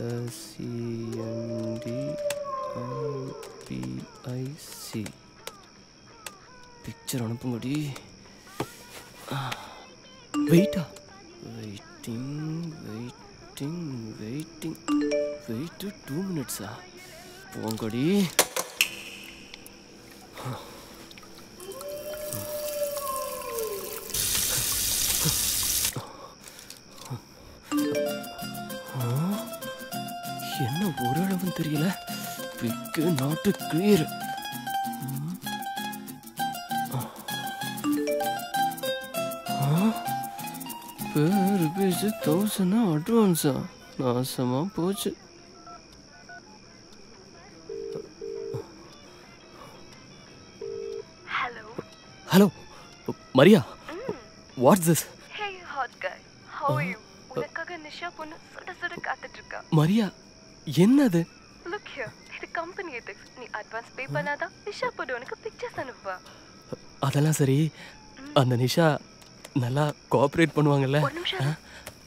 CNT PIC picture அனுப்புங்கடி வெயிட்டா waiting waiting waiting wait two மினிட்ஸா போங்கடி என்ன ஒரு அளவும் தெரியல பிக்கு நாட்டு கிளியர் பேர் பேசி தௌசண்ட் அட்வான்ஸா நாசமா போச்சு Hello. Hello Maria what's this Hey, hot guy. How are you? உனக்காக நிஷா பொண்ணு சுட சுட காத்துட்டு இருக்கா மரியா என்னது லுக் ஹியர் இது கம்பெனி எதிக்ஸ் நீ அட்வான்ஸ் பே பண்ணாதான் நிஷா பொண்ணு உனக்கு பிக்சர்ஸ் அனுப்புவா அதெல்லாம் சரி அந்த நிஷா நல்லா கோஆப்ரேட் பண்ணுவாங்கல்ல ஒரு நிமிஷம் இரு.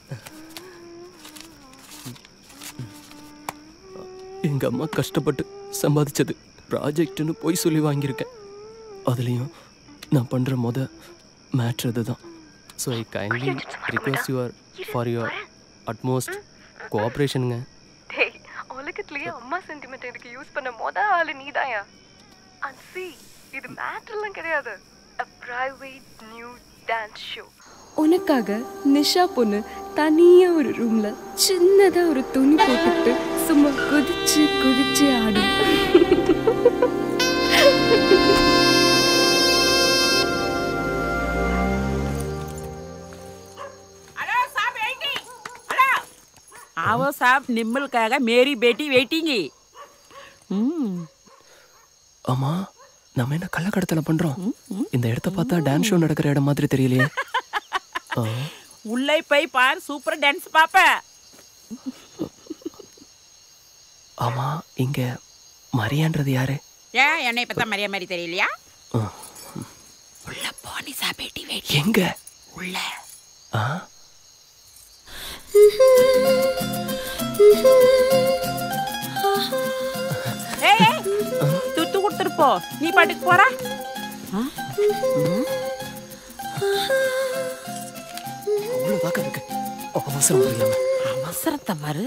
எங்க அம்மா கஷ்டப்பட்டு சம்பாதிச்சது ப்ராஜெக்ட்னு போய் சொல்லி வாங்கியிருக்கேன் அதுலேயும் நான் பண்ணுற மொத மேட்ரு அதுதான் so I kindly request your for your utmost கோஆப்ரேஷனுங்க டேய் உலகத்திலேயே அம்மா சென்டிமெண்ட் எனக்கு யூஸ் பண்ண மொத ஆளு நீதாயா அண்ட் சி இது மேட்டர்லாம் கிடையாது a private new dance show உனக்காக நிஷா பொண்ணு தனியா ஒரு ரூம்ல சின்னதா ஒரு துணி போட்டுட்டு சும்மா குதிச்சு குதிச்சு ஆடும் हेलो साहब वेटिंग हेलो आओ साहब निम्मल कहेगा मेरी बेटी वेटिंग हम्म ஆமா நம்ம என்ன கள்ளக்கடத்தல பண்றோம் இந்த இடத்த பார்த்தா டான்ஸ் ஷோ நடக்கிற இடம் மாதிரி தெரியலையே ஆ, உள்ளே போய் பார் சூப்பர் டான்ஸ் பாப்ப ஆமா இங்க மரியான்றது யாரு ஏன் என்னை பார்த்தா மரியா மாதிரி தெரியலையா ஆ, உள்ள போனிசா பேட்டி வெயிட்டிங் எங்க உள்ள ஆ ஏய் ஏய், துத்து கொடுத்துட்டு போ நீ பாட்டுக்கு போற அவ்வளவு தாக்கம் இருக்கு அவசரம் புரியாம அவசரத்தை பாரு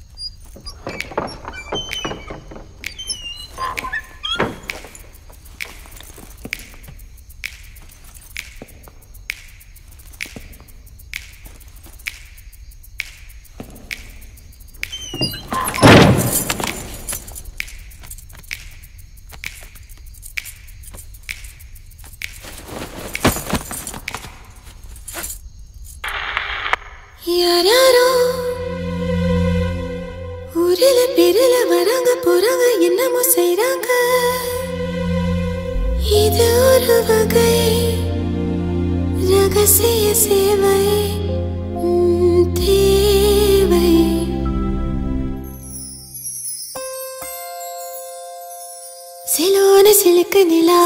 யாராரோ ஊரில பேரில வராங்க போறாங்க என்னமோ செய்றாங்க இது ஒரு வகை ரகசிய சேவை ம், தேவை சிலோன சிலுக்கு நிலா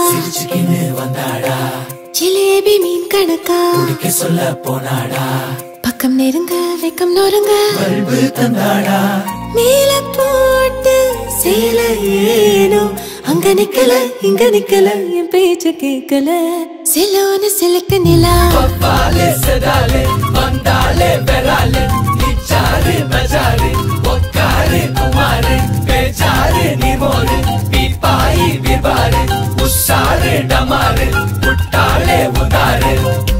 ஜிலேபி மீன் கணக்கா சொல்ல போனாடா பக்கம் நெருங்க வெக்கம் நொறுங்க பல்பு தந்தாடா மேல போட்டு சேல ஏனோ அங்க நிக்கல இங்க நிக்கல என் பேச்ச கேக்கல சிலோன சிலுக்கு நிலா பாலே செதாலே வந்தாலே பெறாலே நிச்சாரு மஜாரு ஒக்காரு குமாரு பேச்சாரு நிமோரு பீப்பாயி விபாரு உஷாரு டமாரு முட்டாளே உதாரு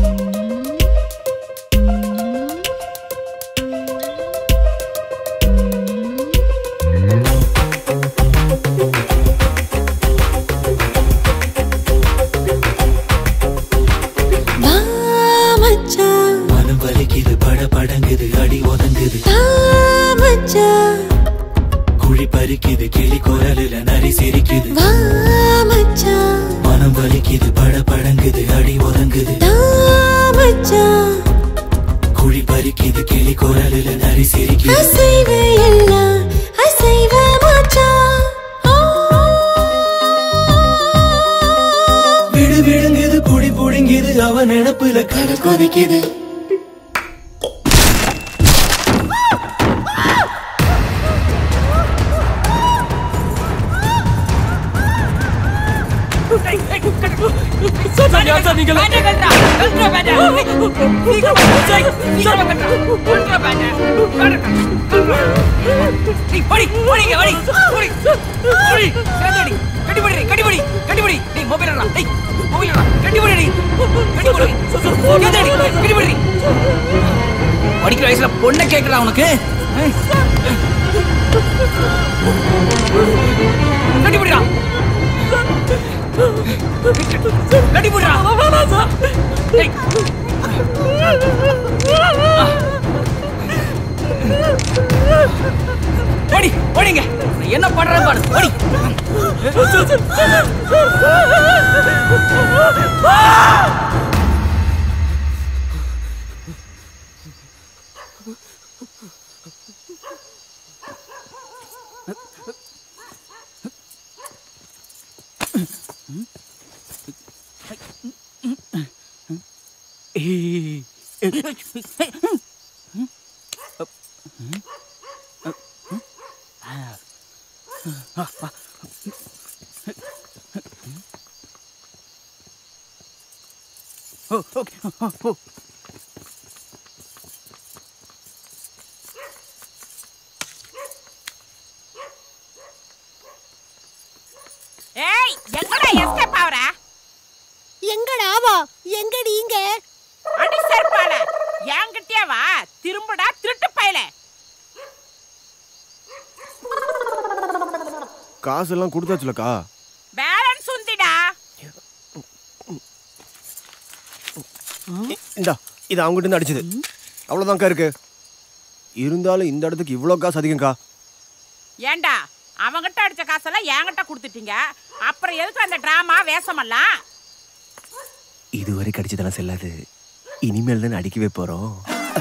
வா மச்சான் மனம் வலிக்குது பட படங்குது அடி ஒதங்குது தா மச்சான் குழி பறிக்குது கிளி குரலுல நரி சிரிக்குது வா மச்சான் மனம் வலிக்குது பட படங்குது அடி ஒதங்குது தா மச்சான் குழி பறிக்குது கிளி குரலுல நரி சிரிக்குது அசைவு எல்லாம் அசைவ மச்சான் ஆ. விடு விடுங்குது புடி புடுங்குது அவன் நினப்புல கடல் கொதிக்குது பண்ணி அசாதீங்களா பேட்டை கட்டுறா கட்டுறா பேட்டை சீக்கிரம் சீக்கிரம் கட்டுறா கட்டுறா பேட்டை பேட்டை கட்டுறா நீ படி படிங்க படி படி படி சேர்ந்தடி கட்டி படி கட்டி படி கட்டி படி நீ மொபைல் எடுடா டேய் மொபைல் எடுடா கட்டி படி கட்டி படி சேர்ந்தடி கட்டி படி படிக்கிற வயசுல பொண்ணை கேட்கறா உனக்கு ஏய். கட்டி படிடா கட்டி போடுறா டேய். ஓடி ஓடிங்க நான் என்ன பண்றேன் பாரு ஓடி ஏய் எங்கடா எஸ்கேப் ஆவற எங்கடாவா எங்கடி இங்க அடி செருப்பால என்கிட்டயே வா திரும்படா திருட்டு பயல காசு எல்லாம் கொடுத்தாச்சுலக்கா பேலன்ஸ் உந்திடா இந்தா இது அவங்ககிட்ட இருந்து அடிச்சது அவ்வளோதான்க்கா இருக்கு இருந்தாலும் இந்த இடத்துக்கு இவ்வளோ காசு அதிகம்க்கா ஏண்டா அவங்கிட்ட அடிச்ச காசெல்லாம் என்கிட்ட கொடுத்துட்டீங்க அப்புறம் எதுக்கு அந்த டிராமா வேஷமெல்லாம் இதுவரை கடிச்சதெல்லாம் செல்லாது இனிமேல் தான் அடிக்கவே போகிறோம்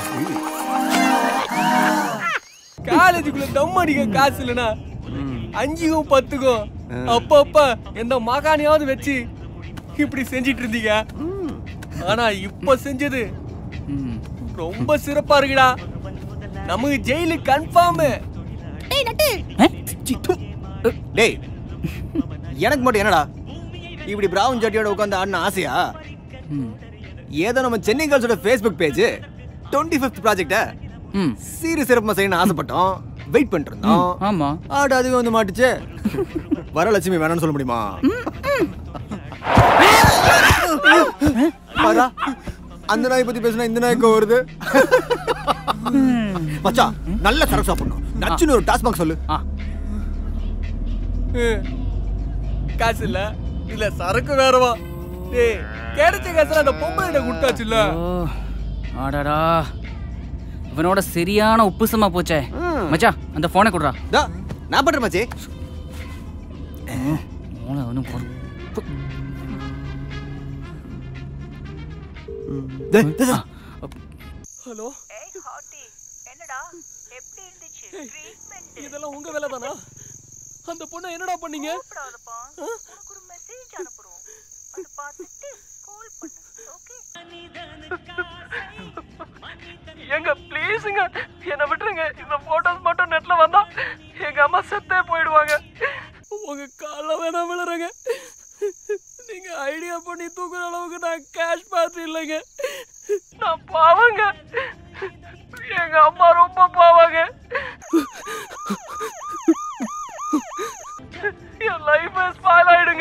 காலேஜுக்குள்ள தம் அடிக்க காசு இல்லனா அஞ்சுக்கும் பத்துக்கும் அப்பப்ப எந்த மகானையாவது வச்சு இப்படி செஞ்சிட்டு இருந்தீங்க ஆனா இப்ப செஞ்சது ரொம்ப சிறப்பா இருக்குடா நமக்கு ஜெயிலு கன்ஃபார்ம் டேய் நட்டு டேய் எனக்கு மட்டும் என்னடா இப்படி பிரவுன் ஜட்டியோட உட்காந்து ஆடின ஆசையா ஏதோ நம்ம சென்னை கேர்ள்ஸோட ஃபேஸ்புக் பேஜ் டுவெண்ட்டி ஃபிஃப்த் ப்ராஜெக்டை சீரியஸ் சிறப்புமா செய்யணும்னு ஆசைப்பட்டோம் வெயிட் பண்ணிட்டு இருந்தோம் ஆமா ஆடு அதுவே வந்து மாட்டுச்சு வரலட்சுமி வேணாம்னு சொல்ல முடியுமா பாரா அந்த நாய் பத்தி பேசினா இந்த நாய்க்கு வருது மச்சான் நல்ல சரக்கு சாப்பிடணும் நச்சுன்னு ஒரு டாஸ்மாக் சொல்லு காசு இல்ல இல்ல சரக்கு வேறவா டேய் கிடைச்ச காசுல அந்த பொம்பளை கொடுத்தாச்சுல்ல ஆடாடா இவனோட சரியான உப்புசமா போச்சே மச்சான் அந்த போனை கொடுறா தா நான் பண்றேன் மச்சி மூளை அவனும் போடு. டேய், டேய், டேய். ஹலோ ஏய் ஹாட்டி என்னடா எப்படி இருந்துச்சு ட்ரீட்மெண்ட் இதெல்லாம் உங்க வேலை தானா அந்த பொண்ணை என்னடா பண்ணீங்க கூப்பிடாதப்பா உனக்கு ஒரு மெசேஜ் அனுப்புறோம் அதை பார்த்துட்டு கால் பண்ணு ஓகே எங்க ப்ளீஸுங்க என்னை விட்டுருங்க இந்த போட்டோஸ் மட்டும் நெட்ல வந்தா எங்க அம்மா செத்தே போயிடுவாங்க உங்க கால்ல வேணா விழுறங்க நீங்க ஐடியா பண்ணி தூக்குற அளவுக்கு நான் கேஷ் பார்த்து இல்லைங்க நான் பாவங்க எங்க அம்மா ரொம்ப பாவாங்க என் லைஃப் ஸ்பாயில் ஆயிடுங்க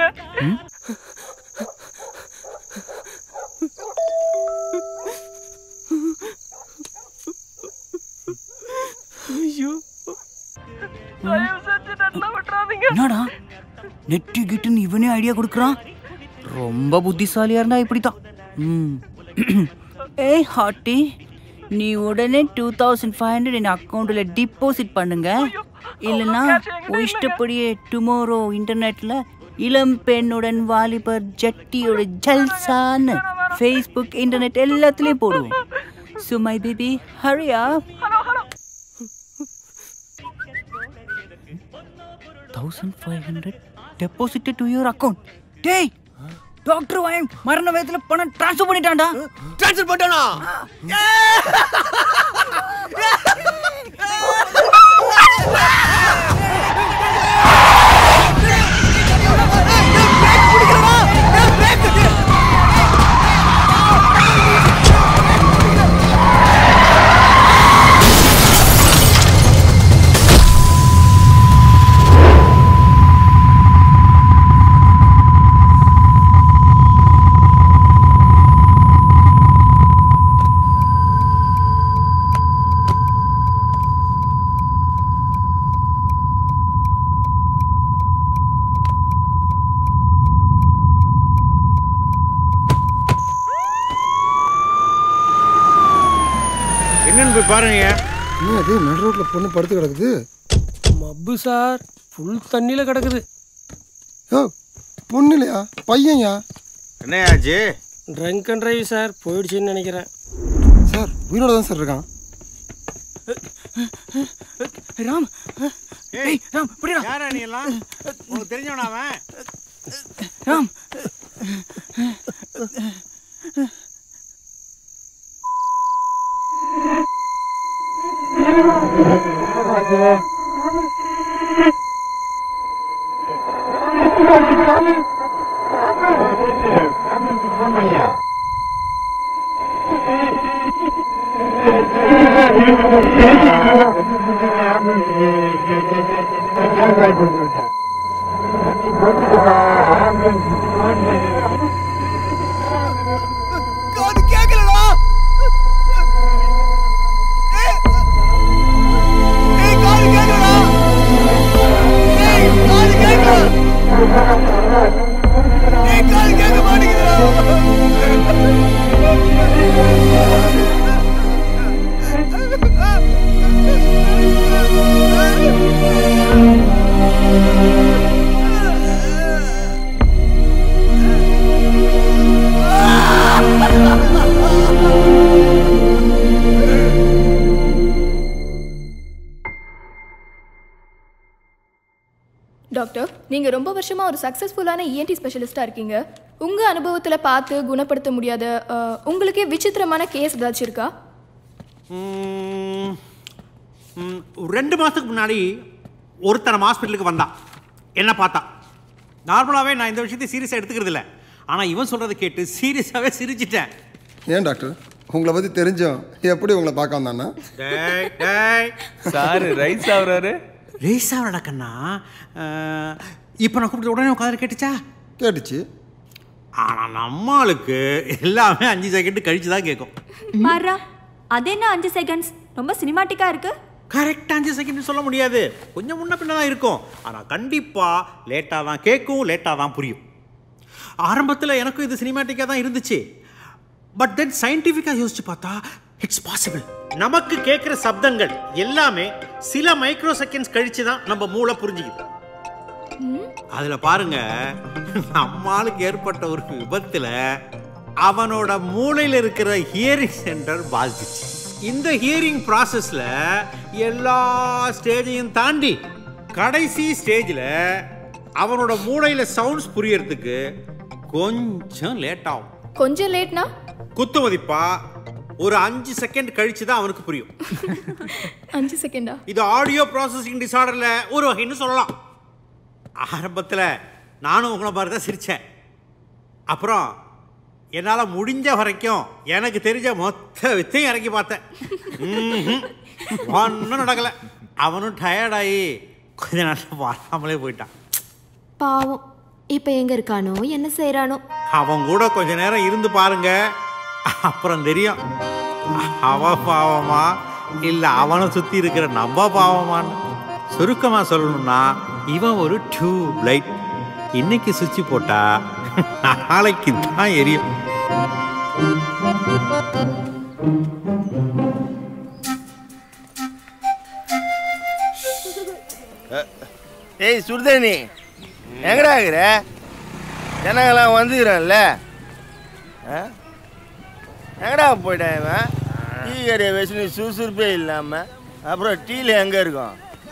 ஐயோ தயவு செஞ்சு நெட்ல விட்டுறாதீங்க என்னடா நெட்டு கிட்டுன்னு இவனே ஐடியா கொடுக்குறான் ரொம்ப புத்திசாலியா இருந்தா இப்படித்தான் ம் ஏய் ஹாட்டி நீ உடனே டூ தௌசண்ட் ஃபைவ் ஹண்ட்ரட் என் அக்கௌண்ட்டில் டிபாசிட் பண்ணுங்க இல்லைன்னா உன் இஷ்டப்படியே டுமாரோ இன்டர்நெட்டில் இளம் பெண்ணுடன் வாலிபர் ஜட்டியோட ஜல்சான்னு ஃபேஸ்புக் இன்டர்நெட் எல்லாத்துலேயும் போடுவோம் ஸோ மை பேபி ஹரியா thousand five hundred deposited to your account டேய் டாக்டர் வாயன் மரண வயதுல பணம் ட்ரான்ஸ்ஃபர் பண்ணிட்டான்டா ட்ரான்ஸ்ஃபர் பண்ணிட்டானா பாருங்க என்ன அது நடு ரோட்ல பொண்ணு படுத்து கிடக்குது மப்பு சார் ஃபுல் தண்ணியில கிடக்குது ஓ பொண்ணு இல்லையா பையன்யா என்ன ஆச்சு ட்ரங்க் அண்ட் டிரைவ் சார் போயிடுச்சுன்னு நினைக்கிறேன் சார் உயிரோட தான் சார் இருக்கான் ராம் ஏய் ராம் புரியல யாரா நீ எல்லாம் உனக்கு தெரிஞ்சவனா அவன் ராம் காது கேட்கலடா ஏய் ஏய், காது கேட்கலடா ஏய் காது கேட்கல ஏய் காது கேட்க டாக்டர் நீங்கள் ரொம்ப வருஷமாக ஒரு சக்ஸஸ்ஃபுல்லான இஎன்டி ஸ்பெஷலிஸ்ட்டாக இருக்கீங்க உங்கள் அனுபவத்தில் பார்த்து குணப்படுத்த முடியாத அஹ், உங்களுக்கே விசித்திரமான கேஸ் ஏதாச்சும் இருக்கா ம், ம், ரெண்டு மாதத்துக்கு முன்னாடி ஒருத்தன் ஹாஸ்பிட்டலுக்கு வந்தான் என்ன பார்த்தா நார்மலாகவே நான் இந்த விஷயத்தை சீரியஸாக எடுத்துக்கிறது இல்லை ஆனால் இவன் சொல்கிறத கேட்டு சீரியஸாகவே சிரிச்சிட்டேன் ஏன் டாக்டர் உங்களை பற்றி தெரிஞ்சோம் எப்படி உங்களை பார்க்க வந்தானா டேய் டேய் சாரு ரைஸ் ஆகுறாரு ரைஸ் ஆகுறடா கண்ணா இப்போ நான் கூப்பிட்ட உடனே உட்காந்து கேட்டுச்சா கேட்டுச்சு ஆனால் நம்மளுக்கு எல்லாமே அஞ்சு செகண்ட் கழிச்சு தான் கேட்கும் மாறா அது என்ன அஞ்சு செகண்ட்ஸ் ரொம்ப சினிமாட்டிக்கா இருக்கு கரெக்ட் அஞ்சு செகண்ட் சொல்ல முடியாது கொஞ்சம் முன்ன பின்ன தான் இருக்கும் ஆனால் கண்டிப்பாக லேட்டாக தான் கேட்கும் லேட்டாக தான் புரியும் ஆரம்பத்தில் எனக்கும் இது சினிமேட்டிக்காக தான் இருந்துச்சு பட் தென் சயின்டிஃபிக்காக யோசிச்சு பார்த்தா இட்ஸ் பாசிபிள் நமக்கு கேட்குற சப்தங்கள் எல்லாமே சில மைக்ரோ செகண்ட்ஸ் கழிச்சு தான் நம்ம மூளை புரிஞ்சுக்குது அதில் பாருங்க நம்ம ஆளுக்கு ஏற்பட்ட ஒரு விபத்தில் அவனோட மூளையில் இருக்கிற ஹியரிங் சென்டர் பாதிச்சிச்சு இந்த ஹியரிங் ப்ராசஸில் எல்லா ஸ்டேஜையும் தாண்டி கடைசி ஸ்டேஜில் அவனோட மூளையில் சவுண்ட்ஸ் புரியறதுக்கு கொஞ்சம் லேட் ஆகும் கொஞ்சம் லேட்னா குத்து மதிப்பா ஒரு அஞ்சு செகண்ட் கழிச்சு தான் அவனுக்கு புரியும் அஞ்சு செகண்டா இது ஆடியோ ப்ராசஸிங் டிசார்டரில் ஒரு வகைன்னு சொல்லலாம் ஆரம்பத்தில் நானும் உங்களை மாதிரி தான் சிரித்தேன் அப்புறம் என்னால் முடிஞ்ச வரைக்கும் எனக்கு தெரிஞ்ச மொத்த வித்தையும் இறக்கி பார்த்தேன் ஒன்றும் நடக்கலை அவனும் டயர்டாகி கொஞ்ச நாளில் வராமலே போயிட்டான் பாவம் இப்ப எங்க இருக்கானோ என்ன செய்யறானோ அவன் கூட கொஞ்ச நேரம் இருந்து பாருங்க அப்புறம் தெரியும் அவ பாவமா இல்ல அவனை சுத்தி இருக்கிற நம்ம பாவமான்னு சுருக்கமா சொல்லணும்னா இவன் ஒரு டியூப் லைட் இன்னைக்கு சுவிட்ச் போட்டா நாளைக்கு தான் எரியும் ஏய் சுடுதண்ணி எங்கடா இருக்கிற ஜனங்களாம் வந்துக்கிறேன்ல ஆ? எங்கடா போயிட்டேன் இவன் டீ கடையை வச்சுன்னு சுறுசுறுப்பே இல்லாமல் அப்புறம் டீல எங்கே இருக்கும்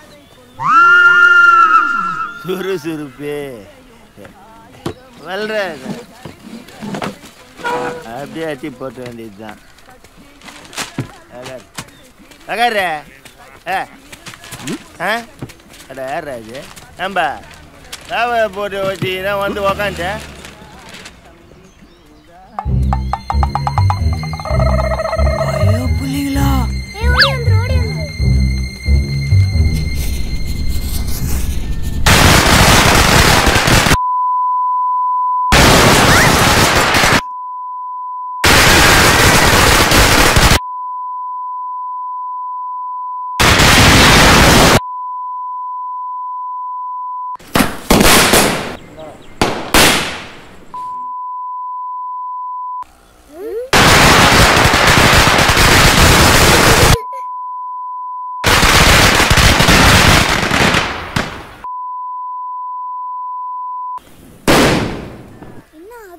சுறுசுறுப்பே வல்ற அப்படியே அட்டி போட்ட வேண்டியது தான் அகார ஏ ஆ அட யார் அது ஏம்பா தாவை போட்டு வச்சு தான் வந்து உக்காந்துட்டேன் புள்ளிங்களா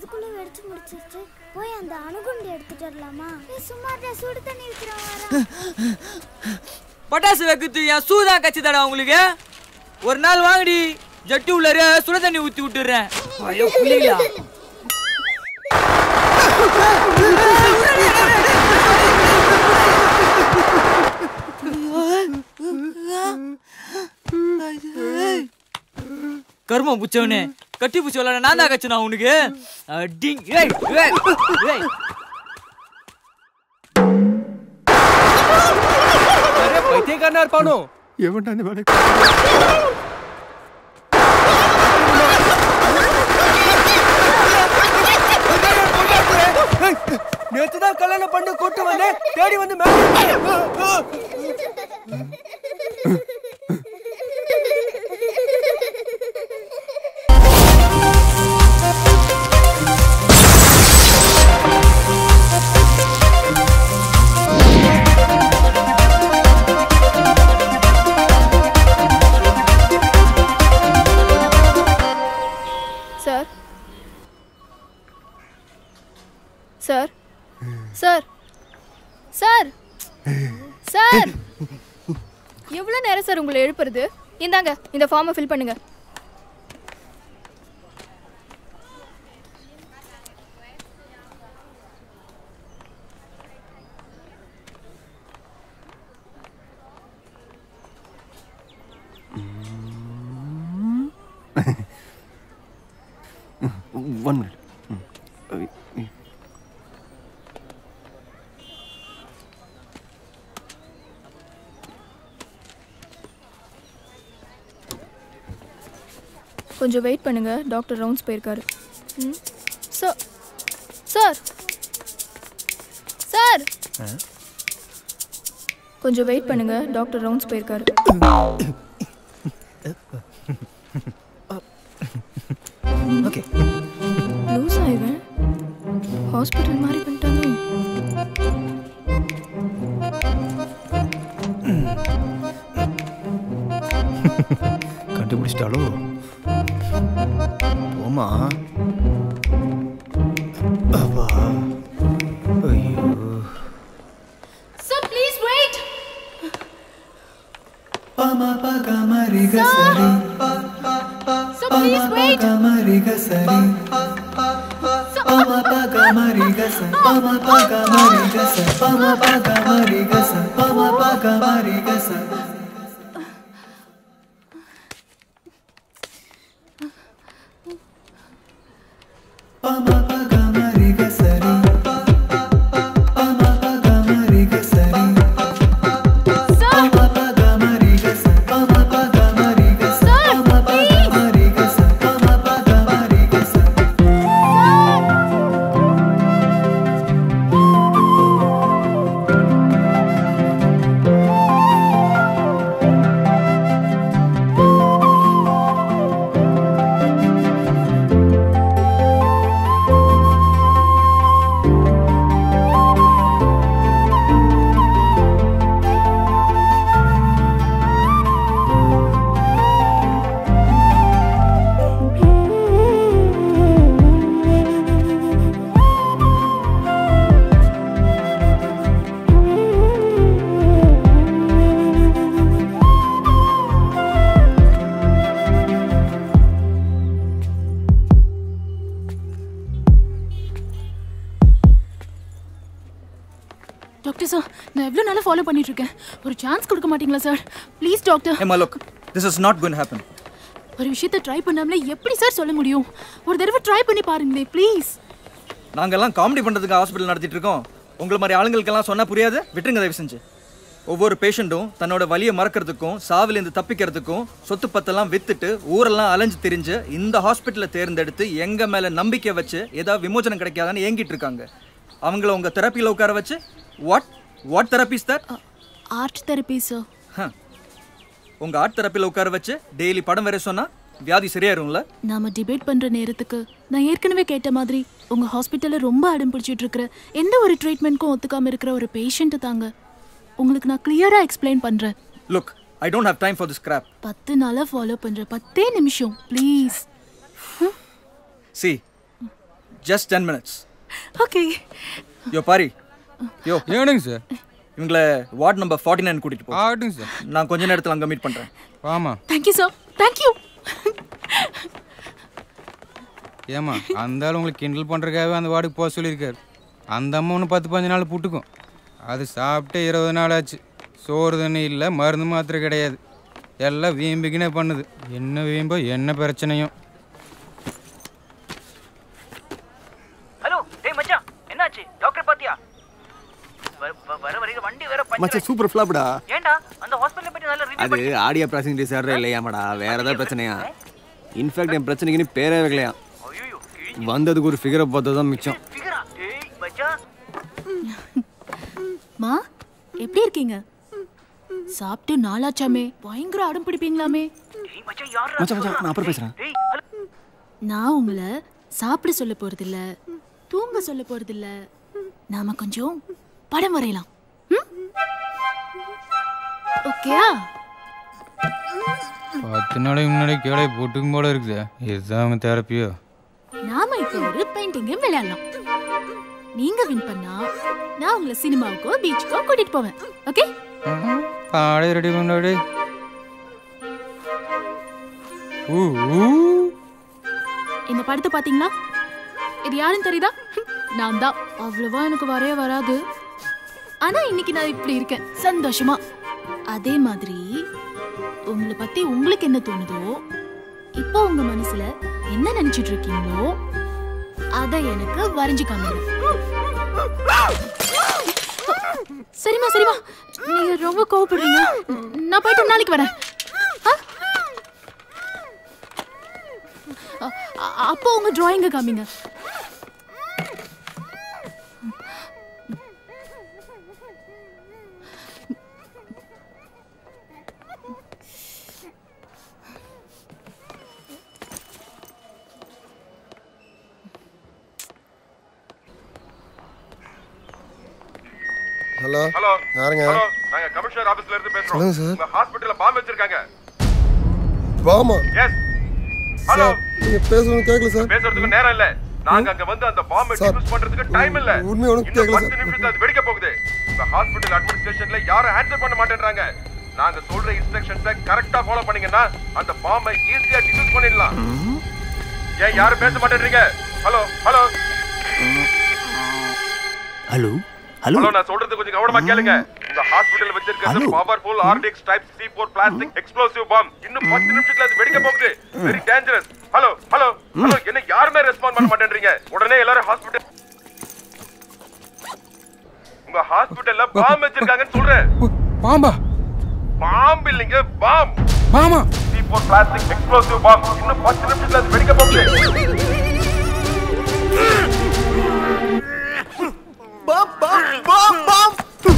அதுக்குள்ள வெடிச்சு முடிச்சிருச்சு போய் அந்த அணுகுண்டு எடுத்துட்டு வரலாமா ஏய், சும்மா இருடா, சுடு தண்ணி விற்கிறோம் பட்டாசு வைக்கிறது என் சூ தான் கச்சிதாடா உங்களுக்கு ஒரு நாள் வாங்கடி ஜட்டி உள்ளார சுட தண்ணி ஊத்தி விட்டுறேன் ஐயோ புள்ளிங்களா கர்மம் புச்சவனே கட்டி பூச்சி விளாட நான் தான் கச்சனா உனக்கு அடிங் ஏய் ஏய் ஏய் பைத்தியக்காரனா இருப்பானோ எவன்டா அந்த வேலை நேத்து தான் கல்யாணம் பண்ணி கூட்டு வந்தேன் தேடி வந்து மேல sir sir sir sir sir எவ்வளோ நேரம் சார் உங்களை எழுப்புறது இந்தாங்க இந்த ஃபார்மை ஃபில் பண்ணுங்க ஒன் மினிட் கொஞ்சம் வெயிட் பண்ணுங்க டாக்டர் ரவுண்ட்ஸ் போயிருக்காரு ம் சார் சார் சார் கொஞ்சம் வெயிட் பண்ணுங்க டாக்டர் ரவுண்ட்ஸ் போயிருக்காரு ஓகே லூஸ் ஆயிடுவேன் ஹாஸ்பிட்டல் மாதிரி பண்ணிட்டாங்க கண்டுபிடிச்சிட்டாலோ போமா அப்பா ஐயோ Sir, please wait. Pama paga mariga sari. Sir, please wait. Paga mariga sari. Pama paga mariga sa. Pama paga mariga sa. Pama paga mariga sa. Pama paga mariga sa. Pama paga mariga sari. Pama paga mariga sari. Pama paga mariga sa. Pama paga mariga sa. Pama paga mariga sa. Pama paga mariga sa. Doctor sir நான் எவ்வளோ நாளாக follow பண்ணிட்டு இருக்கேன் ஒரு chance கொடுக்க மாட்டீங்களா sir please doctor ஏமா look this is not going happen ஒரு விஷயத்தை ட்ரை பண்ணாமலே எப்படி சார் சொல்ல முடியும் ஒரு தடவை ட்ரை பண்ணி பாருங்களே ப்ளீஸ் நாங்கெல்லாம் காமெடி பண்ணுறதுக்கு ஹாஸ்பிட்டல் நடத்திட்டு இருக்கோம் உங்களை மாதிரி ஆளுங்களுக்கெல்லாம் சொன்னால் புரியாது விட்டுருங்க தயவு செஞ்சு ஒவ்வொரு பேஷண்ட்டும் தன்னோட வலியை மறக்கிறதுக்கும் சாவிலேருந்து தப்பிக்கிறதுக்கும் சொத்து பத்தெல்லாம் வித்துட்டு ஊரெல்லாம் அலைஞ்சு திரிஞ்சு இந்த ஹாஸ்பிட்டலை தேர்ந்தெடுத்து எங்கள் மேலே நம்பிக்கை வச்சு ஏதாவது விமோசனம் கிடைக்காதான்னு ஏங்கிட்டு இருக்காங்க அவங்கள உங்கள் தெரப்பியில் உட்கார வச்சு what what therapies that art therapy sir உங்கள் ஆர்ட் தெரப்பியில் உட்கார வச்சு டெய்லி படம் வரைய சொன்னால் வியாதி சரியாயிரும்ல நாம டிபேட் பண்ற நேரத்துக்கு நான் ஏற்கனவே கேட்ட மாதிரி உங்க ஹாஸ்பிட்டல்ல ரொம்ப அடம் பிடிச்சிட்டு இருக்கிற எந்த ஒரு ட்ரீட்மெண்ட்க்கும் ஒத்துக்காம இருக்கிற ஒரு பேஷண்ட் தாங்க உங்களுக்கு நான் கிளியரா எக்ஸ்பிளைன் பண்றேன் look I don't have time for this crap பத்து நாளா ஃபாலோ பண்றேன் பத்தே நிமிஷம் please see just ten minutes okay yo பாரி யோ ஏனுங்க சார் இவங்கள வார்ட் நம்பர் ஃபார்ட்டி நைன் கூட்டிட்டு போ ஆகட்டுங்க சார் நான் கொஞ்ச நேரத்தில் அங்கே மீட் பண்ணுறேன் வாமா தேங்க்யூ சார் தேங்க்யூ ஏமா அந்த ஆள் உங்களுக்கு கிண்டல் பண்ணுறதுக்காகவே அந்த வார்டுக்கு போக சொல்லியிருக்காரு அந்த அம்மா ஒன்று பத்து பதினஞ்சு நாள் புட்டுக்கும் அது சாப்பிட்டு இருபது நாள் ஆச்சு சோறு தண்ணி இல்லை மருந்து மாத்திரை கிடையாது எல்லாம் வீம்பிக்கினே பண்ணுது என்ன வீம்போ என்ன பிரச்சனையும் ஹலோ டேய் மச்சான் என்னாச்சு டாக்டர் பாத்தியா வர- வர- வர வரைக்கும் வண்டி வேற பஞ்சர் மச்சான் சூப்பர் ஃப்ளாப்டா ஏன்டா அந்த ஹாஸ்பிடல்ல பத்தி நல்ல ரிவ்யூ அது ஆடியோ ப்ராசஸிங் டிசார்டர் இல்லையாமாடா வேற ஏதாவது பிரச்சனையா இன்ஃபேக்ட் என் பிரச்சனைக்கு நீ பேரே வைக்கலையா வந்ததுக்கு ஒரு ஃபிகரை பார்த்தது தான் மிச்சம் ஃபிகரா டேய் மச்சான் மா எப்படி இருக்கீங்க சாப்பிட்டு நாளாச்சாமே பயங்கர அடம் பிடிப்பீங்களாமே டேய் மச்சான் யாரா மச்சான் மச்சான் நான் அப்புறம் பேசுறேன் டேய் ஹலோ நான் உங்களை சாப்பிட சொல்ல போறதில்ல தூங்க சொல்ல போறதில்ல நாம கொஞ்சம் படம் வரையலாம் ஓகேயா பத்து நாளைக்கு முன்னாடி கேளை போட்டுக்கும் போல இருக்குது இதுதான் தெரப்பியோ நாம இப்போ ஒரு பெயிண்டிங் விளையாடலாம் நீங்க வின் பண்ணா நான் உங்களை சினிமாவுக்கோ பீச்சுக்கோ கூட்டிட்டு போவேன் ஓகே பாடை ரெடி பண்ணாடி ஊ ஊ. இந்த படத்தை பாத்தீங்களா இது யாருன்னு தெரியுதா நான் தான் அவ்வளவா எனக்கு வரைய வராது ஆனா இன்னைக்கு நான் இப்படி இருக்கேன் சந்தோஷமா அதே மாதிரி உங்களை பத்தி உங்களுக்கு என்ன தோணுதோ இப்போ உங்க மனசுல என்ன நினைச்சிட்டு இருக்கீங்களோ அத எனக்கு வரைஞ்சு காமிங்க சரிம்மா சரிம்மா நீங்க ரொம்ப கோவப்படுறீங்க நான் போயிட்டு நாளைக்கு வரேன் ஆ? அ- அ- அப்போ உங்க டிராயிங்க காமிங்க ஹலோ ஹலோ யாருங்க ஹலோ நாங்க கமிஷனர் ஆபீஸ்ல இருந்து பேசுறோம் சொல்லுங்க சார். உங்க ஹாஸ்பிடல்ல பாம்பு வச்சிருக்காங்க வாமா எஸ் ஹலோ சார் நீங்க பேசுறது கேட்கல சார் பேசுறதுக்கு நேரம் இல்ல நாங்க அங்க வந்து அந்த பாம்பை சார், டிஃப்யூஸ் பண்றதுக்கு டைம் இல்ல உண்மை ஒன்றும் இன்னும் கேட்கல பத்து சார் நிமிஷத்துல அது வெடிக்க போகுது உங்க ஹாஸ்பிடல் அட்மினிஸ்ட்ரேஷன்ல யாரும் ஆன்சர் பண்ண மாட்டேன்றாங்க நாங்க சொல்ற இன்ஸ்ட்ரக்ஷன்ஸை கரெக்டா ஃபாலோ பண்ணீங்கன்னா அந்த பாம்பை ஈஸியா டிஃப்யூஸ் பண்ணிடலாம் ஏன் யாரும் பேச மாட்டேன்றீங்க hello hello hello hello hello நான் சொல்றது கொஞ்சம் கவனமா கேளுங்க இந்த ஹாஸ்பிடல் வச்சிருக்கிறது Hello. Powerful RDX type C four plastic explosive bomb இன்னும் பத்து நிமிஷத்துல அது வெடிக்க போகுது very dangerous hello hello hello என்ன யாருமே ரெஸ்பாண்ட் பண்ண மாட்டேன்றீங்க உடனே எல்லாரும் ஹாஸ்பிடல் உங்க ஹாஸ்பிடல்ல பாம் வச்சிருக்காங்கன்னு சொல்றேன் பாம்பா பாம்பு இல்லைங்க பாம் பாமா C four plastic explosive bomb இன்னும் பத்து நிமிஷத்துல அது வெடிக்க போகுது bomb bomb bomb bomb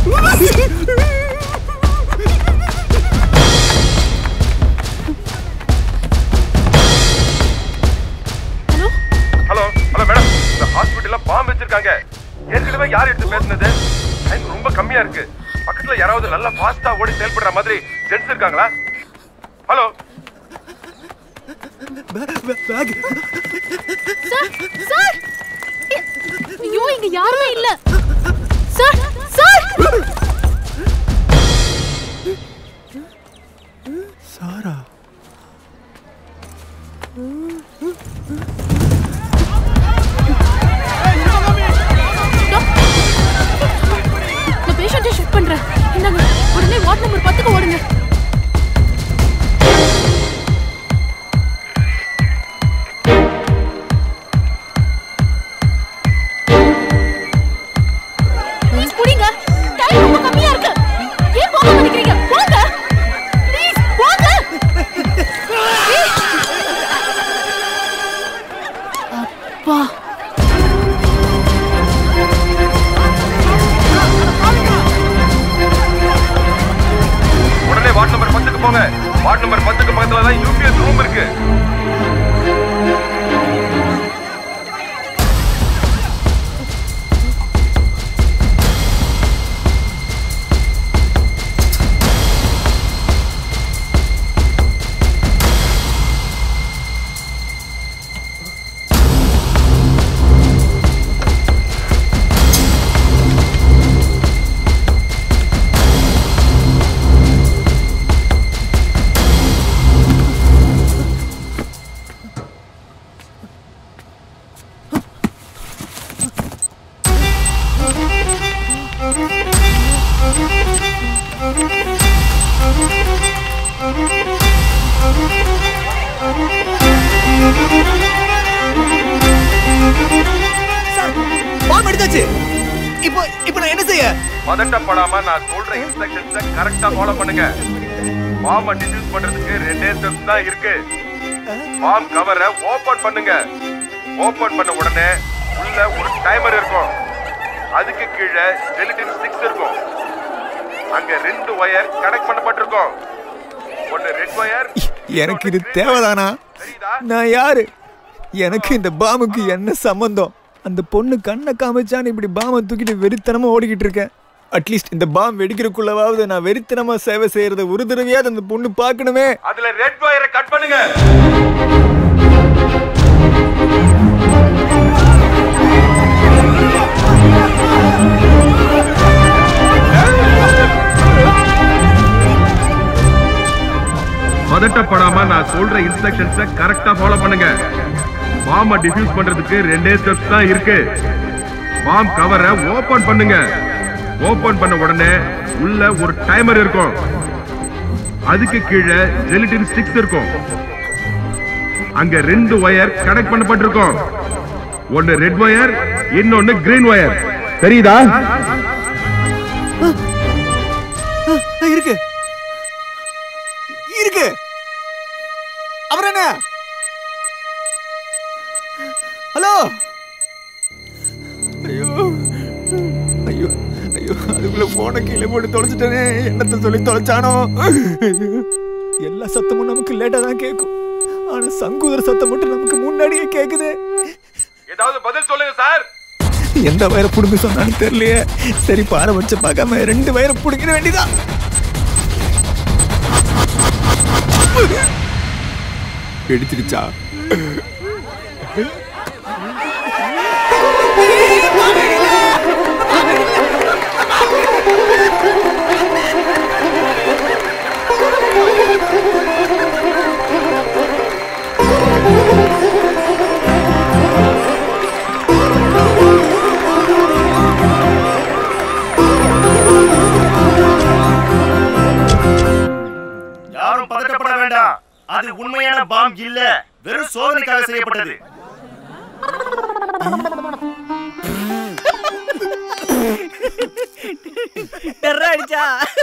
hello hello madam இந்த ஹாஸ்பிடல்ல பாம்பு வச்சிருக்காங்க ஏற்கனவே யார் எடுத்து பேசுனது டைம் ரொம்ப கம்மியா இருக்கு பக்கத்துல யாராவது நல்லா ஃபாஸ்டா ஓடி செயல்படுற மாதிரி ஜென்ஸ் இருக்காங்களா ஹலோ பேக் சார் சார் ஐயோ இங்க யாருமே இல்ல சார் சார் சாரா நான் பேஷண்ட்டை ஷிஃப்ட் பண்றேன் இந்தாங்க உடனே வார்ட் நம்பர் பத்துக்கு ஓடுங்க ப்ளீஸ் புடிங்க டைம் ரொம்ப கம்மியா இருக்கு ஏன் போக மாட்டேங்கிறீங்க போங்க ப்ளீஸ் போங்க அப்பா உடனே வார்டு நம்பர் பத்துக்கு போங்க வார்டு நம்பர் பத்துக்கு பக்கத்துல தான் யூபிஎஸ் ரூம் இருக்கு என்னாச்சு இப்போ இப்போ நான் என்ன செய்ய பதட்டப்படாம நான் சொல்ற இன்ஸ்ட்ரக்ஷன்ஸ கரெக்டா ஃபாலோ பண்ணுங்க பாம்ப டிஃப்யூஸ் பண்றதுக்கு ரெண்டே ஸ்டெப்ஸ் தான் இருக்கு பாம் கவரை ஓபன் பண்ணுங்க ஓபன் பண்ண உடனே உள்ள ஒரு டைமர் இருக்கும் அதுக்கு கீழே ஜெலிட்டின் ஸ்டிக்ஸ் இருக்கும் அங்க ரெண்டு ஒயர் கனெக்ட் பண்ணப்பட்டிருக்கும் ஒன்னு ரெட் ஒயர் எனக்கு இது தேவைதானா நான் யாரு எனக்கு இந்த பாமுக்கு என்ன சம்பந்தம் அந்த பொண்ணு கண்ணை காமிச்சான்னு இப்படி பாமை தூக்கிட்டு வெறித்தனமா ஓடிக்கிட்டு இருக்கேன் அட்லீஸ்ட் இந்த பாம் வெடிக்கிறதுக்குள்ளவாவது நான் வெறித்தனமா சேவை செய்யறத ஒரு தடவையாவது அந்த பொண்ணு பார்க்கணுமே அதுல ரெட் ஒயரை கட் பண்ணுங்க பதட்டப்படாம நான் சொல்ற இன்ஸ்ட்ரக்ஷன்ஸ கரெக்டா ஃபாலோ பண்ணுங்க பாம்ப டிஃப்யூஸ் பண்றதுக்கு ரெண்டே ஸ்டெப்ஸ் தான் இருக்கு பாம் கவரை ஓபன் பண்ணுங்க ஓபன் பண்ண உடனே உள்ள ஒரு டைமர் இருக்கும் அதுக்கு கீழே ஜெலிட்டின் ஸ்டிக்ஸ் இருக்கும் அங்க ரெண்டு ஒயர் கனெக்ட் பண்ணப்பட்டிருக்கும் ஒன்னு ரெட் ஒயர் இன்னொன்னு கிரீன் ஒயர் தெரியுதா இருக்கு இருக்கு அப்புறம் என்ன ஹலோ ஐயோ ஐயோ ஐயோ அதுக்குள்ள போன கீழே போட்டு தொலைச்சிட்டேனே என்னத்த சொல்லி தொலைச்சானோ எல்லா சத்தமும் நமக்கு லேட்டா தான் கேட்கும் ஆனா சங்குதர் சத்தம் மட்டும் நமக்கு முன்னாடியே கேக்குது ஏதாவது பதில் சொல்லுங்க சார் எந்த வயரை புடுங்க சொன்னான்னு தெரியலையே சரி பாறை வச்சு பார்க்காம ரெண்டு வயரை புடுங்கிட வேண்டியதான் வெடிச்சிருச்சா யாரும் பதட்டப்பட வேண்டாம் அது உண்மையான பாம் இல்ல வெறும் சோதனைக்காக செய்யப்பட்டது டெர்ரா அடிச்சா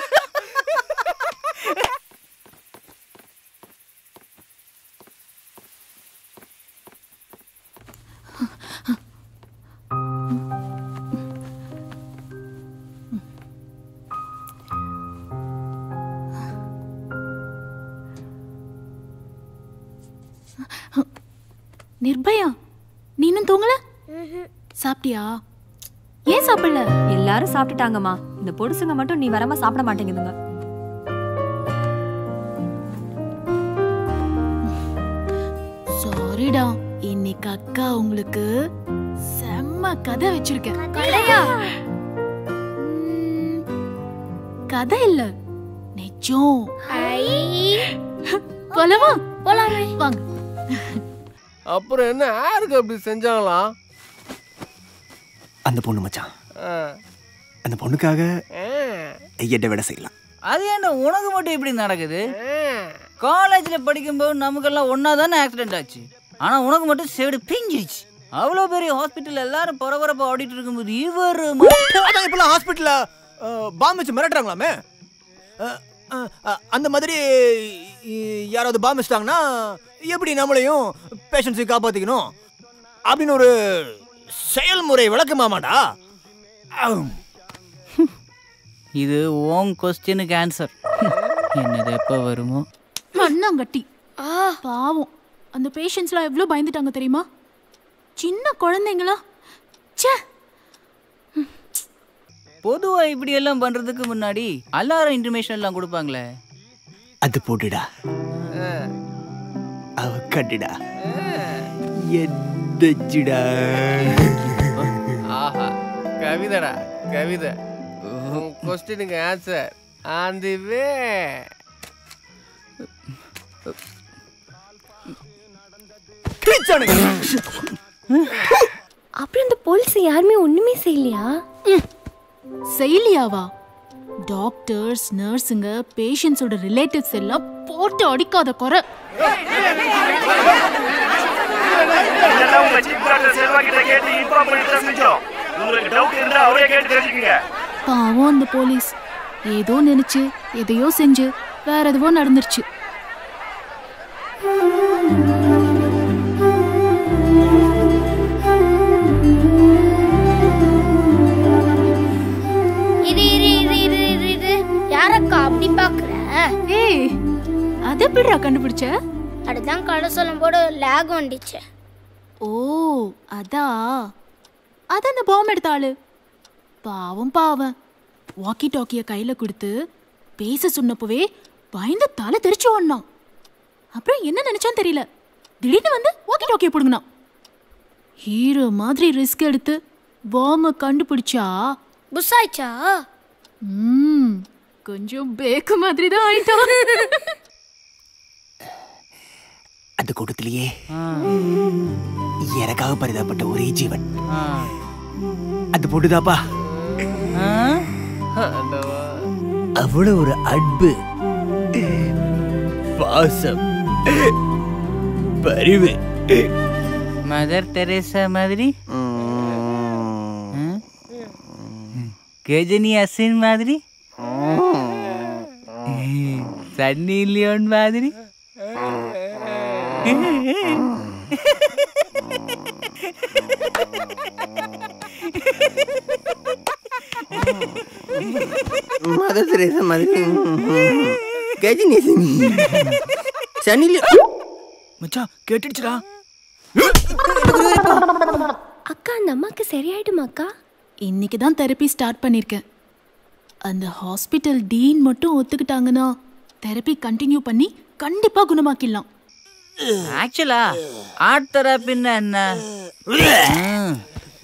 நிர்பயா நீ இன்னும் தூங்கல சாப்பிட்டியா ஏன் சாப்பிடல எல்லாரும் சாப்பிட்டுட்டாங்கம்மா இந்த பொடுசுங்க மட்டும் நீ வரமா சாப்பிட மாட்டேங்குதுங்க சாரிடா இன்னைக்கு அக்கா உங்களுக்கு செம்ம கதை வச்சிருக்கேன் கதையா? ம், கதை இல்ல நிஜம் போலவா போலாமே வாங்க அப்புறம் என்ன யாருக்கு அப்படி செஞ்சாங்களாம் அந்த பொண்ணு மச்சான் ஆ. அந்த பொண்ணுக்காக ஆ. எட்ட விட செய்யலாம் அது என்ன உனக்கு மட்டும் இப்படி நடக்குது காலேஜ்ல படிக்கும்போது நமக்கெல்லாம் ஒன்னா தானே ஆக்சிடென்ட் ஆச்சு ஆனா உனக்கு மட்டும் செவிடு பிஞ்சிருச்சு அவ்வளோ பெரிய ஹாஸ்பிட்டல் எல்லாரும் பரபரப்பா ஆடிட்டு இருக்கும்போது இவர் அதான் இப்பெல்லாம் ஹாஸ்பிட்டல்ல பாம் வச்சு மிரட்டுறாங்களாமே அஹ், அஹ், அஹ், அந்த மாதிரி இ- யாராவது பாம் வச்சிட்டாங்கன்னா எப்படி நம்மளையும் பேஷண்ட்ஸை காப்பாத்திக்கணும் அப்படின்னு ஒரு செயல்முறை விளக்கமாமாடா அம். இது ஓம் கொஸ்டினுக்கு ஆன்சர் என்னது எப்போ வருமோ மண்ணாங்கட்டி பாவம் அந்த பேஷண்ட்ஸ்லாம் எவ்வளோ பயந்துட்டாங்க தெரியுமா சின்ன குழந்தைங்களா ச்சே பொதுவா இப்படி எல்லாம் பண்றதுக்கு முன்னாடி அலாரம் இன்டிமேஷன் எல்லாம் கொடுப்பாங்களே அது போட்டுடா அவ கட்டுடா எந்தச்சுடா ஆஹா கவிதைடா கவிதை உன் கொஸ்டினுக்கு ஆன்சர் ஆன் தி வே அப்புறம் இந்த போலீஸ் யாருமே ஒண்ணுமே செய்யலையா செய்யலையாவா டாக்டர்ஸ் நர்ஸுங்க பேஷண்ட்ஸோட ரிலேட்டிவ்ஸ் எல்லாம் போட்டு அடிக்காத குறை இதெல்லாம் உங்க சீஃப் டாக்டர் செல்வா கிட்ட கேட்டு இன்ஃபார்ம் பண்ணிட்டு தான் செஞ்சோம் உங்களுக்கு டவுட் இருந்தா அவரே கேட்டு தெரிஞ்சுக்கங்க பாவம் அந்த போலீஸ் ஏதோ நினைச்சு எதையோ செஞ்சு வேற எதுவோ நடந்துருச்சு இரு இரு இரு இரு இரு இரு யாரக்கா அப்படி பாக்குற ஏய் அது எப்படிடா கண்டுபிடிச்ச அதுதான் கடை சொல்லும் போது லேக் வந்துச்சு ஓ அதா அது அந்த பாம் எடுத்த ஆளு பாவம் பாவம் வாக்கி டாக்கிய கையில கொடுத்து பேச சொன்னப்பவே பயந்து தலை தெரிச்சு ஓடனான் அப்புறம் என்ன நினைச்சான்னு தெரியல திடீர்னு வந்து வாக்கி டாக்கிய பிடுங்கினான் ஹீரோ மாதிரி ரிஸ்க் எடுத்து பாம்பை கண்டுபிடிச்சா புஷ் ஆயிச்சா ம் கொஞ்சம் பேக்கு மாதிரி தான் ஆயிட்டான் அந்த கூட்டத்திலேயே எனக்காக பரிதாபப்பட்ட ஒரே ஜீவன் அது பொண்ணுதாப்பா அவ்வளவு ஒரு அன்பு பாசம் பரிவு மதர் தெரேசா மாதிரி கஜினி அசின் மாதிரி சன்னி லியோன் மாதிரி மதர் தெரேசா மாதிரி கஜினி சனில மச்சான் கேட்டுடுச்சுடா அக்கா அந்த அம்மாக்கு சரியாயிடுமாக்கா இன்னைக்கு தான் தெரப்பி ஸ்டார்ட் பண்ணியிருக்கேன் அந்த ஹாஸ்பிட்டல் டீன் மட்டும் ஒத்துக்கிட்டாங்கன்னா தெரப்பி கண்டினியூ பண்ணி கண்டிப்பா குணமாக்கிடலாம் ஆக்சுவலா ஆர்ட் தெரப்பின்னா என்ன ம்.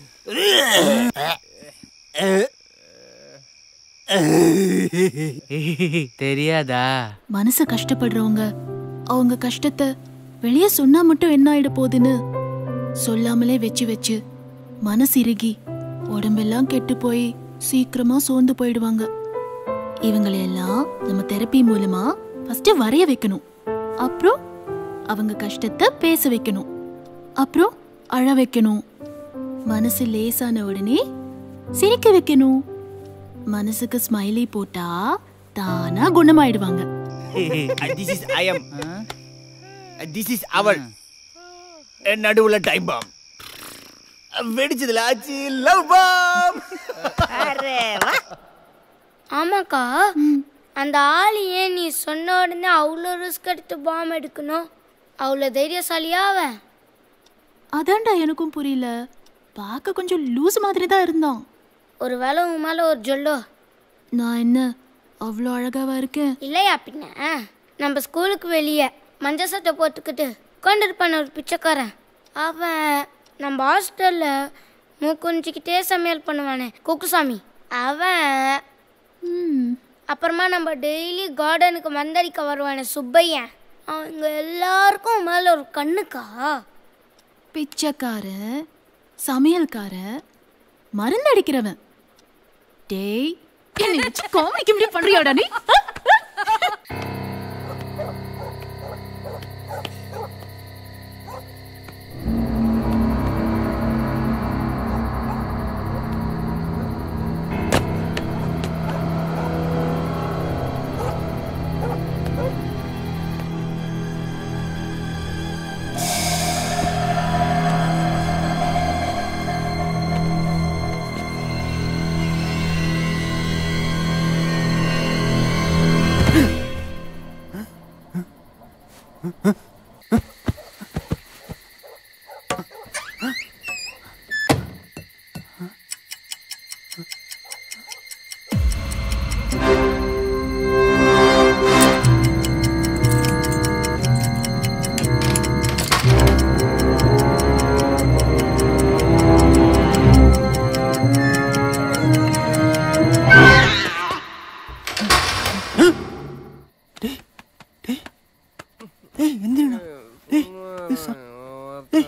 தெரியாதா மனசு கஷ்டப்படுறவங்க அவங்க கஷ்டத்தை வெளியே சொன்னா மட்டும் என்ன ஆயிட போகுதுன்னு சொல்லாமலே வச்சு வச்சு மனசு இறுகி உடம்பெல்லாம் கெட்டு போய் சீக்கிரமா சோர்ந்து போயிடுவாங்க இவங்களையெல்லாம் நம்ம தெரப்பி மூலமா ஃபர்ஸ்ட் வரைய வைக்கணும் அப்புறம் அவங்க கஷ்டத்தை பேச வைக்கணும் அப்புறம் அழ வைக்கணும் மனசு லேசான உடனே சிரிக்க வைக்கணும் மனசுக்கு ஸ்மைலி போட்டா தானா குணமாயிடுவாங்க this is I am this is அவள் நடுவுல டைம் பாம் வெடிச்சதுல ஆச்சு லவ் பாம் ஆமாக்கா அந்த ஆள் ஏன் நீ சொன்ன உடனே அவ்வளோ ரிஸ்க் எடுத்து பாம் எடுக்கணும் அவ்வளோ தைரியசாலியா அவன் அதான்டா எனக்கும் புரியல பார்க்க கொஞ்சம் லூஸ் மாதிரி தான் இருந்தான் ஒருவேளை உன் மேலே ஒரு ஜொல்லோ நான் என்ன அவ்வளோ அழகாவா இருக்கேன் இல்லையா பின்ன நம்ம ஸ்கூலுக்கு வெளியே மஞ்சள் சட்டை போட்டுக்கிட்டு உட்காந்துருப்பான ஒரு பிச்சைக்காரன் அவன் நம்ம ஹாஸ்டலில் மூக்குஞ்சிக்கிட்டே சமையல் பண்ணுவானே குக்குசாமி அவன் அப்புறமா நம்ம டெய்லி கார்டனுக்கு மந்தடிக்க வருவானே சுப்பையன் அவங்க எல்லாருக்கும் மேலே ஒரு கண்ணுக்கா பிச்சைக்காரன் சமையல்காரன் மருந்தடிக்கிறவன் டேய் என்னை வச்சு காமெடிக்கு இப்படி பண்றியாடா நீ ஏய் எந்திரடா ஏய் ஏய், சா- ஏய்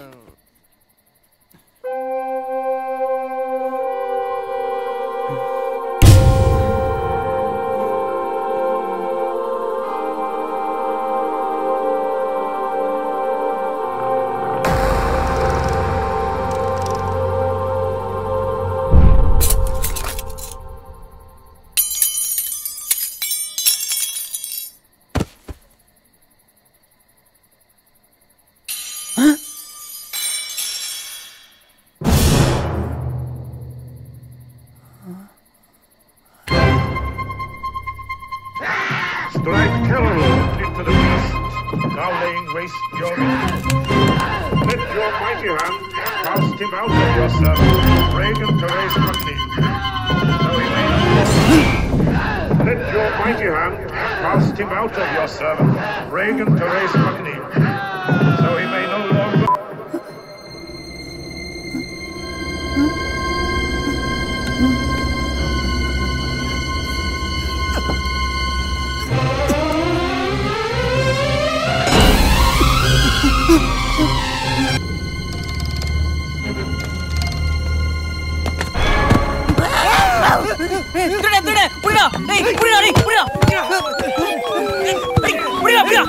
Embrace your Let your mighty hand cast him out of your servant, Reagan Therese Putney. So he may not Let your mighty hand cast him out of your servant, Reagan Therese Putney. So he may no longer. ஏய், திருடா, திருடா, புடிடா. டேய், புடிடா, டேய், புடிடா. ஏய், டேய், புடிடா, புடிடா.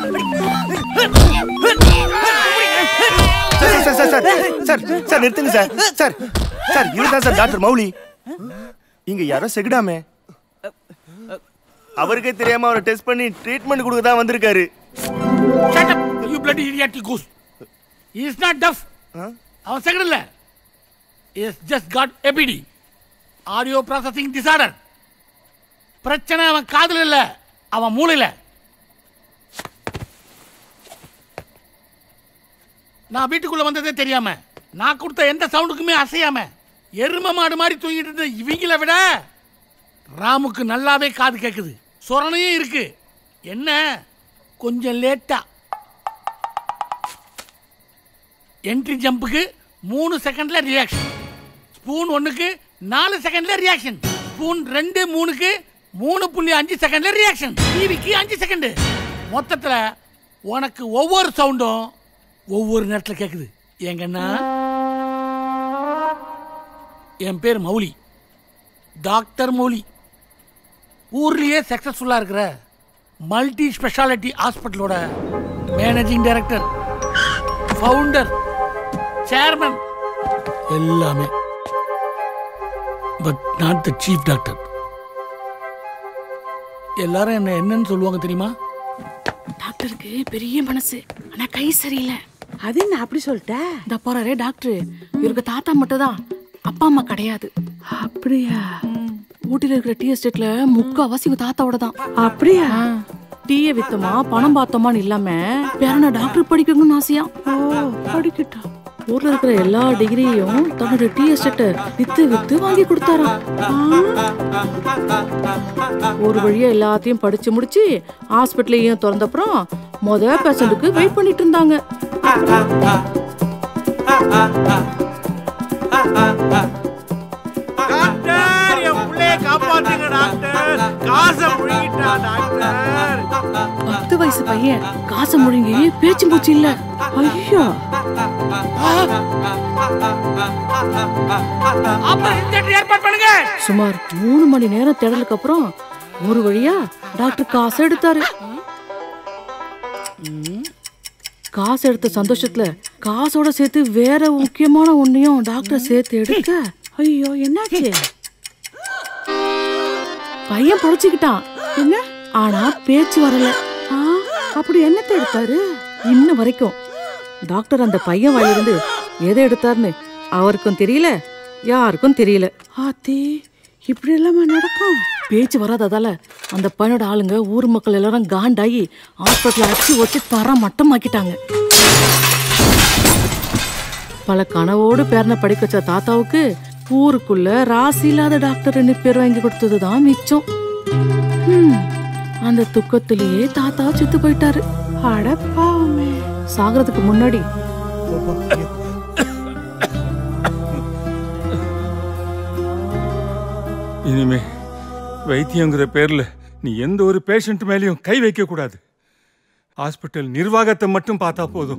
Sir sir sir sir sir நிறுத்துங்க சார் சார் சார் இதுதான் சார் டாக்டர் மௌலி இங்க யாரோ செகுடாமே அவருக்கே தெரியாம அவரை டெஸ்ட் பண்ணி ட்ரீட்மெண்ட் கொடுக்க தான் வந்திருக்காரு Shut up, you bloody idiotic goose. He is not deaf. அவன் செகண்ட் இல்ல is just got APD audio processing disorder பிரச்சனை அவன் காதுல இல்ல அவன் மூளையில நான் வீட்டுக்குள்ள வந்ததே தெரியாம நான் கொடுத்த எந்த சவுண்டுக்குமே அசையாம எரும மாடு மாதிரி தூங்கிட்டு இருந்த இவங்கள விட ராமுக்கு நல்லாவே காது கேட்குது சொரணையும் இருக்கு என்ன கொஞ்சம் லேட்டா என்ட்ரி ஜம்புக்கு மூணு செகண்ட்ல ரியாக்ஷன் ஸ்பூன் ஒன்றுக்கு நாலு செகண்ட்ல ரியாக்ஷன் ஸ்பூன் ரெண்டு மூணுக்கு மூணு புள்ளி அஞ்சு செகண்ட்ல ரியாக்ஷன் டிவிக்கு அஞ்சு செகண்டு மொத்தத்தில் உனக்கு ஒவ்வொரு சவுண்டும் ஒவ்வொரு நேரத்தில் கேட்குது ஏங்கன்னா என் பேர் மௌலி டாக்டர் மௌலி ஊர்லேயே சக்ஸஸ்ஃபுல்லாக இருக்கிற மல்டி ஸ்பெஷாலிட்டி ஹாஸ்பிட்டலோட மேனேஜிங் டைரக்டர் ஃபவுண்டர் சேர்மன் எல்லாமே but not the chief doctor எல்லாரும் என்ன என்னன்னு சொல்லுவாங்க தெரியுமா டாக்டருக்கு பெரிய மனசு ஆனா கை சரியில்லை அது என்ன அப்படி சொல்லிட்ட இந்த போறாரே டாக்டர் இவருக்கு தாத்தா மட்டும் தான் அப்பா அம்மா கிடையாது அப்படியா ஊட்டில இருக்கிற டீ எஸ்டேட்ல முக்காவாசி இவங்க தாத்தாவோட தான் அப்படியா டீயை வித்தோமா பணம் பார்த்தோமான்னு இல்லாம பேரன டாக்டர் படிக்கணும்னு ஆசையா படிக்கட்டும் ஊர்ல இருக்கிற எல்லா டிகிரியும் தன்னோட டீ எஸ்டேட்டை வித்து வித்து வாங்கி கொடுத்தாராம் ஒரு வழியா எல்லாத்தையும் படிச்சு முடிச்சு ஹாஸ்பிட்டலையும் திறந்தப்புறம் முத பேஷண்ட்டுக்கு வெயிட் பண்ணிட்டு இருந்தாங்க டாக்டர் என் பிள்ளைய காப்பாத்துங்க டாக்டர் காசை முழுங்கிட்டா டாக்டர் பத்து வயசு பையன் காசை முழுங்கி பேச்சு மூச்சு இல்ல ஐயோ ஏற்பாடு பண்ணுங்க சுமார் மூணு மணி நேரம் தேடலுக்கு அப்புறம் ஒரு வழியா டாக்டர் காசு எடுத்தாரு காசு எடுத்த சந்தோஷத்துல காசோட சேர்த்து வேற முக்கியமான ஒன்னையும் டாக்டர் சேர்த்து எடுக்க ஐயோ என்னாச்சு பையன் பொழைச்சுக்கிட்டான் என்ன ஆனா பேச்சு வரல ஆ, அப்படி என்னத்தை எடுத்தாரு இன்ன வரைக்கும் டாக்டர் அந்த பையன் வாயிலிருந்து எதை எடுத்தாருன்னு அவருக்கும் தெரியல யாருக்கும் தெரியல ஆத்தி இப்படி எல்லாம நடக்கும் பேச்சு வராததால அந்த பையனோட ஆளுங்க ஊர் மக்கள் எல்லாரும் காண்டாகி ஹாஸ்பிட்டல் அடிச்சு வச்சு தர மட்டமாக்கிட்டாங்க பல கனவோடு பேரனை படிக்க வச்ச தாத்தாவுக்கு ஊருக்குள்ள ராசி இல்லாத டாக்டர்னு பேர் வாங்கி கொடுத்ததுதான் மிச்சம் ஹம், அந்த துக்கத்திலேயே தாத்தா செத்து போயிட்டாரு அடப்பாவுமே சாகிறதுக்கு முன்னாடி இனிமே வைத்தியங்கிற பேர்ல நீ எந்த ஒரு பேஷண்ட் மேலேயும் கை வைக்க கூடாது ஹாஸ்பிட்டல் நிர்வாகத்தை மட்டும் பார்த்தா போதும்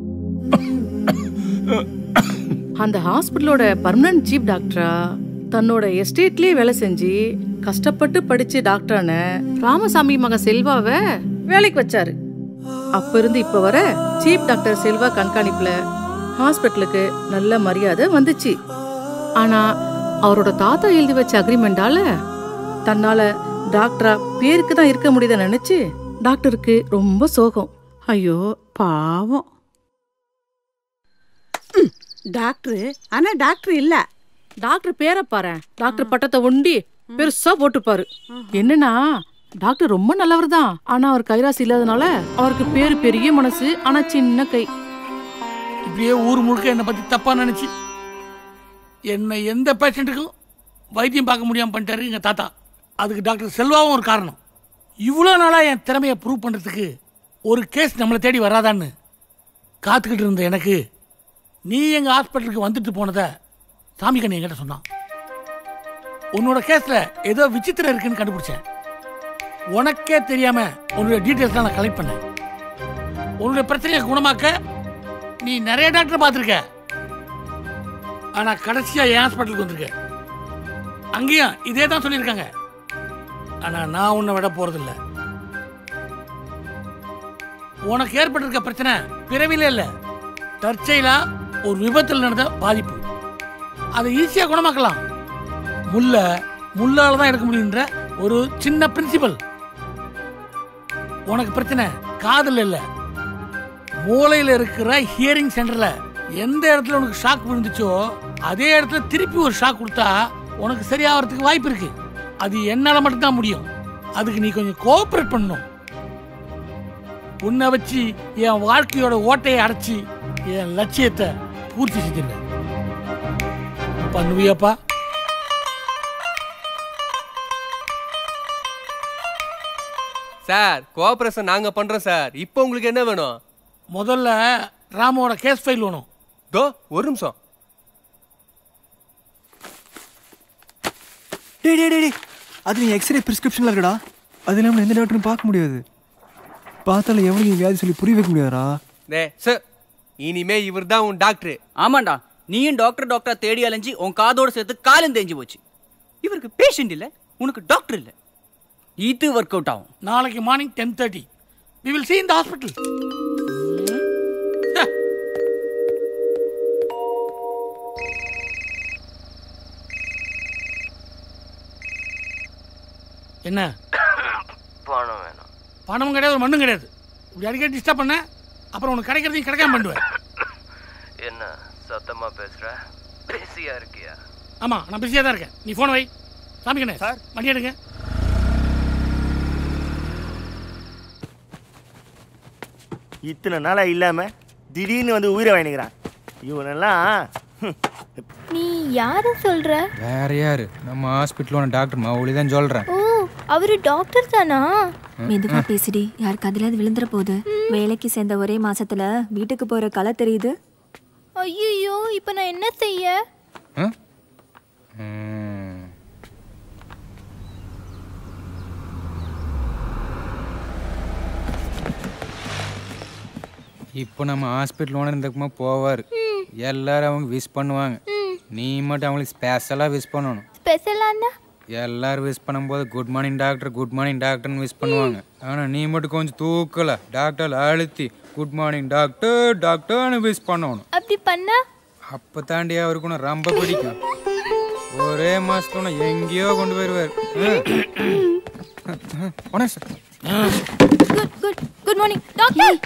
அந்த ஹாஸ்பிட்டலோட பர்மனன்ட் சீஃப் டாக்டரா தன்னோட எஸ்டேட்லயே வேலை செஞ்சு கஷ்டப்பட்டு படிச்சு டாக்டரான ராமசாமி மக செல்வாவை வேலைக்கு வச்சாரு அப்ப இருந்து இப்ப வர சீஃப் டாக்டர் செல்வா கண்காணிப்புல ஹாஸ்பிட்டலுக்கு நல்ல மரியாதை வந்துச்சு ஆனா அவரோட தாத்தா எழுதி வச்ச அக்ரிமெண்டால தன்னால டாக்டரா பேருக்கு தான் இருக்க முடியுதுன்னு நினைச்சு டாக்டருக்கு ரொம்ப சோகம் ஐயோ பாவம் டாக்டர் ஆனா டாக்டர் இல்ல டாக்டர் பேரை பாரு டாக்டர் பட்டத்தை ஒண்டி பெருசா போட்டுப்பாரு என்னன்னா டாக்டர் ரொம்ப நல்லவர் தான் ஆனா அவர் கைராசி இல்லாதனால அவருக்கு பேரு பெரிய மனசு ஆனா சின்ன கை இப்படியே ஊர் முழுக்க என்னை பற்றி தப்பாக நினச்சி என்னை எந்த பேஷண்ட்டுக்கும் வைத்தியம் பார்க்க முடியாமல் பண்ணிட்டாரு எங்கள் தாத்தா அதுக்கு டாக்டர் செல்வாவும் ஒரு காரணம் இவ்வளோ நாளாக என் திறமையை ப்ரூவ் பண்ணுறதுக்கு ஒரு கேஸ் நம்மளை தேடி வராதான்னு காத்துக்கிட்டு இருந்த எனக்கு நீ எங்கள் ஹாஸ்பிட்டலுக்கு வந்துட்டு போனதை சாமி கண்ணி என்கிட்ட சொன்னான் உன்னோட கேஸில் ஏதோ விசித்திரம் இருக்குன்னு கண்டுபிடிச்சேன் உனக்கே தெரியாமல் உன்னோட டீட்டெயில்ஸ்லாம் நான் கலெக்ட் பண்ணேன் உன்னுடைய பிரச்சனையை குணமாக்க நீ நிறைய டாக்டர் பார்த்துருக்க ஆனா கடைசியா என் ஹாஸ்பிட்டலுக்கு வந்திருக்க அங்கேயும் இதே தான் சொல்லியிருக்காங்க ஆனா நான் உன்னை விட போறதில்ல உனக்கு ஏற்பட்டிருக்க பிரச்சனை பிறவில இல்ல தற்செயலா ஒரு விபத்தில் நடந்த பாதிப்பு அதை ஈஸியா குணமாக்கலாம் முள்ள முள்ளால தான் எடுக்க முடியுன்ற ஒரு சின்ன பிரின்சிபல் உனக்கு பிரச்சனை காதல் இல்லை மூளையில் இருக்கிற ஹியரிங் சென்டர்ல எந்த இடத்துல உனக்கு ஷாக் விழுந்துச்சோ அதே இடத்துல திருப்பி ஒரு ஷாக் கொடுத்தா உனக்கு சரியாகிறதுக்கு வாய்ப்பு இருக்கு அது என்னால மட்டும்தான் முடியும் அதுக்கு நீ கொஞ்சம் கோஆப்ரேட் பண்ணணும் உன்னை வச்சு என் வாழ்க்கையோட ஓட்டையை அடைச்சி என் லட்சியத்தை பூர்த்தி செஞ்சிருவேன் பண்ணுவியாப்பா சார் கோஆபரேஷன் நாங்க பண்றோம் சார் இப்போ உங்களுக்கு என்ன வேணும் முதல்ல ராமோட கேஸ் ஃபைல் வேணும் தோ ஒரு நிமிஷம் டேய் டேய் டேய் டேய். அது நீ எக்ஸ்ரே பிரிஸ்கிரிப்ஷனில் இருக்கடா அது இல்லாமல் எந்த டாக்டரும் பார்க்க முடியாது பார்த்தாலும் எவனையும் வியாதி சொல்லி புரிய வைக்க முடியாதா டே சார் இனிமே இவர் தான் உன் டாக்டர் ஆமாண்டா நீயும் டாக்டர் டாக்டர் தேடி அலைஞ்சு உன் காதோட சேர்த்து காலும் தேஞ்சு போச்சு இவருக்கு பேஷண்ட் இல்ல உனக்கு டாக்டர் இல்ல இது ஒர்க் அவுட் ஆகும் நாளைக்கு morning ten thirty we will see in the hospital என்ன பணம் வேணும் பணமும் கிடையாது ஒரு மண்ணும் கிடையாது இப்படி அடிக்கடி டிஸ்டர்ப் பண்ண அப்புறம் உனக்கு கிடைக்கிறதையும் கிடைக்காம பண்ணுவேன் என்ன சத்தமா பேசுற பிஸியா இருக்கியா ஆமா நான் பிஸியாக தான் இருக்கேன் நீ ஃபோன் வை சாமி கண்ணே சார் வண்டி எடுங்க இத்தனை நாளா இல்லாம திடீர்னு வந்து உயிரை வாங்கிக்கிறான் இவனெல்லாம் ஹம், நீ யாரு சொல்ற வேற யாரு நம்ம ஹாஸ்பிட்டலோட டாக்டர் மௌலி தான் சொல்றேன் ஓ அவரு டாக்டர் தானா மெதுவா பேசுடி யாருக்கு அதுல விழுந்துற போகுது வேலைக்கு சேர்ந்த ஒரே மாசத்துல வீட்டுக்கு போற கலை தெரியுது ஐயோ இப்போ நான் என்ன செய்ய ம். இப்போ நம்ம ஹாஸ்பிட்டல் ஓனர் இந்த போவார் எல்லாரும் அவங்க விஷ் பண்ணுவாங்க நீ மட்டும் அவங்களுக்கு ஸ்பெஷலாக விஷ் பண்ணணும் ஸ்பெஷலானா எல்லாரும் விஷ் பண்ணும்போது good morning doctor good morning டாக்டர்னு விஷ் பண்ணுவாங்க ஆனால் நீ மட்டும் கொஞ்சம் தூக்கல டாக்டர் அழுத்தி குட் மார்னிங் டாக்டர் டாக்டர்னு விஷ் பண்ணணும் அப்படி பண்ணா அப்போ தாண்டி அவருக்கு உன்னை ரொம்ப பிடிக்கும் ஒரே மாசத்துல உன்னை எங்கேயோ கொண்டு போயிடுவார் போனேன் sir good good good morning doctor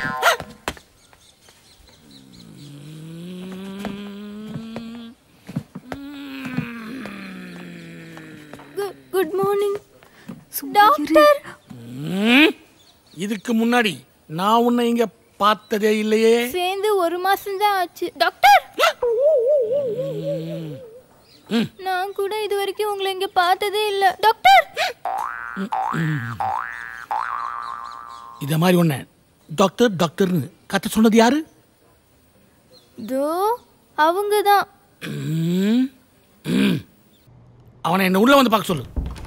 good morning doctor ம், இதுக்கு முன்னாடி நான் உன்னை இங்க பார்த்ததே இல்லையே சேர்ந்து ஒரு மாசம் தான் ஆச்சு டாக்டர் நான் கூட இது வரைக்கும் உங்களை இங்க பார்த்ததே இல்ல டாக்டர் இத மாதிரி ஒண்ணு டாக்டர் டாக்டர்னு கத்த சொன்னது யாரு தோ அவங்க தான் ம், ம். அவனை என்ன உள்ள வந்து பார்க்க சொல்லு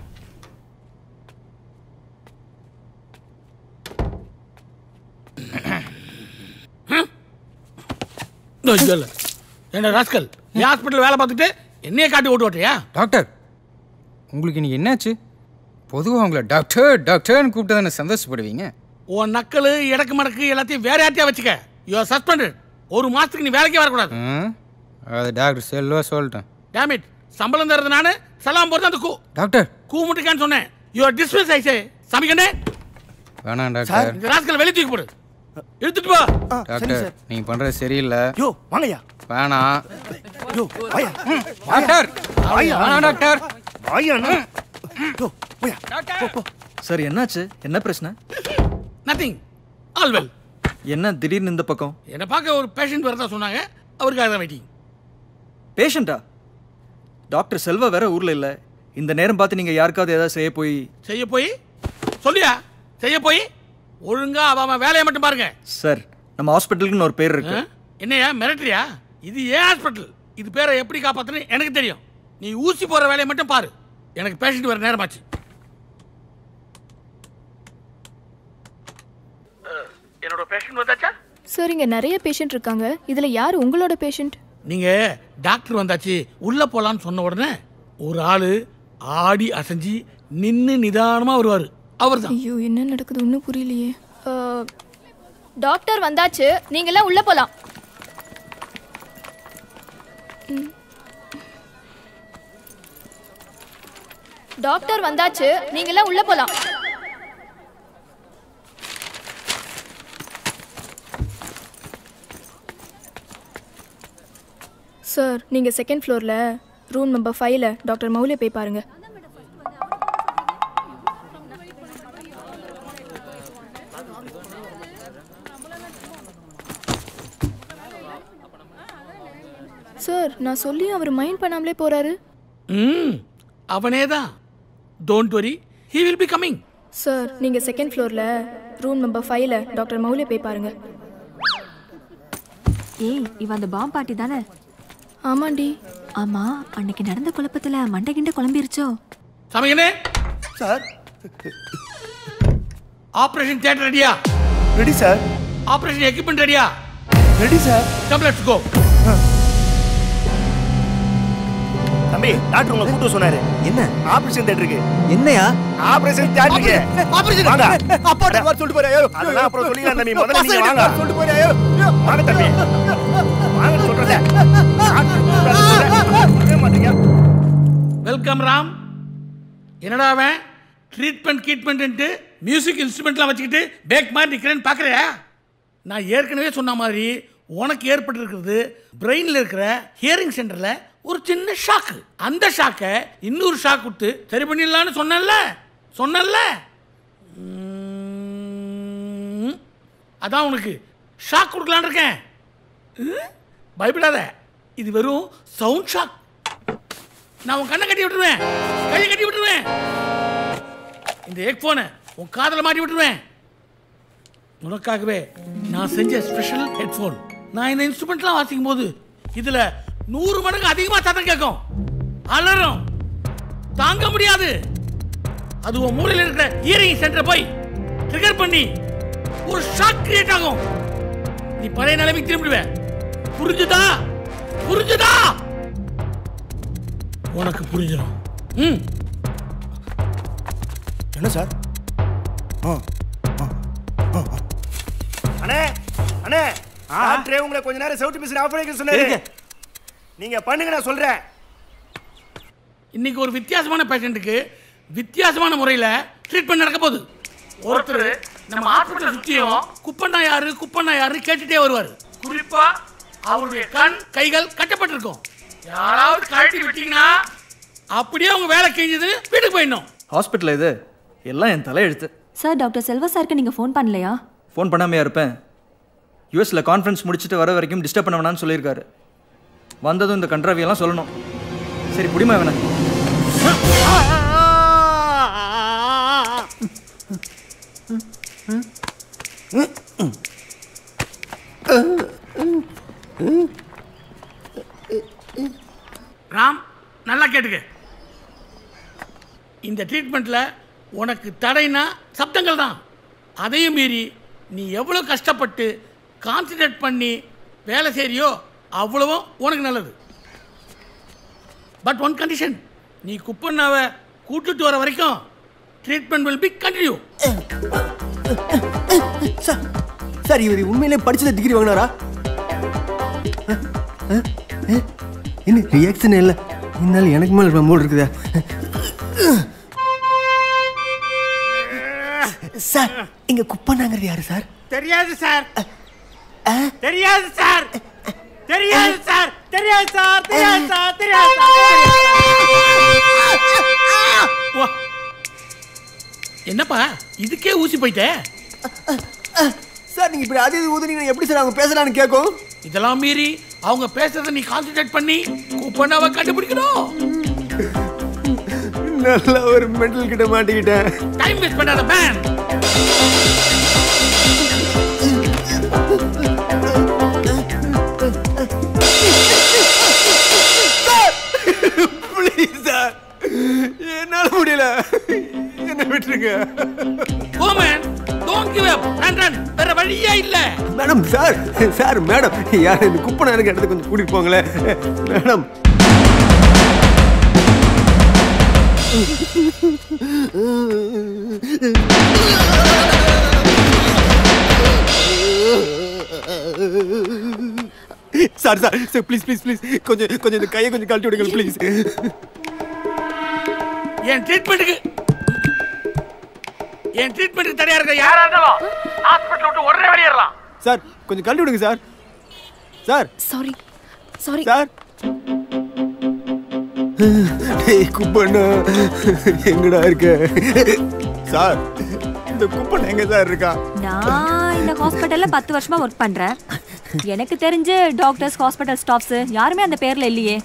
ம்? இதோ இங்க இல்ல. என்ன ராஸ்கல் என் ஹாஸ்பிட்டல் வேலை பார்த்துட்டு என்னைய காட்டி ஓட்டு ஓட்டுறியா டாக்டர் உங்களுக்கு இன்னைக்கு என்னாச்சு பொதுவாக உங்களை டாக்டர் டாக்டர்னு கூப்பிட்டு தானே சந்தோஷப்படுவீங்க உன் நக்கல் இடக்கு மடக்கு எல்லாத்தையும் வேற யார்ட்டையா வச்சுக்க யூ ஆர் சஸ்பெண்டட் ஒரு மாசத்துக்கு நீ வேலைக்கே வரக்கூடாது ம்? அது டாக்டர் செல்வா சொல்லிட்டேன் டேமிட் சம்பளம் தரது நானு சலாம் போறது அந்த கூ டாக்டர் கூ முட்டுக்கான்னு சொன்னேன் யூ ஆர் டிஸ்மிஸ் ஐசே சமிக்கண்ணே வேணாம் டாக்டர் இந்த ராஸ்கல் வெளிய தூக்கி போடு எடுத்துட்டு வா டாக்டர் நீங்க பண்றது சரியில்லை யோ வாங்கய்யா வேணாம் யோ வாயா டாக்டர் வாயா வேணாம் டாக்டர் வாயா யோ வாயா போ போ சார் என்னாச்சு என்ன பிரச்சனை நத்திங் ஆல் வெல் என்ன திடீர்னு இந்த பக்கம் என்னை பார்க்க ஒரு பேஷண்ட் வரதா சொன்னாங்க அவருக்காக தான் வெயிட்டிங் பேஷண்டா டாக்டர் செல்வா வேற ஊர்ல இல்ல இந்த நேரம் பார்த்து நீங்க யாருக்காவது ஏதாவது செய்ய போய் செய்ய போய் சொல்லியா செய்ய போய் ஒழுங்கா அவ அவன் வேலையை மட்டும் பாருங்க சார் நம்ம ஹாஸ்பிட்டலுக்குன்னு ஒரு பேர் இருக்கு ஆ? என்னையா மிரட்டுறியா இது ஏன் ஹாஸ்பிட்டல் இது பேரை எப்படி காப்பாத்துன்னு எனக்கு தெரியும் நீ ஊசி போற வேலையை மட்டும் பாரு எனக்கு பேஷண்ட் வர நேரமாச்சு என்னோட பேஷண்ட் வந்தாச்சா சார் இங்கே நிறைய பேஷண்ட் இருக்காங்க இதில் யார் உங்களோட பேஷண்ட் நீங்க டாக்டர் வந்தாச்சு உள்ள போலான்னு சொன்ன உடனே ஒரு ஆளு ஆடி அசைஞ்சு நின்னு நிதானமா வருவாரு அவர்தான் ஐயோ என்ன நடக்குது ஒன்றும் புரியலையே அஹ், டாக்டர் வந்தாச்சு நீங்களாம் உள்ளே போகலாம் டாக்டர் வந்தாச்சு நீங்களாம் உள்ளே போகலாம் சார் நீங்கள் செகண்ட் ஃப்ளோரில் ரூம் நம்பர் ஃபைவ்ல டாக்டர் மௌலியை போய் பாருங்க சார் நான் சொல்லி அவர் மைண்ட் பண்ணாமலே போறாரு ம் அவனே தான் don't worry he will be coming sir நீங்க செகண்ட் ஃப்ளோர்ல ரூம் நம்பர் ஃபைவ்ல டாக்டர் மௌலியை போய் பாருங்க ஏய் இவ அந்த பாம் பாட்டி தானே ஆமாண்டி ஆமா அன்னைக்கு நடந்த குழப்பத்துல மண்டை கிண்ட குழம்பிருச்சோ சமையனே சார் ஆபரேஷன் தியேட்டர் ரெடியா ரெடி சார் ஆபரேஷன் எக்யூப்மெண்ட் ரெடியா ready sir come let's go தம்பி டாக்டர் உங்களை கூட்டு சொன்னாரு என்ன ஆபரேஷன் தியேட்டருக்கு என்னையா ஆபரேஷன் தியேட்டருக்கு ஆபரேஷன் வாங்க அப்பா வர சொல்லிட்டு போறே ஐயோ அதெல்லாம் அப்புறம் சொல்லிக்கலாம் தம்பி முதல்ல நீங்க பசங்க வாங்க வர சொல்லிட்டு போறே ஐயோ வாங்க தம்பி வாங்க சொல்றேன் டாக்டர் கூப்பிடாத மாட்டீங்க வெல்கம் ராம் என்னடா அவன் ட்ரீட்மெண்ட் ட்ரீட்மெண்ட்டு மியூசிக் இன்ஸ்ட்ருமெண்ட்லாம் வச்சுக்கிட்டு பேக் மாதிரி நிற்கிறேன்னு பார்க்குறியா நான் ஏற்கனவே சொன்ன மாதிரி உனக்கு ஏற்பட்டிருக்கிறது பிரெயினில் இருக்கிற ஹியரிங் சென்டரில் ஒரு சின்ன ஷாக்கு அந்த ஷாக்கை இன்னொரு ஷாக் கொடுத்து சரி பண்ணிடலான்னு சொன்னேன்ல சொன்னேன்ல ம், அதான் உனக்கு ஷாக் கொடுக்கலான்னு இருக்கேன் ம், பயப்படாத இது வெறும் சவுண்ட் ஷாக் நான் உன் கண்ணை கட்டி விட்டுருவேன் கையை கட்டி விட்டுருவேன் இந்த ஹெட்ஃபோனை உன் காதல மாட்டி விட்டுருவேன் உனக்காகவே நான் செஞ்ச ஸ்பெஷல் ஹெட்ஃபோன் நான் இந்த இன்ஸ்ட்ருமெண்ட்லாம் வாசிக்கும் போது இதுல நூறு மடங்கு அதிகமா சத்தம் கேட்கும் அலறும் தாங்க முடியாது அது உன் மூலையில் இருக்கிற இயரிங் சென்டர் போய் ட்ரிகர் பண்ணி ஒரு ஷாக் கிரியேட் ஆகும் நீ பழைய நிலைமைக்கு திரும்பிடுவ புரிஞ்சுதா புரிஞ்சுதா உனக்கு புரிஞ்சிடும் ம் என்ன சார் அண்ணே அண்ணே டாக்டரே உங்களை கொஞ்ச நேரம் செவுட்டு மிஷின் ஆஃப் பண்ணிக்க சொன்னாரு நீங்க பண்ணுங்க நான் சொல்றேன் இன்னைக்கு ஒரு வித்தியாசமான பேஷண்ட்டுக்கு வித்தியாசமான முறையில் ட்ரீட்மெண்ட் நடக்க போகுது ஒருத்தர் நம்ம ஹாஸ்பிட்டலை சுற்றியும் குப்பண்ணா யாரு குப்பண்ணா யாரு கேட்டுட்டே வருவார் குறிப்பா அவருடைய கண் கைகள் கட்டப்பட்டிருக்கும் யாராவது கழட்டி விட்டீங்கன்னா அப்படியே உங்க வேலை கிழிஞ்சது வீட்டுக்கு போயிடணும் ஹாஸ்பிட்டல் இது எல்லாம் என் தலையெழுத்து சார் டாக்டர் செல்வா சாருக்கு நீங்க ஃபோன் பண்ணலையா ஃபோன் பண்ணாமையா இருப்பேன் யூஎஸில் கான்ஃபரன்ஸ் முடிச்சுட்டு வர வரைக்கும் டிஸ்டர்ப் பண்ண வேணாம்னு சொல்லியிருக்காரு வந்ததும் இந்த கண்ட்ராவியெல்லாம் சொல்லணும் சரி குடிமா வேணா ராம் நல்லா கேட்டுக்க இந்த ட்ரீட்மெண்ட்டில் உனக்கு தடைனா சப்தங்கள் தான் அதையும் மீறி நீ எவ்வளோ கஷ்டப்பட்டு கான்சன்ட்ரேட் பண்ணி வேலை செய்றியோ அவ்வளவும் உனக்கு நல்லது பட் ஒன் கண்டிஷன் நீ குப்பண்ணாவை கூட்டிட்டு வர வரைக்கும் treatment will be continue sir இவர் உண்மையிலே படிச்சது டிகிரி வாங்கினாரா என்ன ரியாக்ஷன் இல்லை இருந்தாலும் எனக்கு மேலே மூடு இருக்குதா சார் இங்க குப்பனாங்கிறது யாரு சார் தெரியாது சார் தெரியாது சார் தெரியாது சார் தெரியாது சார் தெரியாது சார் தெரியாது சார் என்னப்பா இதுக்கே ஊசி போயிட்டே சார் நீங்க இப்படி அது இது ஊதுனீங்கன்னா எப்படி சார் அவங்க பேசுறான்னு கேட்கும் இதெல்லாம் மீறி அவங்க பேசுறத நீ கான்சென்ட்ரேட் பண்ணி கூப்பனாவை கண்டுபிடிக்கணும் நல்ல ஒரு மெண்டல் கிட்ட மாட்டிக்கிட்டேன் டைம் வேஸ்ட் பண்ணாத மேன் ப்ளீஸ் சார் என்னால முடியல என்ன விட்டுருங்க go man don't give up run run வேற வழியே இல்ல மேடம் சார் சார் மேடம் யார் இந்த குப்பனை எனக்கு இடத்துக்கு கொஞ்சம் கூட்டிட்டு போங்களேன் madam sir sir sir please please please கொஞ்சம் கொஞ்சம் இந்த கையை கொஞ்சம் கழட்டி விடுங்க ப்ளீஸ் என் ட்ரீட்மெண்ட்டுக்கு என் ட்ரீட்மெண்ட்டுக்கு தடையா இருக்க யாரா இருந்தாலும் ஹாஸ்பிட்டல் விட்டு உடனே வெளியேறலாம் சார் கொஞ்சம் கழட்டி விடுங்க sir sir sorry sorry sir டேய் குப்பண்ணா எங்கடா இருக்க சார் இந்த குப்பன் எங்க சார் இருக்கா நான் இந்த ஹாஸ்பிட்டல்ல பத்து வருஷமா ஒர்க் பண்றேன் எனக்கு தெரிஞ்சு டாக்டர்ஸ் ஹாஸ்பிட்டல் ஸ்டாஃப்ஸ் யாருமே அந்த பேர்ல இல்லையே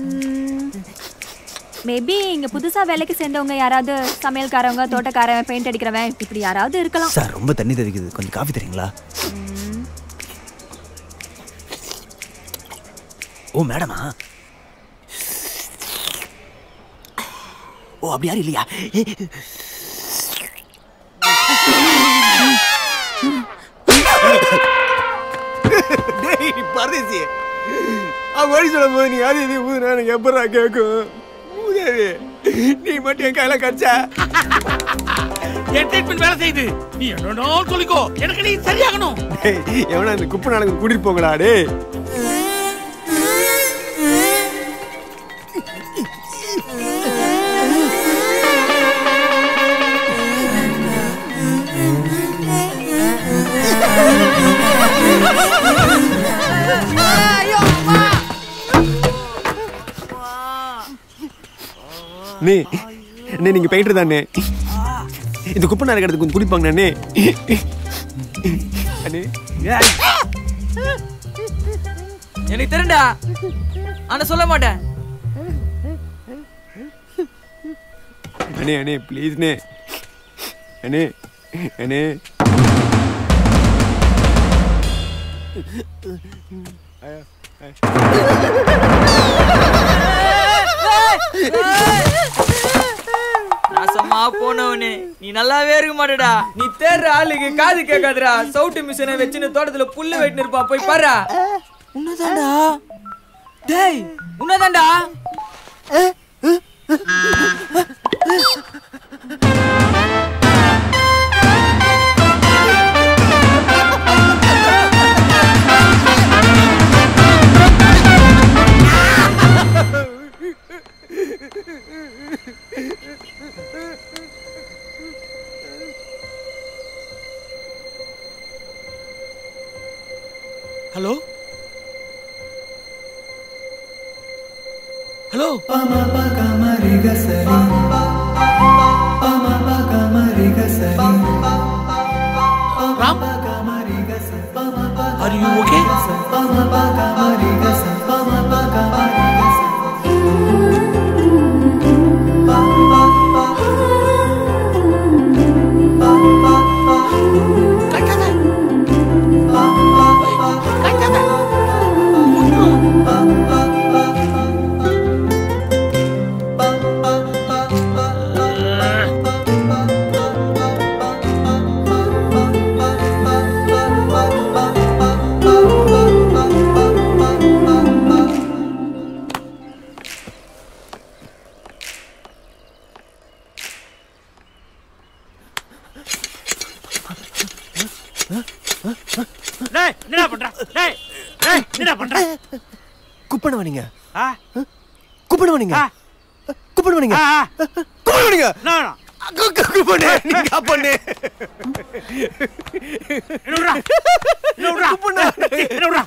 மேபி இங்க புதுசா வேலைக்கு சேர்ந்தவங்க யாராவது சமையல்காரவங்க தோட்டக்காரன் பெயிண்ட் அடிக்கிறவன் இப்படி யாராவது இருக்கலாம் சார் ரொம்ப தண்ணி தெரிக்குது கொஞ்சம் காஃபி தரீங்களா ஓ மேடமா ஓ அப்படி யாரும் இல்லையா டேய் பரதேசி அவன் வழி சொல்லும் போது நீ அது இது ஊதுனா எனக்கு எப்படா கேட்கும் ஊதாது நீ மட்டும் என் கையில கடிச்சா என் ட்ரீட்மெண்ட் வேலை செய்யுது நீ என்னடோ சொல்லிக்கோ எனக்கு நீ சரியாகணும் டேய் எவனா இந்த குப்பை நாளுக்கு கூட்டிட்டு போங்கடா டேய் நீ அண்ணே நீங்க பெயிண்டர் தானே இந்த குப்பை நாள் கடத்துக்கு கொஞ்சம் குடிப்பாங்க அண்ணே அண்ணே எனக்கு தெரியும்டா ஆனா சொல்ல மாட்டேன் அண்ணே அண்ணே ப்ளீஸ்ண்ணே அண்ணே அண்ணே நாசமா போனவனே நீ நல்லாவே இருக்க மாட்டடா நீ தேடுற ஆளுக்கு காது கேட்காதுடா சவுட்டு மிஷினை வச்சுன்னு தோட்டத்துல புல்லு வெட்டின்னு இருப்பா போய் பாரு உன்னதாண்டா டேய் உன்னதாண்டா hello hello Ram are you okay டேய் என்னடா பண்ற டேய் டேய் என்னடா பண்ற குப்பனை நீங்க ஆ குப்பனை நீங்க குப்பனை நீங்க குப்பனை நீங்க நான் குப்பனை நீங்க பண்ணு என்னடா என்னடா குப்பனை என்னடா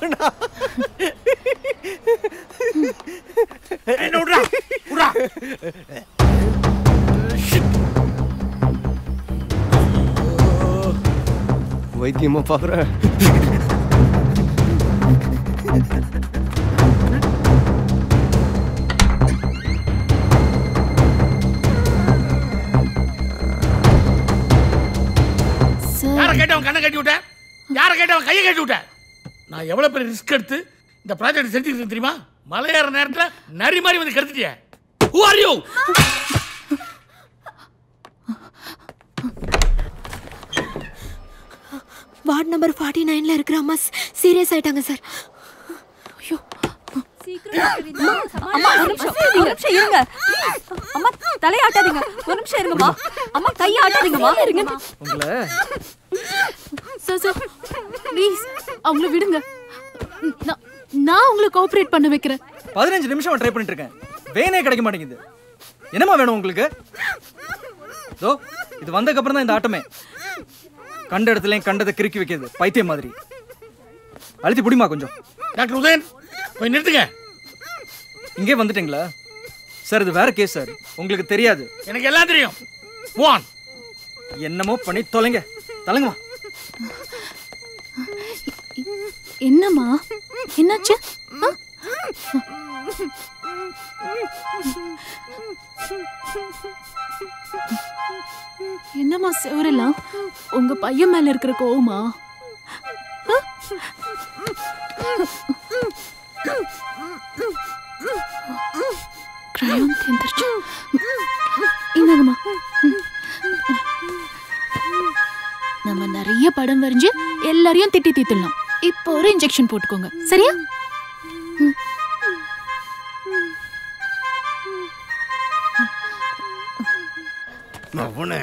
என்னடா உடா சத்தியமா பார்க்குறேன் யாரை கேட்டவன் கண்ணை கட்டி விட்ட யாரை கேட்டவன் கையை கட்டி விட்ட நான் எவ்வளவு பெரிய ரிஸ்க் எடுத்து இந்த ப்ராஜெக்ட் செஞ்சுருக்கேன் தெரியுமா மலையேற நேரத்தில் நரி மாதிரி வந்து கெடுத்துட்டிய who are you ward number forty நைன்ல இருக்கிற அம்மா சீரியஸ் ஆயிட்டாங்க சார் அம்மா ஒரு நிமிஷம் ஒரு நிமிஷம் இருங்க அம்மா தலையாட்டாதீங்க ஒரு நிமிஷம் இருங்கம்மா அம்மா கையை ஆட்டாதீங்கம்மா இருங்க உங்களை சார் சார் ப்ளீஸ் அவங்கள விடுங்க நான் நான் உங்களை கோஆப்ரேட் பண்ண வைக்கிறேன் பதினஞ்சு நிமிஷம் ட்ரை பண்ணிட்டு இருக்கேன் வேனே கிடைக்க மாட்டேங்குது என்னம்மா வேணும் உங்களுக்கு தோ இது வந்ததுக்கப்புறம் தான் இந்த ஆட்டமே கண்ட இடத்துலயும் கண்டதை கிறுக்கி வைக்கிறது பைத்தியம் மாதிரி அழுத்தி பிடிமா கொஞ்சம் டாக்டர் உதயன் போய் நிறுத்துங்க இங்கே வந்துட்டீங்களா சார் இது வேற கேஸ் சார் உங்களுக்கு தெரியாது எனக்கு எல்லாம் தெரியும் ஒன் என்னமோ பண்ணி தொலைங்க தலைங்கம்மா என்னம்மா என்னாச்சு ஆ? என்னம்மா செவரெல்லாம் உங்க பையன் மேல இருக்கிற கோவமா ஆ? கிரையான் தேர்ந்துருச்சு இந்தாங்கம்மா ம். நம்ம நிறைய படம் வரைஞ்சு எல்லாரையும் திட்டி தீத்துடலாம் இப்போ ஒரு இன்ஜெக்ஷன் போட்டுக்கோங்க சரியா ம். அவனே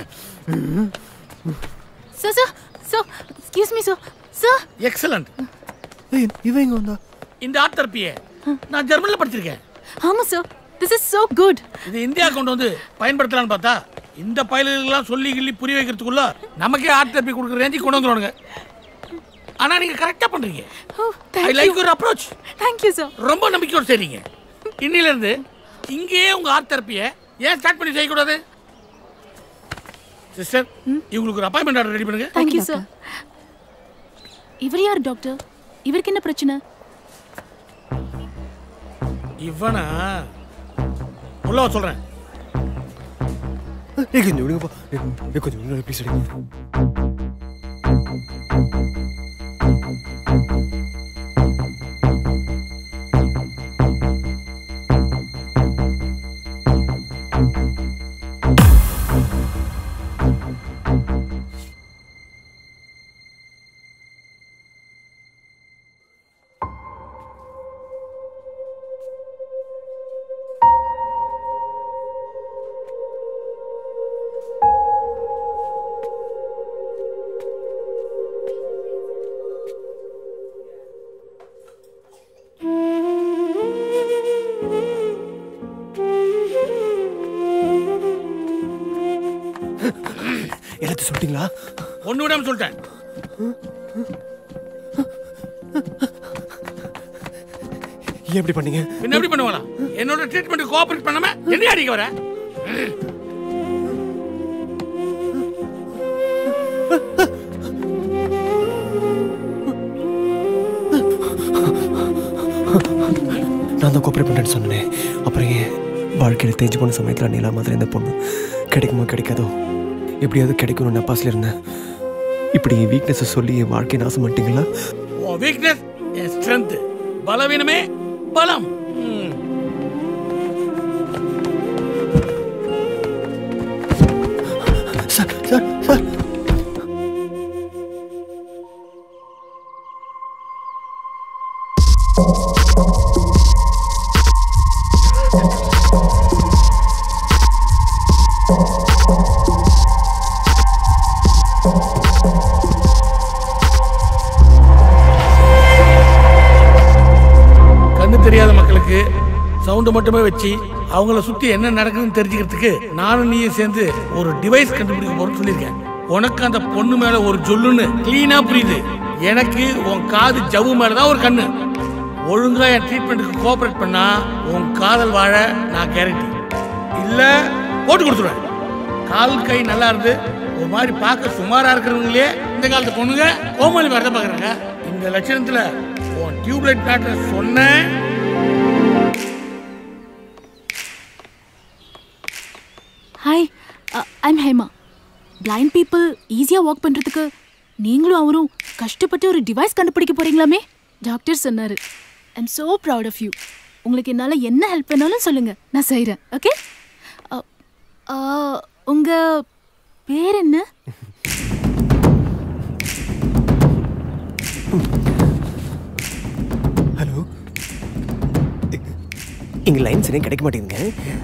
sir sir sir excuse me sir sir excellent இவன் இங்க வந்தா இந்த ஆர்ட் தெரப்பியை நான் ஜெர்மனில் படிச்சிருக்கேன் ஆமா sir this is so good இது இந்தியா கொண்டு வந்து பயன்படுத்தலாம்னு பார்த்தா இந்த பயல்களெல்லாம் சொல்லி கிள்ளி புரிய வைக்கிறதுக்குள்ள நமக்கே ஆர்ட் தெரப்பி கொடுக்குற ரேஞ்சுக்கு கொண்டு வந்துருவானுங்க ஆனா நீங்க கரெக்டா பண்றீங்க I like your approach thank you sir ரொம்ப நம்பிக்கையோடு செய்றீங்க இன்னில இருந்து இங்கேயே உங்க ஆர்ட் தெரப்பியை ஏன் ஸ்டார்ட் பண்ணி செய்யக்கூடாது சிஸ்டர் இவங்களுக்கு ஒரு அப்பாயின்மெண்ட் ஆர்டர் ரெடி பண்ணுங்க தேங்க் யூ சார் இவர் யார் டாக்டர் இவருக்கு என்ன பிரச்சனை இவனா உள்ள வா சொல்றேன் ஏய் கொஞ்சம் விடுங்கப்பா ஏய், ஏய், கொஞ்சம் விடுங்க ப்ளீஸ் அடிங்க எல்லாத்தையும் சொல்லிட்டீங்களா ஒண்ணு விடாம சொல்லிட்டேன் ஏன் இப்படி பண்ணீங்க என்ன எப்படி பண்ணுவாங்களா என்னோட ட்ரீட்மெண்ட் கோஆபரேட் பண்ணாம என்ன அடிக்க வர நான் தான் கோஆப்ரேட் பண்ணுறேன்னு சொன்னேன் அப்புறம் ஏன் வாழ்க்கையில் தேஞ்சு போன சமயத்தில் நீலா மாதிரி இந்த பொண்ணு கிடைக்குமா கிடைக்காதோ எப்படியாவது கிடைக்கணும்னு நப்பாஸில் இருந்தேன் இப்படி என் வீக்னஸை சொல்லி என் வாழ்க்கையை நாசம் பண்ணிட்டீங்களா உன் வீக்னஸ் என் ஸ்ட்ரென்த் பலவீனமே பலம் ம். சார் சார் சார் கண்ணு தெரியாத மக்களுக்கு சவுண்டு மட்டுமே வச்சு அவங்கள சுத்தி என்ன நடக்குதுன்னு தெரிஞ்சுக்கிறதுக்கு நானும் நீயும் சேர்ந்து ஒரு டிவைஸ் கண்டுபிடிக்க போறோம்னு சொல்லியிருக்கேன் உனக்கு அந்த பொண்ணு மேல ஒரு ஜொல்லுன்னு கிளீனா புரியுது எனக்கு உன் காது ஜவ்வு மேல தான் ஒரு கண்ணு ஒழுங்கா என் ட்ரீட்மெண்ட்டுக்கு கோஆபரேட் பண்ணா உன் காதல் வாழ நான் கேரண்டி இல்ல போட்டு கொடுத்துருவேன் கால் கை நல்லா இருந்து ஒரு மாதிரி பார்க்க சுமாரா இருக்கிறவங்களே இந்த காலத்து பொண்ணுங்க கோமாளி மாதிரி தான் பார்க்குறாங்க இந்த லட்சணத்தில் உன் டியூப்லைட் மேட்ரை சொன்னேன் hi I'm Hema blind people ஈஸியாக வாக் பண்ணுறதுக்கு நீங்களும் அவரும் கஷ்டப்பட்டு ஒரு டிவைஸ் கண்டுபிடிக்க போறீங்களாமே டாக்டர் சொன்னார் I'm so proud of you உங்களுக்கு என்னால் என்ன ஹெல்ப் வேணாலும் சொல்லுங்கள் நான் செய்கிறேன் ஓகே உங்கள் பேர் என்ன ஹலோ இங்கே லைன் சரியாக கிடைக்க மாட்டேங்குதுங்க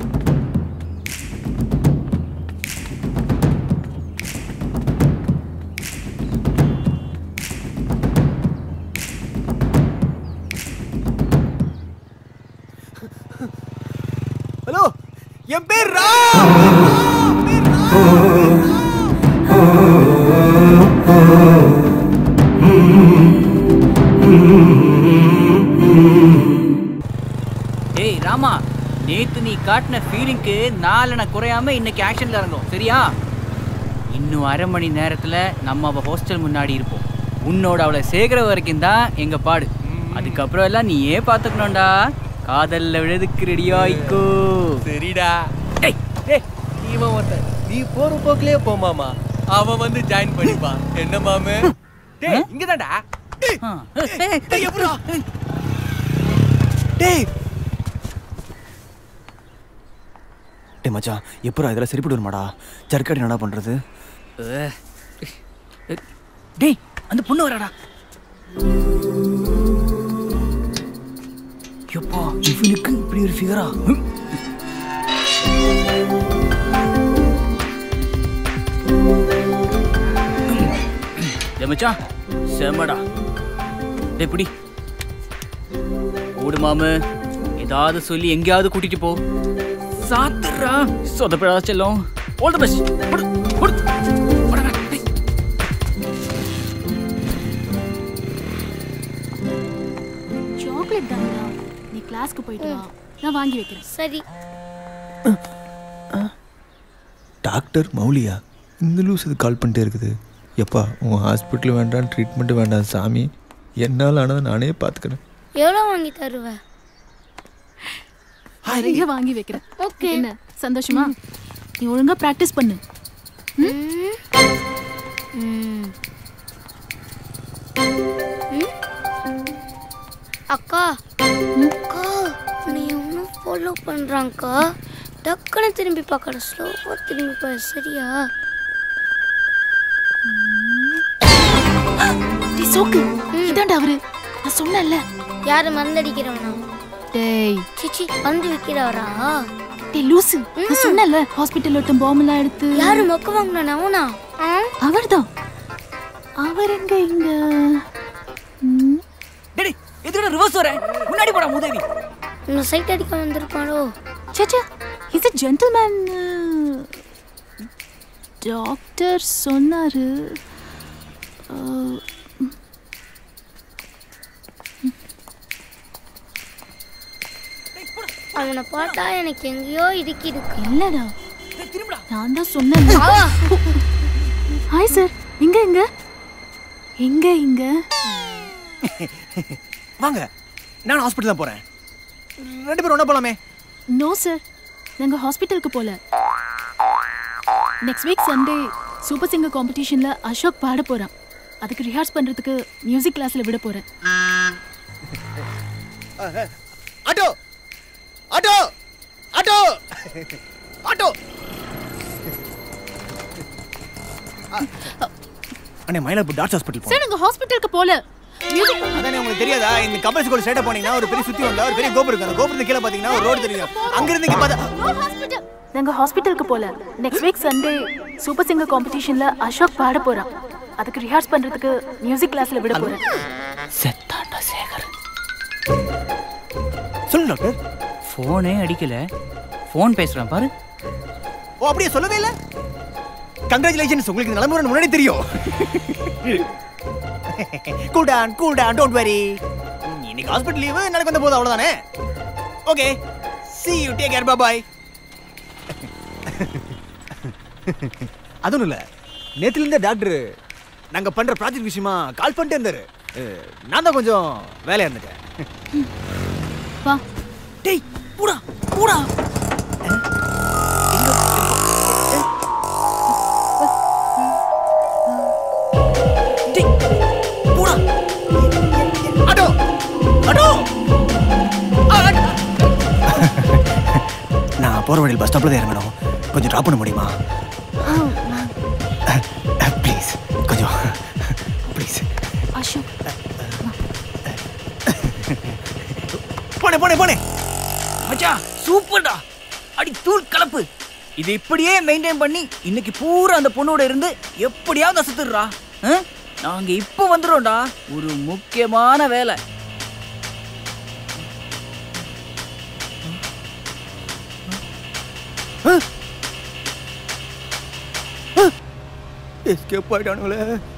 ஹலோ என் பேர் ராம் டேய் ராமா நேத்து நீ காட்டின ஃபீலிங்க்கு நாலனை குறையாம இன்னைக்கு ஆக்ஷன்ல இறங்கும் சரியா இன்னும் அரை மணி நேரத்துல நம்ம அவ ஹாஸ்டல் முன்னாடி இருப்போம் உன்னோட அவளை சேர்க்கிற வரைக்கும் தான் எங்க பாடு அதுக்கப்புறம் எல்லாம் நீயே பாத்துக்கணும்டா காதல்ல விழுதுக்கு ரெடி ஆயிக்கோ சரிடா டேய் டேய் இவன் ஒருத்தன் நீ போற போக்கிலே போ மாமா அவன் வந்து ஜாயின் பண்ணிப்பான் என்ன மாமு டேய் இங்கதான்டா டேய் எப்படா டேய் டேய் மச்சான் எப்படா இதெல்லாம் சரிப்பட்டு வருமாடா ஜர்க்காடி என்னடா பண்றது டேய் அந்த பொண்ணு வராடா எப்பா இவனுக்கு இப்படி ஒரு ஃபிகரா மச்சான் செமடா டேய் பிடி ஓடு மாமு ஏதாவது சொல்லி எங்கேயாவது கூட்டிட்டு போ சாத்துறா சொதப்படா செல்லம் ஆல் தி பெஸ்ட் போடு போடு போடா டேய் சாக்லேட் தானடா நீ கிளாஸ்க்கு போயிட்டு வா நான் வாங்கி வைக்கிறேன் சரி டாக்டர் மௌலியா இந்த லூஸ் இது கால் பண்ணிட்டே இருக்குது எப்பா உன் ஹாஸ்பிட்டல் வேண்டாம் ட்ரீட்மெண்ட் வேண்டாம் சாமி என்னால் ஆனதை நானே பார்த்துக்கிறேன் எவ்வளோ வாங்கி தருவ நிறைய வாங்கி வைக்கிறேன் ஓகே என்ன சந்தோஷமா நீ ஒழுங்கா பிராக்டிஸ் பண்ணு ம். ம். ம். அக்கா அக்கா நீ ஒன்றும் ஃபாலோ பண்ணுறாங்கக்கா டக்குன்னு திரும்பி பார்க்கற ஸ்லோவாக திரும்பி பாரு சரியா டேய் சோக்கு இதான்டா அவரு நான் சொன்னேன்ல யாரு மருந்தடிக்கிறவனா டேய் சிச்சி வந்து விற்கிறவரா டேய் லூசு நான் சொன்னேன்ல ஹாஸ்பிட்டல் ஒருத்தன் பாம்பு எல்லாம் எடுத்து யாரு மொக்க வாங்கினா அவனா அவர்தான் அவர் எங்க இங்க ம், டேய் எதுக்கு ரிவர்ஸ் வர முன்னாடி போடா முதவி இந்த சைட் அடிக்க வந்திருப்பாளோ ச்சே ச்சே இஸ் a ஜென்டில்மேன் டாக்டர் சொன்னாரு அஹ், அவனை பார்த்தா எனக்கு எங்கேயோ இடுக்கி இருக்கு இல்லடா நான் தான் சொன்னேன் ஹாய் சார் எங்க எங்க எங்க இங்க வாங்க நான் ஹாஸ்பிட்டல் தான் போறேன் ரெண்டு பேரும் ஒண்ணா போலாமே நோ சார் நாங்க ஹாஸ்பிட்டலுக்கு போல next week Sunday super singer காம்படிஷன்ல அசோக் பாட போறான் அதுக்கு ரிஹார்ஸ் பண்றதுக்கு மியூசிக் கிளாஸ்ல விட போறேன் ஆட்டோ ஆட்டோ ஆட்டோ ஆட்டோ அண்ணே மயிலாப்பூர் டாக்டர் ஹாஸ்பிட்டல் சார் நாங்க ஹாஸ்பிட்டலுக்கு போல மியூசிக் அதானே உங்களுக்கு தெரியாதா இந்த கம்பல் ஸ்கூல் ஸ்ட்ரைட்டா போனீங்கன்னா ஒரு பெரிய சுத்தி வந்தா ஒரு பெரிய கோபுரம் இருக்கு அந்த கோபுரத்துக்கு கீழே பாத்தீங்கன்னா ஒரு ரோடு தெரியும் அங்க இருந்து இங்க பார்த்தா நாங்க ஹாஸ்பிட்டலுக்கு போல next week Sunday super singer காம்படிஷன்ல அசோக் பாட போறான் அதுக்கு ரிஹார்ஸ் பண்றதுக்கு மியூசிக் கிளாஸ்ல விட போறேன் செத்தாண்டா சேகர் சொல்லு டாக்டர் ஃபோனே அடிக்கல ஃபோன் பேசுறான் பாரு ஓ அப்படியே சொல்லவே இல்ல கங்க்ராச்சுலேஷன்ஸ் உங்களுக்கு இந்த நிலைமை முன்னாடி தெரியும் cool down cool down don't worry இன்னைக்கு ஹாஸ்பிட்டல் லீவு நாளைக்கு வந்த போது அவ்வளவுதானே okay see you take care bye அதுவும் இல்ல நேத்துல இருந்த டாக்டர் நாங்க பண்ற ப்ராஜெக்ட் விஷயமா கால் பண்ணிட்டே இருந்தாரு அஹ், நான் தான் கொஞ்சம் வேலையா இருந்துட்டேன் வா டேய் பூடா பூடா பூடா அடோ அடோ நான் போற வழியில் பஸ் ஸ்டாப்ல தான் இறங்கணும் கொஞ்சம் ட்ராப் பண்ண முடியுமா ப்ளீஸ் கொஞ்சம் ப்ளீஸ் அசோக் போனே போனே போனே மச்சான் சூப்பர்டா அடி தூள் கலப்பு இது இப்படியே மெயின்டைன் பண்ணி இன்னைக்கு பூரா அந்த பொண்ணோட இருந்து எப்படியாவது அசத்துடுறா ஆ? நாங்க இப்போ வந்துடும்டா ஒரு முக்கியமான வேலை எஸ்கேப் ஆயிட்டானுங்களே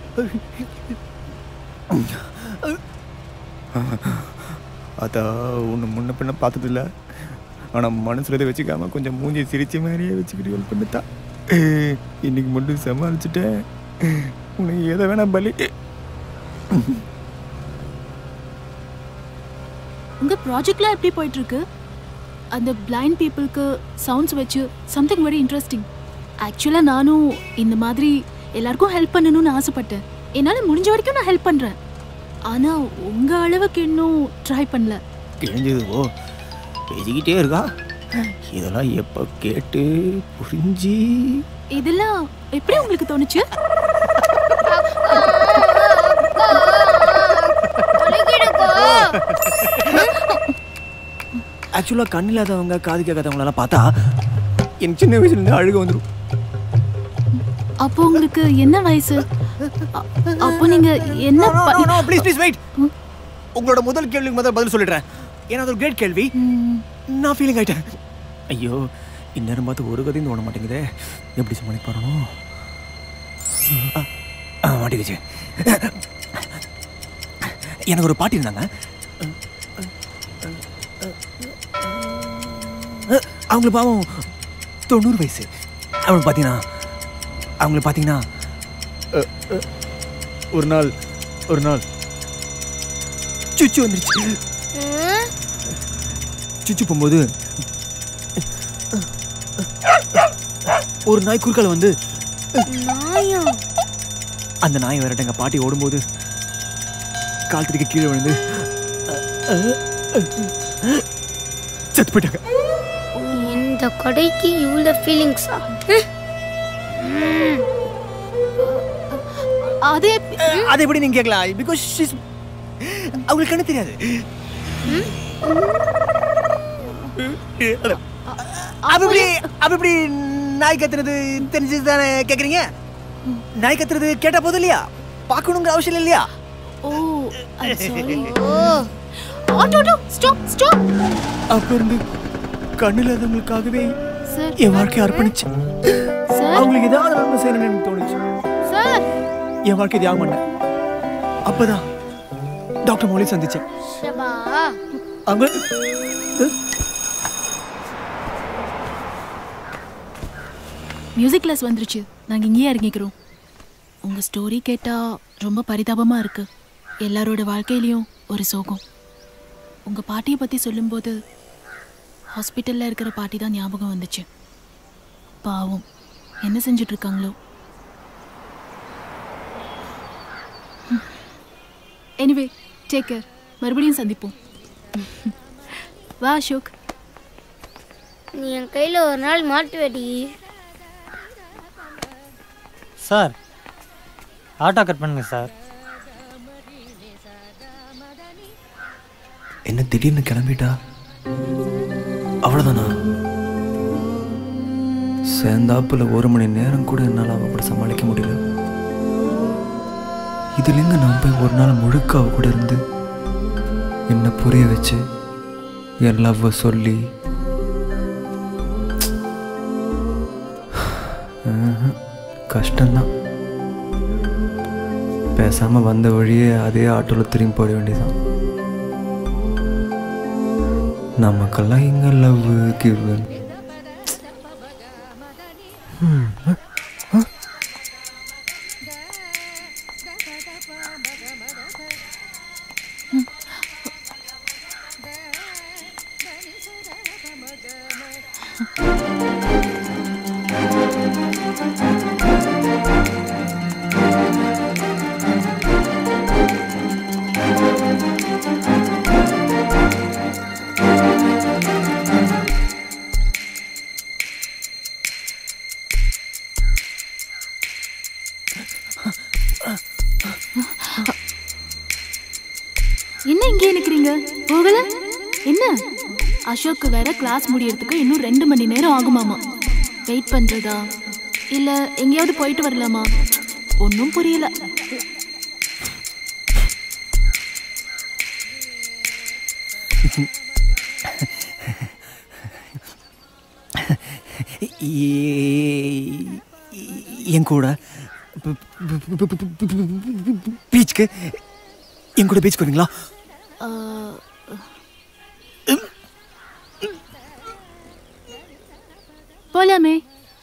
அதான் உன்னை முன்ன பின்ன பார்த்ததில்ல ஆனால் மனசுல இதை வச்சுக்காம கொஞ்சம் மூஞ்சி சிரிச்ச மாதிரியே வச்சுக்கிட்டு ஹெல்ப் பண்ணிட்டா இன்னைக்கு மட்டும் சமாளிச்சுட்டேன் உனக்கு எதை வேணா பலி உங்க ப்ராஜெக்ட்லாம் எப்படி போயிட்டு இருக்கு அந்த பிளைண்ட் பீப்புளுக்கு சவுண்ட்ஸ் வச்சு சம்திங் வெரி இன்ட்ரெஸ்டிங் ஆக்சுவலாக நானும் இந்த மாதிரி எல்லாருக்கும் ஹெல்ப் பண்ணணும்னு ஆசைப்பட்டேன் என்னால் முடிஞ்ச வரைக்கும் நான் ஹெல்ப் பண்ணுறேன் ஆனால் உங்கள் அளவுக்கு இன்னும் ட்ரை பண்ணல கிழிஞ்சது ஓ பேசிக்கிட்டே இருக்கா இதெல்லாம் எப்போ கேட்டு புரிஞ்சு இதெல்லாம் எப்படி உங்களுக்கு தோணுச்சு ஆக்சுவலாக கண் இல்லாதவங்க காது கேட்காதவங்களெல்லாம் பார்த்தா எனக்கு சின்ன வயசுலேருந்து அழுக வந்துடும் அப்போ உங்களுக்கு என்ன வயசு அ- அப்போ நீங்க என்ன ப்ளீஸ் ப்ளீஸ் வெயிட் உங்களோட முதல் கேள்விக்கு முதல்ல பதில் சொல்லிடுறேன் ஏன்னா அது ஒரு கிரேட் கேள்வி நான் ஃபீலிங் ஆயிட்டேன் ஐயோ இந்நேரம் பார்த்து ஒரு கதையும் தோண மாட்டேங்குதே எப்படி சமாளிக்க போறோம் ஆ மாட்டிக்கிச்சு எனக்கு ஒரு பாட்டி இருந்தாங்க அவங்களுக்கு பாவம் தொண்ணூறு வயசு அவங்களுக்கு பார்த்தீங்கன்னா அவங்களுக்கு பார்த்தீங்கன்னா அ, அ, ஒரு நாள் ஒரு நாள் சுச்சு வந்துருச்சு சுச்சு போகும்போது ஒரு நாய் குறுக்கால வந்து நாயா அந்த நாய் வரட்ட எங்க பாட்டி ஓடும்போது கால் தடிக்க கீழே விழுந்து செத்து போயிட்டாங்க இந்த கடைக்கு இவ்வளோ ஃபீலிங்ஸா அதே அது எப்படி நீங்க கேட்கலாம் பிகாஸ் ஷீஸ் அவங்களுக்கு கண்ணு தெரியாது அப்ப எப்படி அப்ப எப்படி நாய் கத்துறது தெரிஞ்சது தானே கேக்குறீங்க நாய் கத்துறது கேட்டா போதும் இல்லையா பார்க்கணுங்கிற அவசியம் இல்லையா oh sorry oh auto auto stop stop அப்ப இருந்து கண்ணு இல்லாதவங்களுக்காகவே சார் என் வாழ்க்கையை அர்ப்பணிச்சு சார் அவங்களுக்கு ஏதாவது நன்மை செய்யணும்னு எனக்கு தோணுச்சு சார் என் வாழ்க்கை தியாகம் பண்ணேன் அப்பதான் டாக்டர் மொழி சந்திச்சேன் ஷபா அவங்க மியூசிக் கிளாஸ் வந்துருச்சு நாங்கள் இங்கேயே இறங்கிக்கிறோம் உங்கள் ஸ்டோரி கேட்டால் ரொம்ப பரிதாபமாக இருக்கு எல்லாரோட வாழ்க்கையிலையும் ஒரு சோகம் உங்கள் பாட்டியை பற்றி சொல்லும்போது ஹாஸ்பிட்டலில் இருக்கிற பாட்டி தான் ஞாபகம் வந்துச்சு பாவம் என்ன செஞ்சுட்டு இருக்காங்களோ எனிவே டேக் கேர் மறுபடியும் சந்திப்போம் வா அசோக் நீ என் கையில் ஒரு நாள் மாட்டுவடி சார் ஆட்டோ கட் பண்ணுங்க சார் என்ன திடீர்னு கிளம்பிட்டா அவ்வளோதானா சேர்ந்தாப்புல ஒரு மணி நேரம் கூட என்னால் அவ கூட சமாளிக்க முடியல இதுலேங்க நான் போய் ஒரு நாள் முழுக்க அவ கூட இருந்து என்ன புரிய வச்சு என் லவ்வை சொல்லி ஆஹ், கஷ்டம்தான் பேசாம வந்த வழியே அதே ஆட்டோல திரும்பி போயிட வேண்டியதான் நமக்கெல்லாம் எங்க லவ் கிவன் என்ன இங்கே நிக்கிறீங்க போகல என்ன அசோக்கு வேற கிளாஸ் முடியறதுக்கு இன்னும் ரெண்டு மணி நேரம் ஆகுமாமா வெயிட் பண்றதா இல்ல எங்கேயாவது போயிட்டு வரலாமா ஒன்றும் புரியல ஏ- என் கூட பீச்சுக்கு என் கூட பீச்சுக்கு வரீங்களா ஆ, போலாமே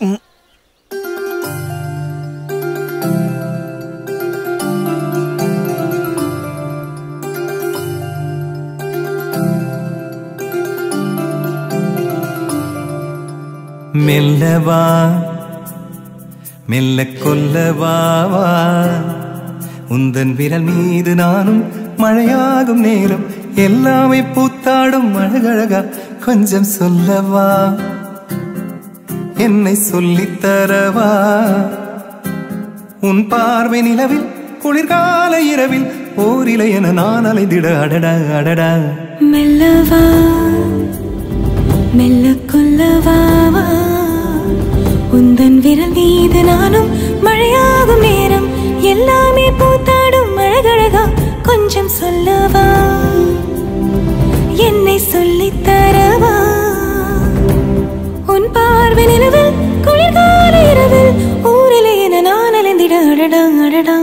மெல்லவா மெல்ல கொல்லவா வா உந்தன் விரல் மீது நானும் மழையாகும் நேரம் எல்லாமே பூத்தாடும் அழகழகா கொஞ்சம் சொல்லவா என்னை சொல்லித் தரவா உன் பார்வை நிலவில் குளிர்கால இரவில் ஓரிலை என நான் அலைந்திட அடடா அடடா மெல்லவா மெல்ல கொல்லவா வா. உந்தன் விரல் மீது நானும் மழையாகும் நேரம் எல்லாமே பூத்தாடும் அழகழகா கொஞ்சம் சொல்லவா என்னை சொல்லித் தரவா உன் பார்வை நிலவில் குளிர்கால இரவில் ஊரிலே என நான் அலைந்திட அடடா அடடா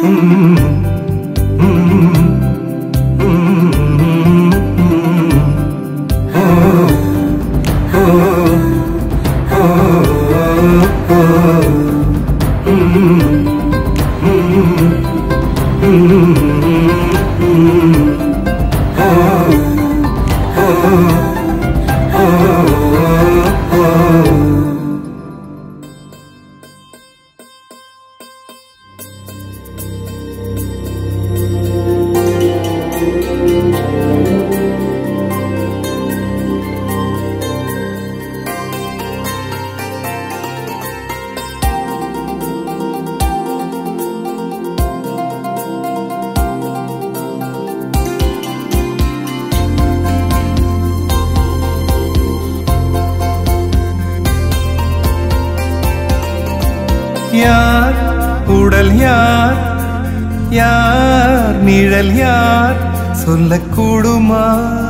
யார் உடல் யார் யார் நிழல் யார் சொல்லக்கூடுமா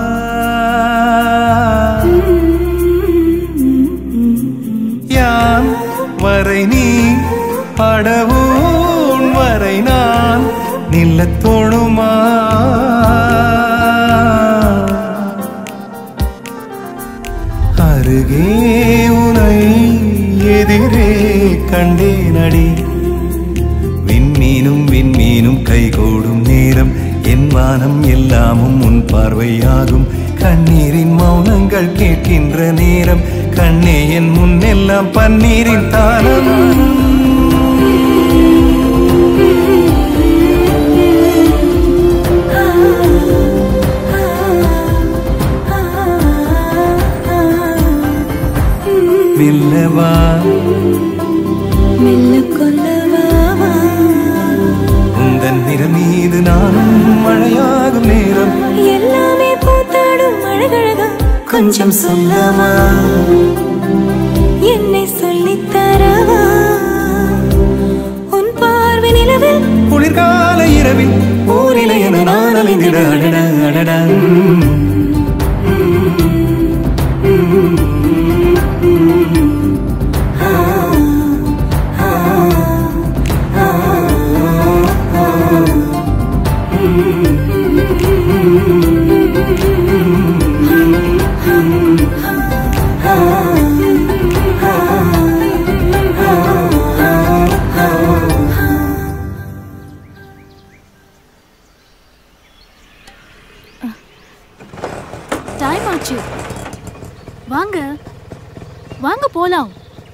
யான் வரை நீ படவும் வரை நான் நில்லத் தோணுமா அருகே உனை எதிரே கண்டேனடி விண்மீனும் விண்மீனும் கைகூடும் நேரம் என் வானம் எல்லாமும் உன் பார்வையாகும் கண்ணீரின் மௌனங்கள் கேட்கின்ற நேரம் கண்ணே என் முன்னெல்லாம் பன்னீரின் தாளம் மெல்லவா மெல்ல கொல்லவா வா. உந்தன் விரல் மீது நானும் மழையாகும் நேரம் எல்லாமே பூத்தாடும் அழகழகா கொஞ்சம் சொல்லவா என்னை சொல்லித் தரவா உன் பார்வை நிலவில் குளிர்கால இரவில் ஊரிலை என நான் அலைந்திட அடடா அடடா டைம் ஆச்சு வாங்க வாங்க போலாம்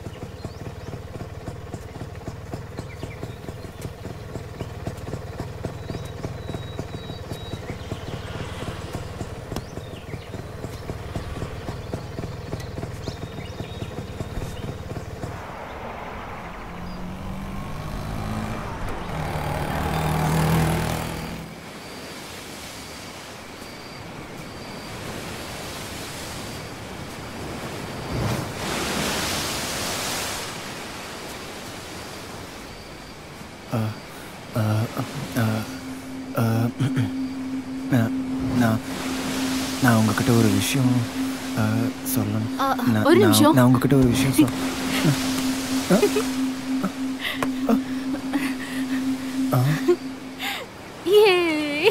அஹ், அஹ், அஹ், அஹ், நான் நான் நான் உங்ககிட்ட ஒரு விஷயம் அஹ், சொல்லணும் அ, நான்- ஒரு நான்- நிமிஷம். நான் உங்ககிட்ட ஒரு விஷயம் சொல் ஏ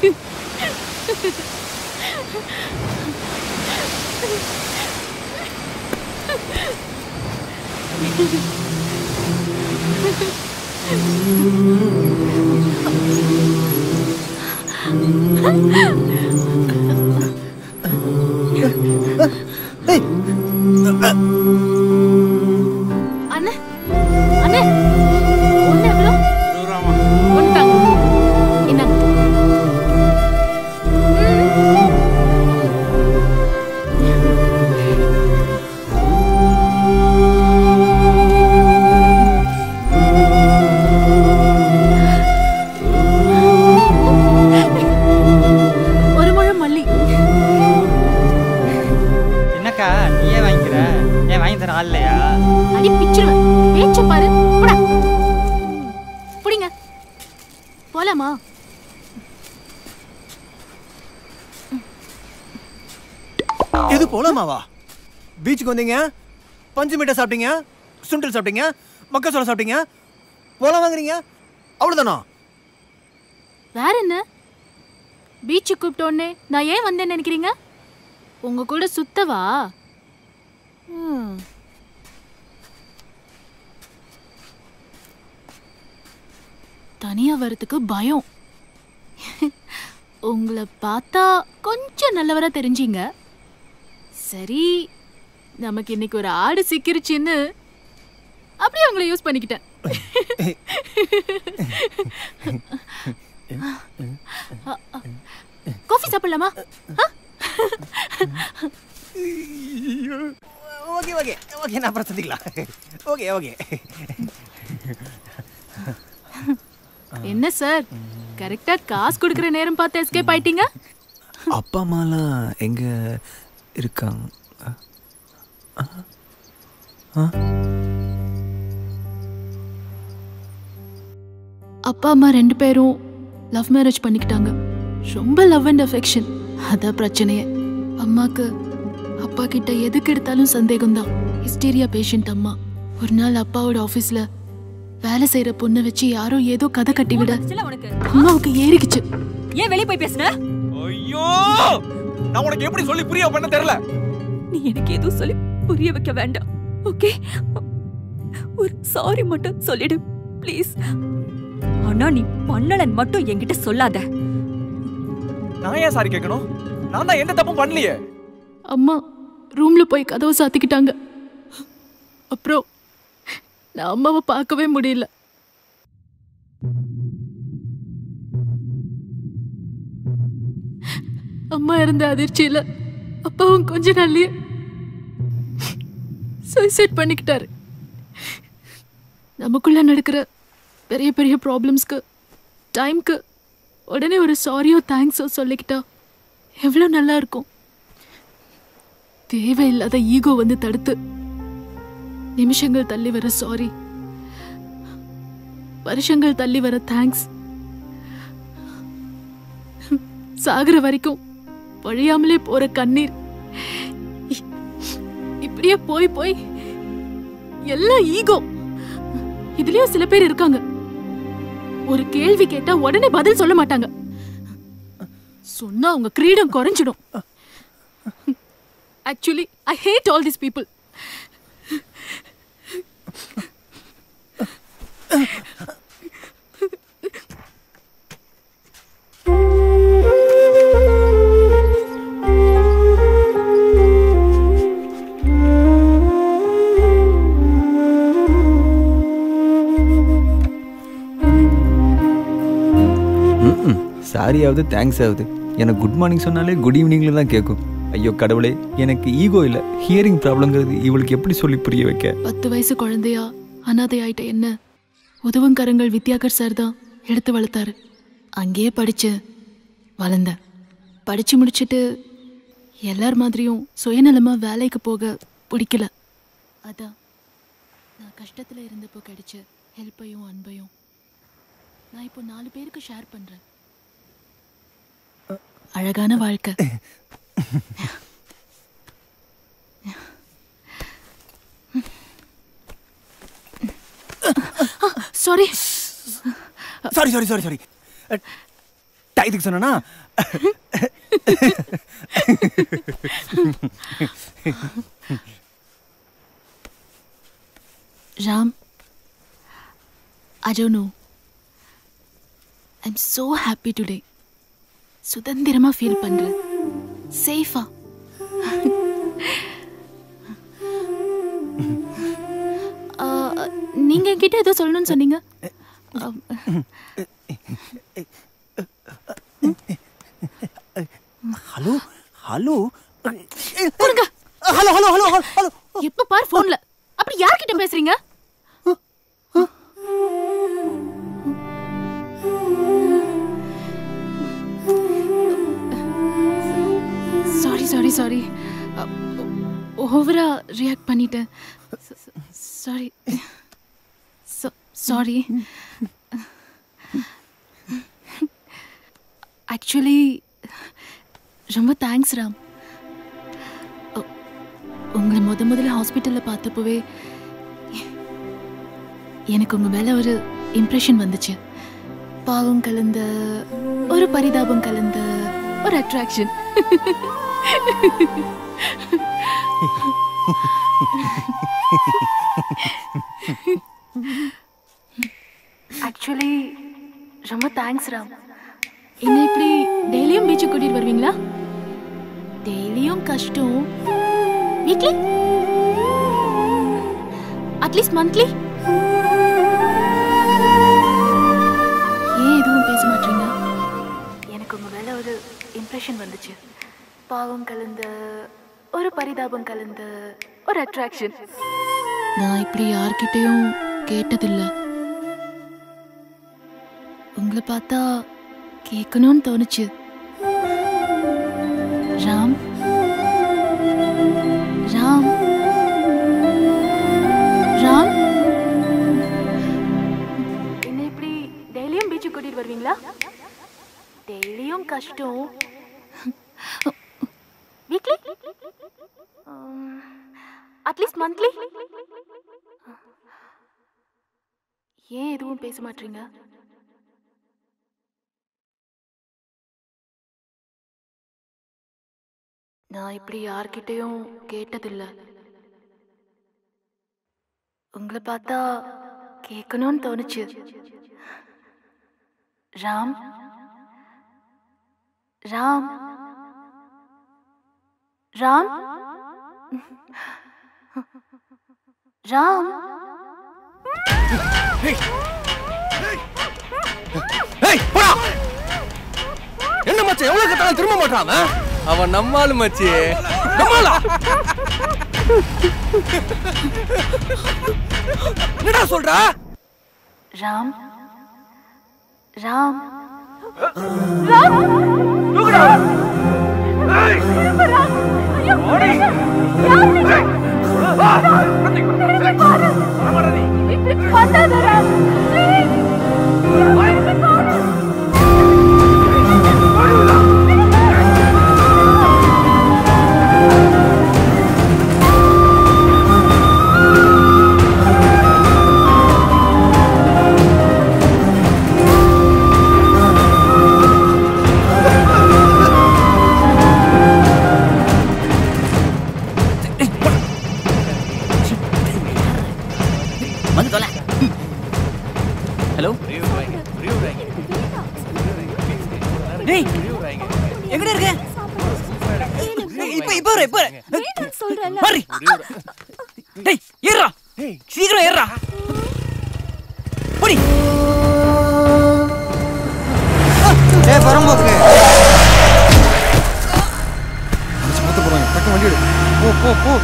அண்ணே அண்ணே ஒண்ணு எவ்வளோ ஒன்றாங்க இந்தாங்க ஒரு முழம் மல்லி என்னக்கா நீயே வாங்கிக்கிற ஏன் வாங்கி தர ஆள் இல்லையா அடி பிச்சிருவேன் பேச்ச பாரு போடா புடிங்க போலாமா எது போலாமாவா பீச்சுக்கு வந்தீங்க பஞ்சு மீட்டை சாப்பிட்டீங்க சுண்டல் சாப்பிட்டீங்க மக்காச்சோளம் சாப்பிட்டீங்க போலாம் வாங்குறீங்க அவ்வளோதானா வேற என்ன பீச்சுக்கு கூப்பிட்ட உடனே நான் ஏன் வந்தேன்னு நினைக்கிறீங்க உங்க கூட சுத்தவா ம். தனியா வரதுக்கு பயம் உங்களை பார்த்தா கொஞ்சம் நல்லவரா தெரிஞ்சீங்க சரி நமக்கு இன்னைக்கு ஒரு ஆடு சிக்கிருச்சுன்னு அப்படியே உங்களை யூஸ் பண்ணிக்கிட்டேன் காஃபி சாப்பிடலாமா ஆ? ஓகே ஓகே ஓகே நான் அப்புறம் சந்திக்கலாம் ஓகே ஓகே என்ன சார் கரெக்டா காசு கொடுக்குற நேரம் பார்த்து எஸ்கேப் ஆயிட்டீங்க அப்பா அம்மாலாம் எங்க இருக்காங்க அ? அ? அப்பா அம்மா ரெண்டு பேரும் லவ் மேரேஜ் பண்ணிக்கிட்டாங்க ரொம்ப லவ் அண்ட் அஃபெக்ஷன் அதான் பிரச்சனையே அம்மாக்கு அப்பா கிட்ட எதுக்கு எடுத்தாலும் சந்தேகம்தான் ஹிஸ்டீரியா பேஷண்ட் அம்மா ஒரு நாள் அப்பாவோட ஆபீஸ்ல வேலை செய்யற பொண்ணை வச்சு யாரோ ஏதோ கதை கட்டி விட உனக்கு அம்மாவுக்கு ஏறிக்குச்சு ஏன் வெளிய போய் பேசுன ஐயோ நான் உனக்கு எப்படி சொல்லி புரிய பண்ண தெரியல நீ எனக்கு எதுவும் சொல்லி புரிய வைக்க வேண்டாம் ஓகே ஒரு சாரி மட்டும் சொல்லிடு ப்ளீஸ் ஆனா நீ பண்ணலன்னு மட்டும் என்கிட்ட சொல்லாத நான் ஏன் சாரி கேட்கணும் நான் தான் எந்த தப்பும் பண்ணலையே அம்மா ரூம்ல போய் கதவை சாத்திக்கிட்டாங்க அப்புறம் நான் அம்மாவை பார்க்கவே முடியல அம்மா இருந்த அதிர்ச்சியில அப்பாவும் கொஞ்ச நாள்லயே சூசைட் பண்ணிக்கிட்டாரு நமக்குள்ள நடக்கிற பெரிய பெரிய ப்ராப்ளம்ஸ்க்கு டைம்க்கு உடனே ஒரு சாரியோ தேங்க்ஸோ சொல்லிக்கிட்டா எவ்வளோ நல்லா இருக்கும் தேவையில்லாத ஈகோ வந்து தடுத்து நிமிஷங்கள் தள்ளி வர சாரி வருஷங்கள் தள்ளி வர தேங்க்ஸ் சாகுற வரைக்கும் வழியாமலே போற கண்ணீர் இ- இப்படியே போய் போய் எல்லாம் ஈகோ இதுலயும் சில பேர் இருக்காங்க ஒரு கேள்வி கேட்டா உடனே பதில் சொல்ல மாட்டாங்க சொன்னா அவங்க கிரீடம் குறைஞ்சிடும் actually I hate all these people sorry ஆகுது தேங்க்ஸ் ஆகுது எனக்கு குட் மார்னிங் சொன்னாலே குட் ஈவினிங்ல தான் கேட்கும் ஐயோ கடவுளே எனக்கு ஈகோ இல்லை ஹியரிங் ப்ராப்ளங்கிறது இவளுக்கு எப்படி சொல்லி புரிய வைக்க பத்து வயசு குழந்தையா அனாதை ஆயிட்ட என்ன உதவுங்கரங்கள் வித்யாகர் சார் தான் எடுத்து வளர்த்தாரு அங்கேயே படிச்சு வளர்ந்தேன் படிச்சு முடிச்சிட்டு எல்லார் மாதிரியும் சுயநலமா வேலைக்கு போக பிடிக்கல அதான் நான் கஷ்டத்துல இருந்தப்போ கிடைச்ச ஹெல்ப்பையும் அன்பையும் நான் இப்போ நாலு பேருக்கு ஷேர் பண்றேன் அழகான வாழ்க்கை sorry sorry sorry sorry sorry டயத்துக்கு சொன்னா Ram, I don't know. I'm so happy today. சுதந்திரமா ஃபீல் பண்றேன் சேஃபா நீங்க என்கிட்ட ஏதோ சொல்லணும்னு சொன்னீங்க அஹ், ஹலோ ஹலோ கொடுங்க ஹலோ ஹலோ ஹலோ ஹலோ எப்ப பார் போன்ல அப்படி யார்கிட்ட பேசுறீங்க சாரி சாரி சாரி ஓவரா ரியாக்ட் பண்ணிட்டேன் சாரி சாரி ஆக்சுவலி ரொம்ப தேங்க்ஸ் ராம் உ- உங்களை முத முதல்ல ஹாஸ்பிட்டலில் பார்த்தப்பவே எனக்கு உங்க மேல ஒரு இம்ப்ரெஷன் வந்துச்சு பாவம் கலந்த ஒரு பரிதாபம் கலந்த ஒரு அட்ராக்ஷன் ஆக்சுவலி ரொம்ப தேங்க்ஸ் ராம் என்ன இப்படி டெய்லியும் பீச்சுக்கு கூட்டிட்டு வருவீங்களா டெய்லியும் கஷ்டம் வீக்லி அட்லீஸ்ட் மந்த்லி ஏன் எதுவும் பேச மாட்டீங்க எனக்கு உங்க மேல ஒரு இம்ப்ரெஷன் வந்துச்சு பாவம் கலந்த ஒரு பரிதாபம் கலந்த ஒரு அட்ராக்ஷன் நான் இப்படி யார்கிட்டயும் கேட்டதில்லை உங்களை பார்த்தா கேட்கணும்னு தோணுச்சு ராம் ராம் ராம் என்ன இப்படி டெய்லியும் பீச்சுக்கு கூட்டிட்டு வருவீங்களா டெய்லியும் கஷ்டம் வீக்லி அட்லீஸ்ட் மந்த்லி ஏன் எதுவும் பேச மாட்டீங்க நான் இப்படி யார்கிட்டயும் கேட்டதில்லை உங்களை பார்த்தா கேட்கணும்னு தோணுச்சு ராம் ராம் ராம் ராம் ஏய் போடா என்ன மச்சான் எவ்வளவு கட்டாலும் திரும்ப மாட்டான் அவன் அவன் நம்மாளு மச்சி நம்மாளா என்னடா சொல்ற ராம் ராம் வந்து தொலை ஹலோ டேய் எங்கடா இருக்க இப்ப இப்ப வர இப்ப சொல்றேன்ல. வர டேய் ஏறா சீக்கிரம் ஏறா போடி ஏப்பா புறம்போக்கு மாத்த போறாங்க டக்கு வண்டி எடு போ போ போ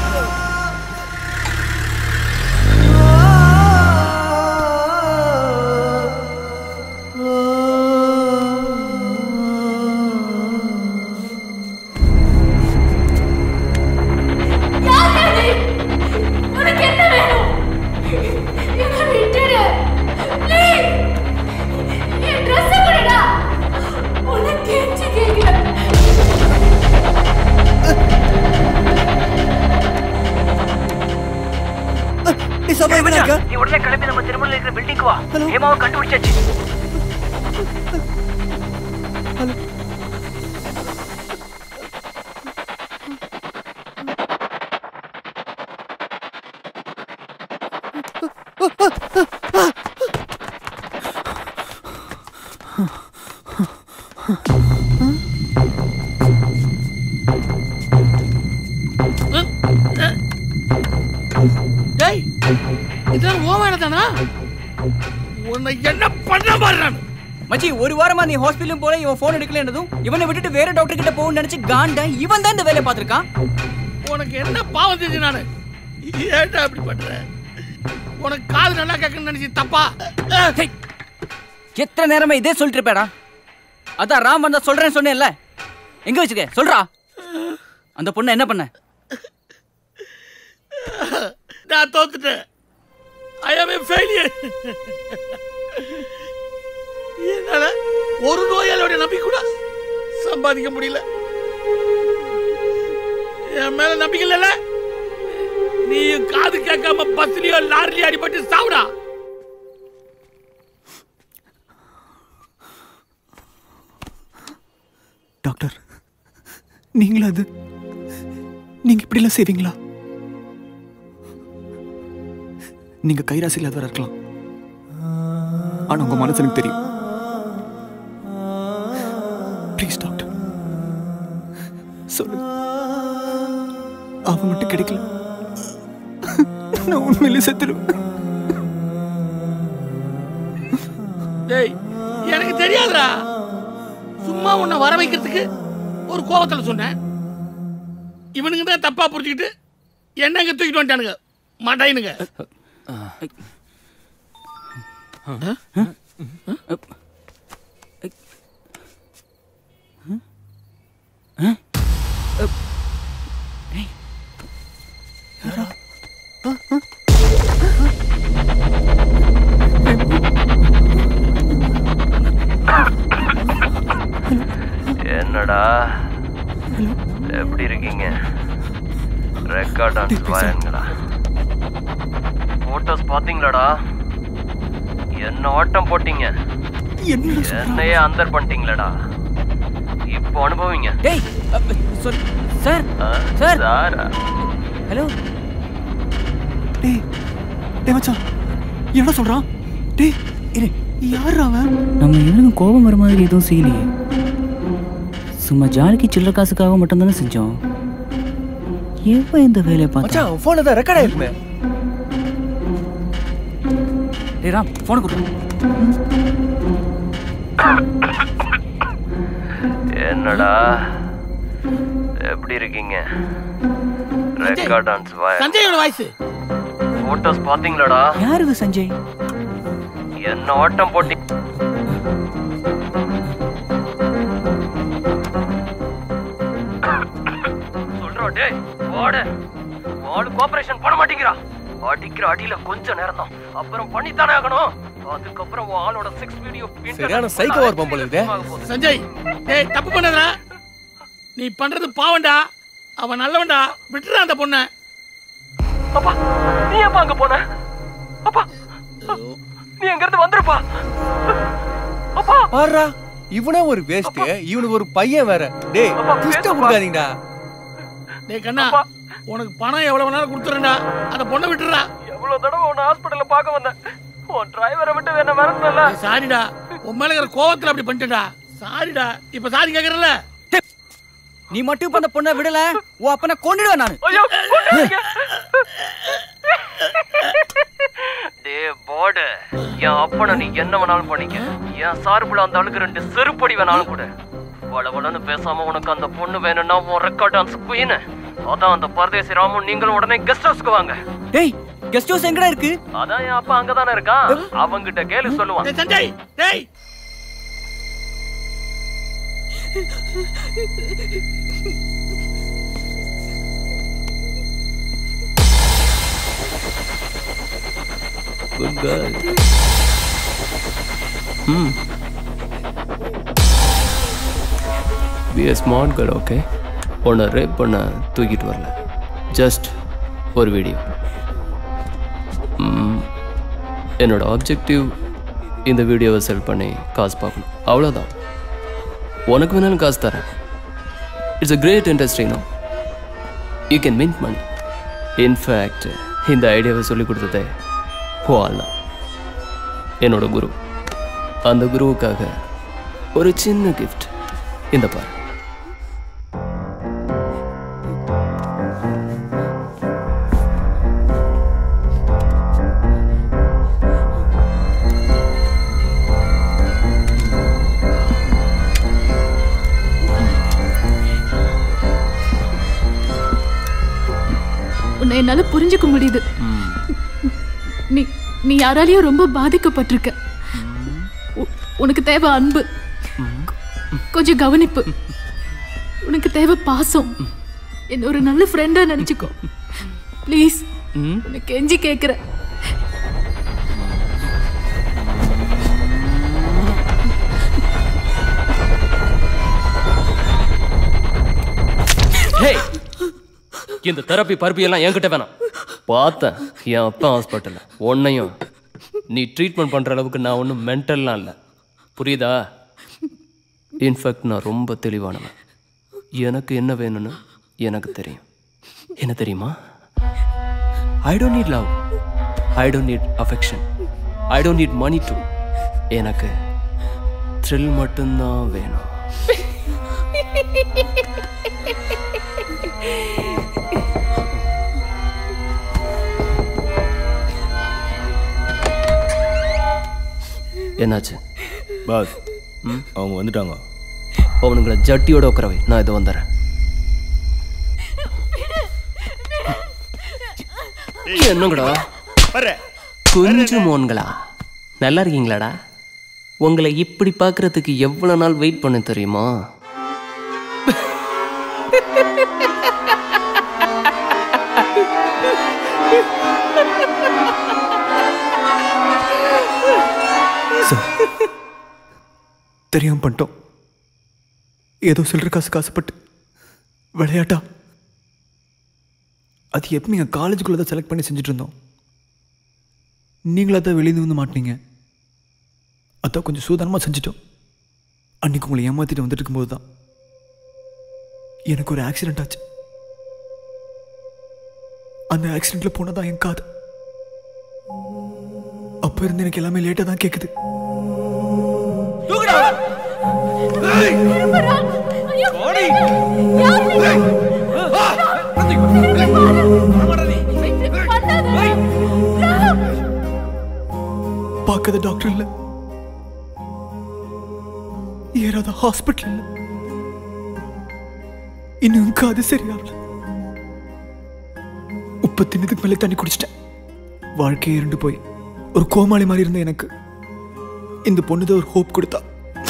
உனக்கு என்ன வேணும் என்ன விட்டுடு ப்ளீஸ் என் ட்ரெஸ் கொடுடா உனக்கு கெஞ்சி கேட்கிறேன் நீ சபை எங்க இருக்க நீ உடனே கிளம்பி நம்ம திருமணம் இருக்கிற பில்டிங்க்கு வா ஹேமாவை கண்டுபிடிச்சாச்சு டேய் இதெல்லாம் ஓ வேலை தானா உன்னை என்ன பண்ண பாரு மச்சி ஒரு வாரமா நீ ஹாஸ்பிடலும் போல இவன் போன் எடுக்கலன்றதும் இவனை விட்டுட்டு வேற டாக்டர் கிட்ட போகணும்னு நினைச்சு காண்ட இவன் தான் இந்த வேலையை பார்த்திருக்கான் உனக்கு என்ன பாவம் செஞ்சு நானு ஏன்டா அப்படி பண்ற உனக்கு காது நல்லா கேட்கணும்னு நினைச்சு தப்பா எத்தனை நேரமா இதே சொல்லிட்டு இருப்பேடா அதான் ராம் வந்தா சொல்றேன்னு சொன்னேன்ல எங்க வச்சுக்க சொல்றா அந்த பொண்ணை என்ன பண்ண நான் தோத்துட்டேன் ஐ ஆம் ஏ ஃபெயிலியர் என்னால ஒரு நோயாளியோட நம்பிக்கை கூட சம்பாதிக்க முடியல என் மேல நம்பிக்கை இல்லைல்ல நீ காது கேட்காம பஸ்லயோ லாரிலயோ அடிபட்டு சாவுடா டாக்டர் நீங்களா அது நீங்க இப்படிலாம் செய்வீங்களா நீங்க கைராசி இல்லாதவரா இருக்கலாம் ஆனா உங்க மனசு எனக்கு தெரியும் ப்ளீஸ் டாக்டர் சொல்லுங்க அவன் மட்டும் கிடைக்கல நான் உண்மையிலே செத்துருவேன் டேய் எனக்கு தெரியாதுடா சும்மா உன்னை வர வைக்கிறதுக்கு ஒரு கோவத்துல சொன்னேன் இவனுங்க தான் தப்பா புரிஞ்சுக்கிட்டு என்னங்க தூக்கிட்டு வந்துட்டானுங்க மாட்டாயினுங்க என்னடா எப்படி இருக்கீங்க ரெக்கார்ட் டான்ஸ் வாயன்களா போட்டோஸ் பாத்தீங்களாடா என்ன ஓட்டம் போட்டீங்க என்னையே அந்தர் பண்ணிட்டீங்களடா இப்போ அனுபவிங்க டேய் சொல் சார் சார் சாரா ஹலோ டேய் டேய் மச்சான் என்ன சொல்றான் டேய் இரு யார் அவன் நம்ம இவனுக்கு கோபம் வர மாதிரி எதுவும் செய்யலையே சும்மா ஜாலிக்கு சில்லற காசுக்காக மட்டும் தானே செஞ்சோம் எப்ப இந்த வேலையை பார்த்தா மச்சான் போன்ல தான் ரெக்கார்ட் ஆயிருக்குமே டேய் ராம் போன கொடு என்னடா எப்படி இருக்கீங்க ரெக்கார்ட் டான்ஸ் வாயன் சஞ்சயோட வாய்ஸ் போட்டோஸ் பாத்தீங்களாடா யார் இது சஞ்சய் என்ன ஓட்டம் போட்டி சொல்றோம் டேய் வாடு வாடு கோஆபரேஷன் பண்ண மாட்டேங்கிறா அடிக்கிற அடியில கொஞ்ச நேரம் தான் அப்புறம் பண்ணித்தானே ஆகணும் அதுக்கப்புறம் உன் ஆளோட செக்ஸ் வீடியோ சரியான சைக்கோ இருப்பான் போல இருக்குதே. சஞ்சய் டேய் தப்பு பண்ணதுடா நீ பண்றது பாவம்டா அவன் நல்லவன்டா விட்டுறா அந்த பொண்ணை அப்பா நீ ஏப்பா அங்க போன அப்பா நீ எங்க இருந்து வந்துருப்பா அப்பா பாருடா இவனே ஒரு வேஸ்ட் இவனுக்கு ஒரு பையன் வேற டேய் கிறிஸ்ட கொடுக்காதீங்கடா டேய் கண்ணா உனக்கு பணம் எவ்வளவு வேணாலும் கொடுத்துறேன்டா அந்த பொண்ணை விட்டுறா எவ்வளவு தடவை உன்னை ஹாஸ்பிடல்ல பார்க்க வந்தேன் உன் டிரைவரை விட்டு என்ன மறந்துடல சாரிடா உன் மேல இருக்கிற கோவத்துல அப்படி பண்ணிட்டேன்டா சாரிடா இப்ப சாரி கேக்குறல நீ மட்டும் இப்ப அந்த பொண்ணை விடல ஓ அப்பனை கொண்டுடுவேன் நானு ஐயோ கொன்னுடாதீங்க. டேய் போடு என் அப்பனை நீ என்ன வேணாலும் பண்ணிக்க என் சார்புல அந்த ஆளுக்கு ரெண்டு செருப்படி வேணாலும் கூட வளவளன்னு பேசாம உனக்கு அந்த பொண்ணு வேணும்னா உன் ரெக்கார்ட் டான்ஸ் குயின் அதான் அந்த பரதேசி ராமும் நீங்களும் உடனே கெஸ்ட் ஹவுஸ்க்கு வாங்க டேய் கெஸ்ட் ஹவுஸ் எங்கடா இருக்கு அதான் என் அப்பா அங்கதானே இருக்கான் அவங்கிட்ட கேளு சொல்லுவான் சஞ்சய் டேய் குட் கேர்ள் ம் be a smart girl okay உன்னை ரேப் பண்ண தூக்கிட்டு வரல ஜஸ்ட் ஒரு வீடியோ என்னோட ஆப்ஜெக்டிவ் இந்த வீடியோவை செல் பண்ணி காசு பார்க்கணும் அவ்வளோதான் உனக்கு வேணாலும் காசு தரேன் it's a great industry no you can mint money in fact இந்த ஐடியாவை சொல்லி கொடுத்ததே ஓ அல்ல என்னோட குரு அந்த குருவுக்காக ஒரு சின்ன கிஃப்ட் இந்த பாரு உன்னை என்னால புரிஞ்சுக்க முடியுது நீ நீ யாராலையும் ரொம்ப பாதிக்கப்பட்டிருக்க உ- உனக்கு தேவை அன்பு கொஞ்சம் கவனிப்பு உனக்கு தேவை பாசம் என்ன ஒரு நல்ல ஃப்ரெண்டா நினைச்சுக்கோ ப்ளீஸ் உனக்கு கெஞ்சி கேட்குறேன் ஹே இந்த தெரப்பி பருப்பி எல்லாம் என்கிட்ட வேணாம் பார்த்தேன் என் அப்பா ஹாஸ்பிட்டலில் உன்னையும் நீ ட்ரீட்மெண்ட் பண்ணுற அளவுக்கு நான் ஒன்றும் மென்டல்லாம் இல்லை புரியுதா இன்ஃபேக்ட் நான் ரொம்ப தெளிவானவன் எனக்கு என்ன வேணும்னு எனக்கு தெரியும் என்ன தெரியுமா I don't need love I don't need affection I don't need money to எனக்கு த்ரில் மட்டும்தான் வேணும் என்னாச்சு பாஸ் அவங்க வந்துட்டாங்க அவனுங்களை ஜட்டியோட உட்காரவை நான் இதை வந்துடுறேன் என்னங்கடா கொஞ்சம் மோன்களா நல்லா இருக்கீங்களாடா உங்களை இப்படி பார்க்கறதுக்கு எவ்வளோ நாள் வெயிட் பண்ண தெரியுமா சார் தெரியாம பண்ணிட்டோம் ஏதோ சில்லற காசு காசுப்பட்டு விளையாட்டா அது எப்போ நீங்கள் காலேஜுக்குள்ளே தான் செலக்ட் பண்ணி செஞ்சுட்டு இருந்தோம் நீங்களா தான் வெளியே வந்து மாட்டினீங்க அதான் கொஞ்சம் சூதானமாக செஞ்சிட்டோம் அன்னைக்கு உங்களை ஏமாத்திட்டு வந்துட்டு இருக்கும்போது தான் எனக்கு ஒரு ஆக்சிடென்ட் ஆச்சு அந்த ஆக்சிடென்ட்ல போனதான் என் காது அப்ப இருந்து எனக்கு எல்லாமே லேட்டா தான் கேக்குது பார்க்காத டாக்டர் இல்ல ஏறாத ஹாஸ்பிட்டல் இல்ல இன்னும் காது சரியாகல உப்பு தின்னதுக்கு மேலே தண்ணி குடிச்சிட்டேன் வாழ்க்கையை இருண்டு போய் ஒரு கோமாளி மாதிரி இருந்த எனக்கு இந்த பொண்ணு தான் ஒரு ஹோப் கொடுத்தா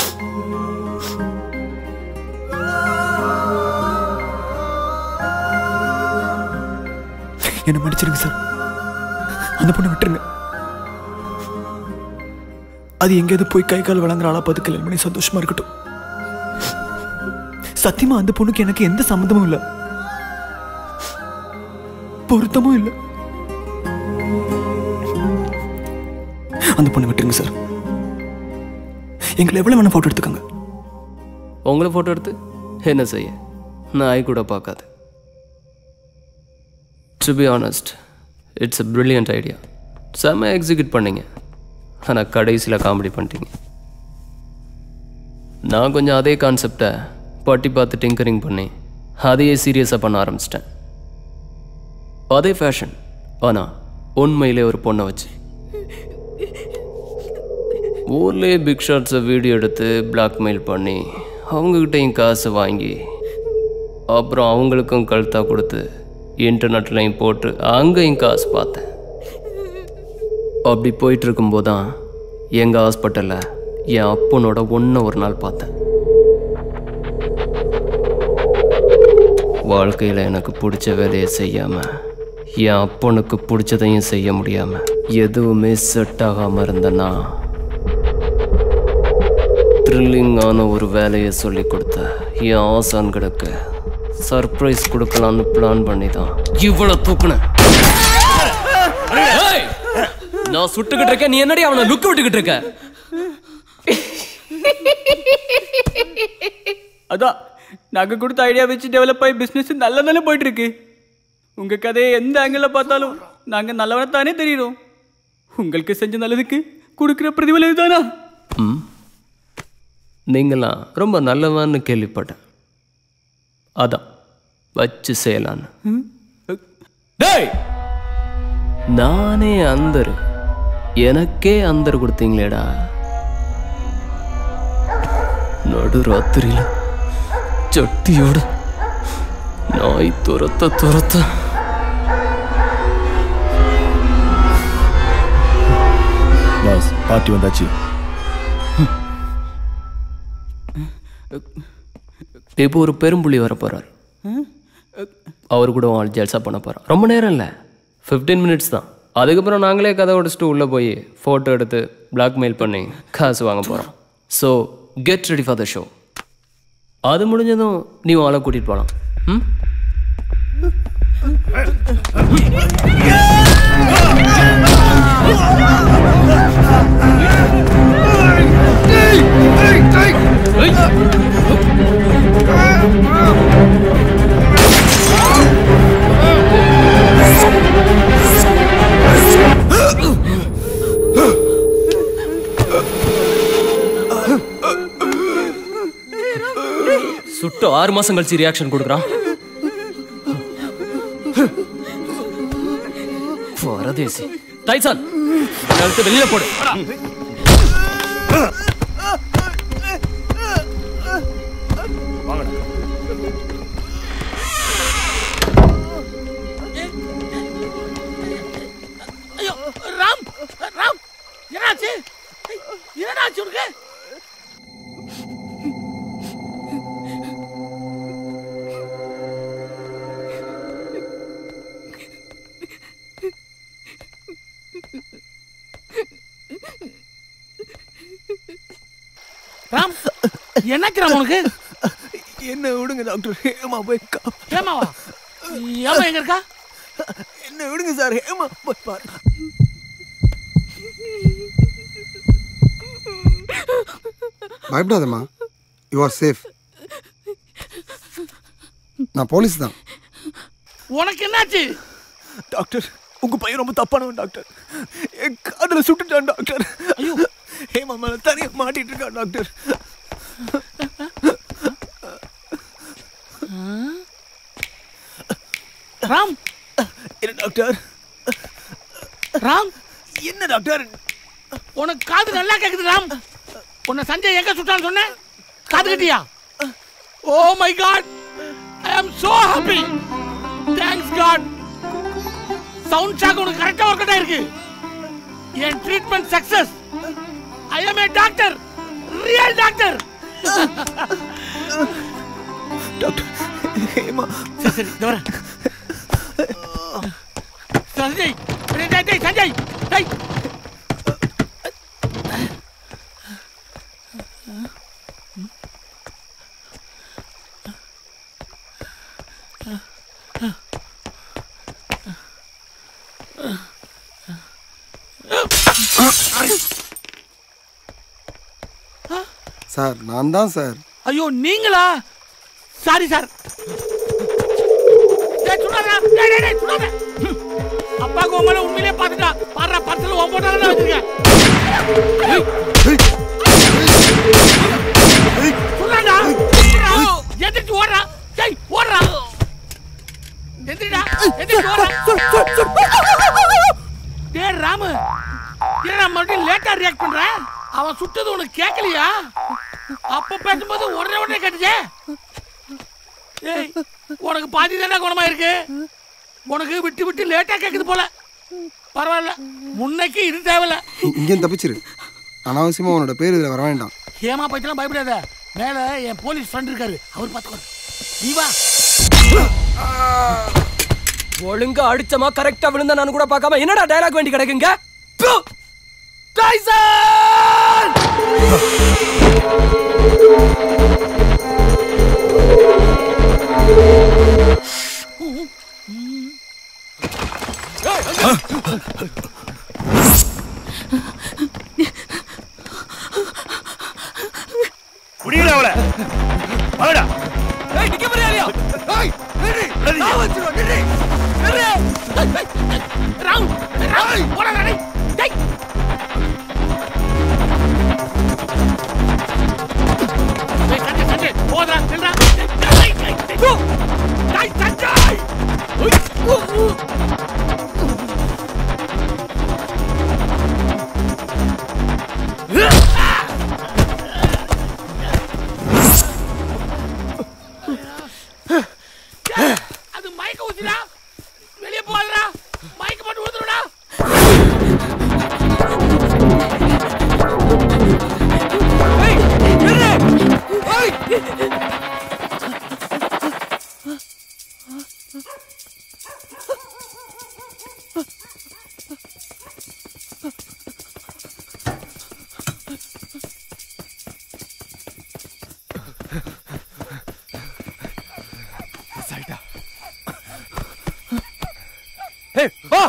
என்ன மன்னிச்சிருங்க சார் அந்த பொண்ணை விட்டுருங்க அது எங்கேயாவது போய் கை கால் வழங்குற ஆளா பார்த்து கல்யாணம் பண்ணி சந்தோஷமா இருக்கட்டும் சத்தியமா அந்த பொண்ணுக்கு எனக்கு எந்த சம்மந்தமும் இல்லை பொருத்தமும் இல்லை அந்த பொண்ணை விட்டுருங்க சார் எங்களை எவ்வளவு வேணா போட்டோ எடுத்துக்கோங்க உங்களை ஃபோட்டோ எடுத்து என்ன செய்ய நாய் கூட பார்க்காது to be honest it's a brilliant idea செம்ம எக்ஸிக்யூட் பண்ணீங்க ஆனால் கடைசியில் காமெடி பண்ணிட்டீங்க நான் கொஞ்சம் அதே கான்செப்டை பட்டி பார்த்து டிங்கரிங் பண்ணி அதையே சீரியஸாக பண்ண ஆரம்பிச்சிட்டேன் அதே ஃபேஷன் ஆனால் உண்மையிலே ஒரு பொண்ணை வச்சு ஊர்லேயே பிக் ஷாட்ஸை வீடியோ எடுத்து பிளாக்மெயில் பண்ணி அவங்கக்கிட்டையும் காசு வாங்கி அப்புறம் அவங்களுக்கும் கழுத்தாக கொடுத்து இன்டர்நெட்லையும் போட்டு அங்கேயும் காசு பார்த்தேன் அப்படி போயிட்டு இருக்கும்போது தான் எங்கள் ஹாஸ்பிட்டலில் என் அப்பனோட ஒன்றை ஒரு நாள் பார்த்தேன் வாழ்க்கையில் எனக்கு பிடிச்ச வேலையை செய்யாமல் என் அப்பனுக்கு பிடிச்சதையும் செய்ய முடியாமல் எதுவுமே செட் ஆகாமல் இருந்தேன்னா த்ரில்லிங்கான ஒரு வேலையை சொல்லி கொடுத்த என் ஆசான்களுக்கு சர்ப்ரைஸ் கொடுக்கலான்னு பிளான் பண்ணி தான் இவ்வளோ தூக்குனேன் ஏய்! நான் சுட்டுக்கிட்டு இருக்கேன் நீ என்னடி அவனை லுக்கு விட்டுக்கிட்டு இருக்க அதான் நாங்க கொடுத்த ஐடியா வச்சு டெவலப் ஆகி பிசினஸ் நல்ல நல்ல போயிட்டு இருக்கு உங்க கதையை எந்த ஆங்கிள் பார்த்தாலும் நாங்க நல்லவன தானே தெரியுறோம் உங்களுக்கு செஞ்ச நல்லதுக்கு கொடுக்குற பிரதிபலன் இதுதானா ம் நீங்களாம் ரொம்ப நல்லவன்னு கேள்விப்பட்டேன் அதான் வச்சு செய்யலான்னு டேய் நானே அந்தர் எனக்கே அந்தர் கொடுத்தீங்களேடா நடு ராத்திரியில சட்டியோட நாய் துரத்த துரத்த பாஸ் பார்ட்டி வந்தாச்சு இப்போ ஒரு பெரும்புள்ளி வர போறார் அவர் கூட ஆள் ஜல்சா பண்ண போகிறோம் ரொம்ப நேரம் இல்லை ஃபிஃப்டீன் மினிட்ஸ் தான் அதுக்கப்புறம் நாங்களே கதை உடச்சிட்டு உள்ளே போய் ஃபோட்டோ எடுத்து பிளாக்மெயில் பண்ணி காசு வாங்க போகிறோம் so get ready for the show அது முடிஞ்சதும் நீ ஆளை கூட்டிகிட்டு போகலாம் ம் சுட்டு ஆறு மாசம் கழிச்சு ரியாக்ஷன் கொடுக்குறான் பரதேசி டைசான் கழுத்து வெளியில போடு ஐயோ ராம் ராம் என்னாச்சு என்னாச்சு உனக்கு ராம் என்னாச்சு ராம் உனக்கு என்ன விடுங்க டாக்டர் ஹேமா போய் கா- ஏமாவா ஏமா எங்க இருக்கா என்ன விடுங்க சார் ஹேமா போய் பாருங்க பயப்படாதம்மா யூ ஆர் சேஃப் நான் போலீஸ் தான் உனக்கு என்னாச்சு டாக்டர் உங்க பையன் ரொம்ப தப்பானவன் டாக்டர் என் காதல சுட்டுட்டான் டாக்டர் ஐயோ ஹேமா மேல தனியா மாட்டிட்டு இருக்கான் டாக்டர் ராம் என்ன டாக்டர் ராம் என்ன டாக்டர் உனக்கு காது நல்லா கேக்குது ராம் உன்னை சஞ்சய் எங்க சுட்டான்னு சொன்ன காது கட்டியா oh my God I am so happy thanks God sound shock உனக்கு கரெக்டா ஒர்க் அவுட் ஆயிருக்கு என் treatment success I am a doctor real doctor doctor Hema சரி சரி இந்த வரேன் சஞ்சய் டேய், டேய், டேய், சஞ்சய் டேய் சார் நான் தான் சார் ஐயோ நீங்களா சாரி சார் டேய் சுடாதடா டேய் டேய் டேய் சுடாத ஹம். அப்பாக்கு உன் மேல உண்மையிலே பாத்துட்டா பாடுறா பர்சல் உன் போட்டா தான் வச்சிருக்கேன் ஏய். சுடாதடா சுடுடா. எந்திரிச்சு ஓடுறா டேய் ஓடுறா எந்திரிடா எந்திரிச்சு ஓடுறா டேய் ராமு என்னடா மறுபடியும் லேட்டா ரியாக்ட் பண்ற அவன் சுட்டது உனக்கு கேட்கலையா அப்ப பேசும்போது உடனே உடனே கேட்டுச்சே ஏய் உனக்கு பாதி தானே குணமா இருக்கு உனக்கு விட்டு விட்டு லேட்டா கேக்குது போல பரவாயில்ல முன்னைக்கு இது தேவையில்ல இங்கேயும் தப்பிச்சிரு அனாவசியமா உன்னோட பேர் இதில் வர வேண்டாம் ஏமா பச்சலாம் பயப்படாத மேல என் போலீஸ் ஃப்ரெண்ட் இருக்காரு அவர் பார்த்துக்கோ நீ வா ஒழுங்கா அடிச்சமா கரெக்டா விழுந்தா நான் கூட பார்க்காம என்னடா டயலாக் வேண்டி கிடக்குங்க ப்பு! டைசன் குடிடா அவள வாடா ஏய் நிக்க முடியாதியா ஏய் நில்லு நான் வச்சிரோம் நில்லு நில்லு ராவ் ராவ் போடா டேய் டேய் டேய் சஞ்சய் சஞ்சய் போடா நில்றா டேய் டேய் டேய் டேய் சஞ்சய் அது மயக்க ஊத்திடா வெளியே போகாதடா மயக்க போட்டு ஊத்துறடா ஆயிட்டா ஏய் வா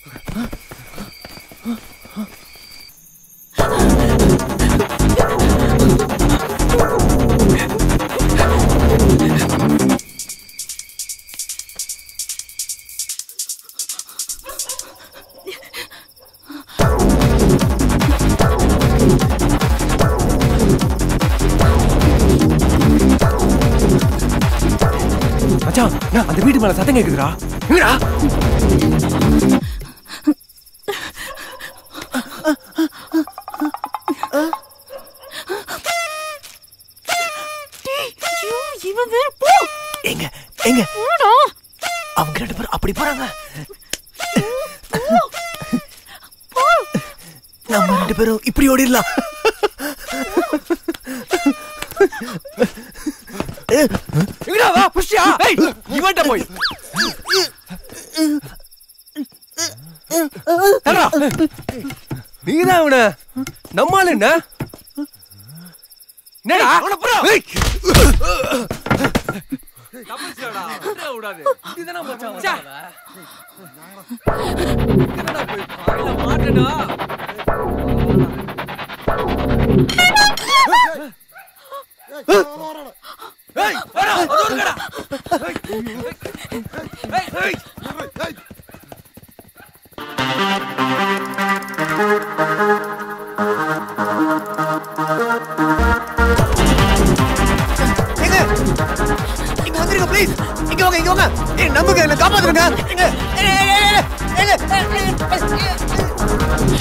மச்சான் நான் அந்த வீட்டு மேல சத்தம் கேக்குதுடா எங்கடா இவன் வேற போ எங்க எங்க போடா அவங்க ரெண்டு பேரும் அப்படி போறாங்க நம்ம ரெண்டு பேரும் இப்படி ஓடிடலாம் எங்கடா வா புஷ்யா ஏய் இவன்ட்ட போய் தர்றா. நீதான் அவன நம்மால என்ன என்னடா அவன புறா ஏய் ஏய் வாடா அது ஒரு கடா ஏய் ஏய் எங்க இங்க வந்துருங்க ப்ளீஸ் இங்க வாங்க இங்க வாங்க ஏய் நம்புங்க என்ன காப்பாத்துங்க எங்க ஏய், ஏய், ஏய், ஏய், ஏய், ஏய், ஏய், ஏய்.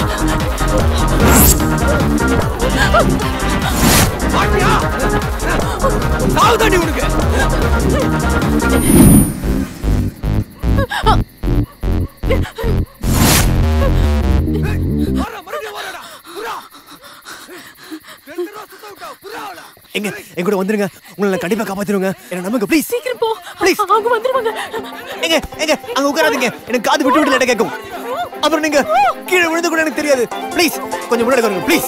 மாட்டியா சாவு தண்ணி உனக்கு எங்க எங்க கூட வந்துருங்க உங்களை நான் கண்டிப்பா காப்பாத்திடுங்க என்ன நம்புங்க ப்ளீஸ் சீக்கிரம் போ ப்ளீஸ் அவங்க வந்துருவாங்க எங்க எங்க அங்க உட்காராதீங்க எனக்கு காது விட்டு விட்டு லேட்டா கேட்கும் அப்புறம் நீங்க கீழே விழுந்து கூட எனக்கு தெரியாது ப்ளீஸ் கொஞ்சம் முன்னாடி வருங்க ப்ளீஸ்